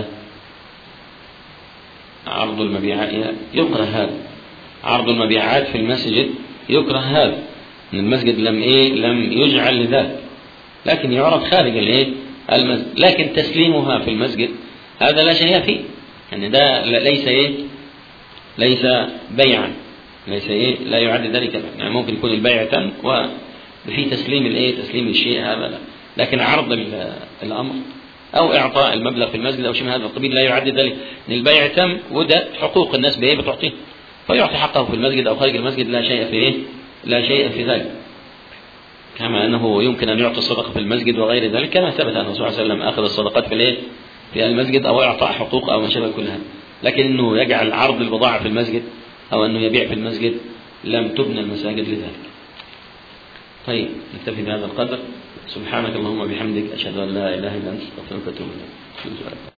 عرض المبيعات يكره هذا عرض المبيعات في المسجد يكره هذا ان المسجد لم ايه لم يجعل لذلك لكن يعرض خارج الايه المسجد لكن تسليمها في المسجد هذا لا شيء فيه يعني ده ليس ايه ليس بيعا ليس ايه لا يعد ذلك يعني ممكن يكون البيع تم وفي تسليم الايه تسليم الشيء هذا لا لكن عرض الامر او اعطاء المبلغ في المسجد او شيء من هذا القبيل لا يعد ذلك ان البيع تم وده حقوق الناس بايه بتعطيه فيعطي حقه في المسجد او خارج المسجد لا شيء في ايه لا شيء في ذلك كما انه يمكن ان يعطي الصدقه في المسجد وغير ذلك كما ثبت ان الرسول صلى الله عليه وسلم اخذ الصدقات في الايه في المسجد او اعطاء حقوق او ما شابه كل هذا لكن انه يجعل عرض البضاعه في المسجد او انه يبيع في المسجد لم تبنى المساجد لذلك طيب نكتفي بهذا القدر سبحانك اللهم وبحمدك اشهد ان لا اله الا انت استغفرك واتوب اليك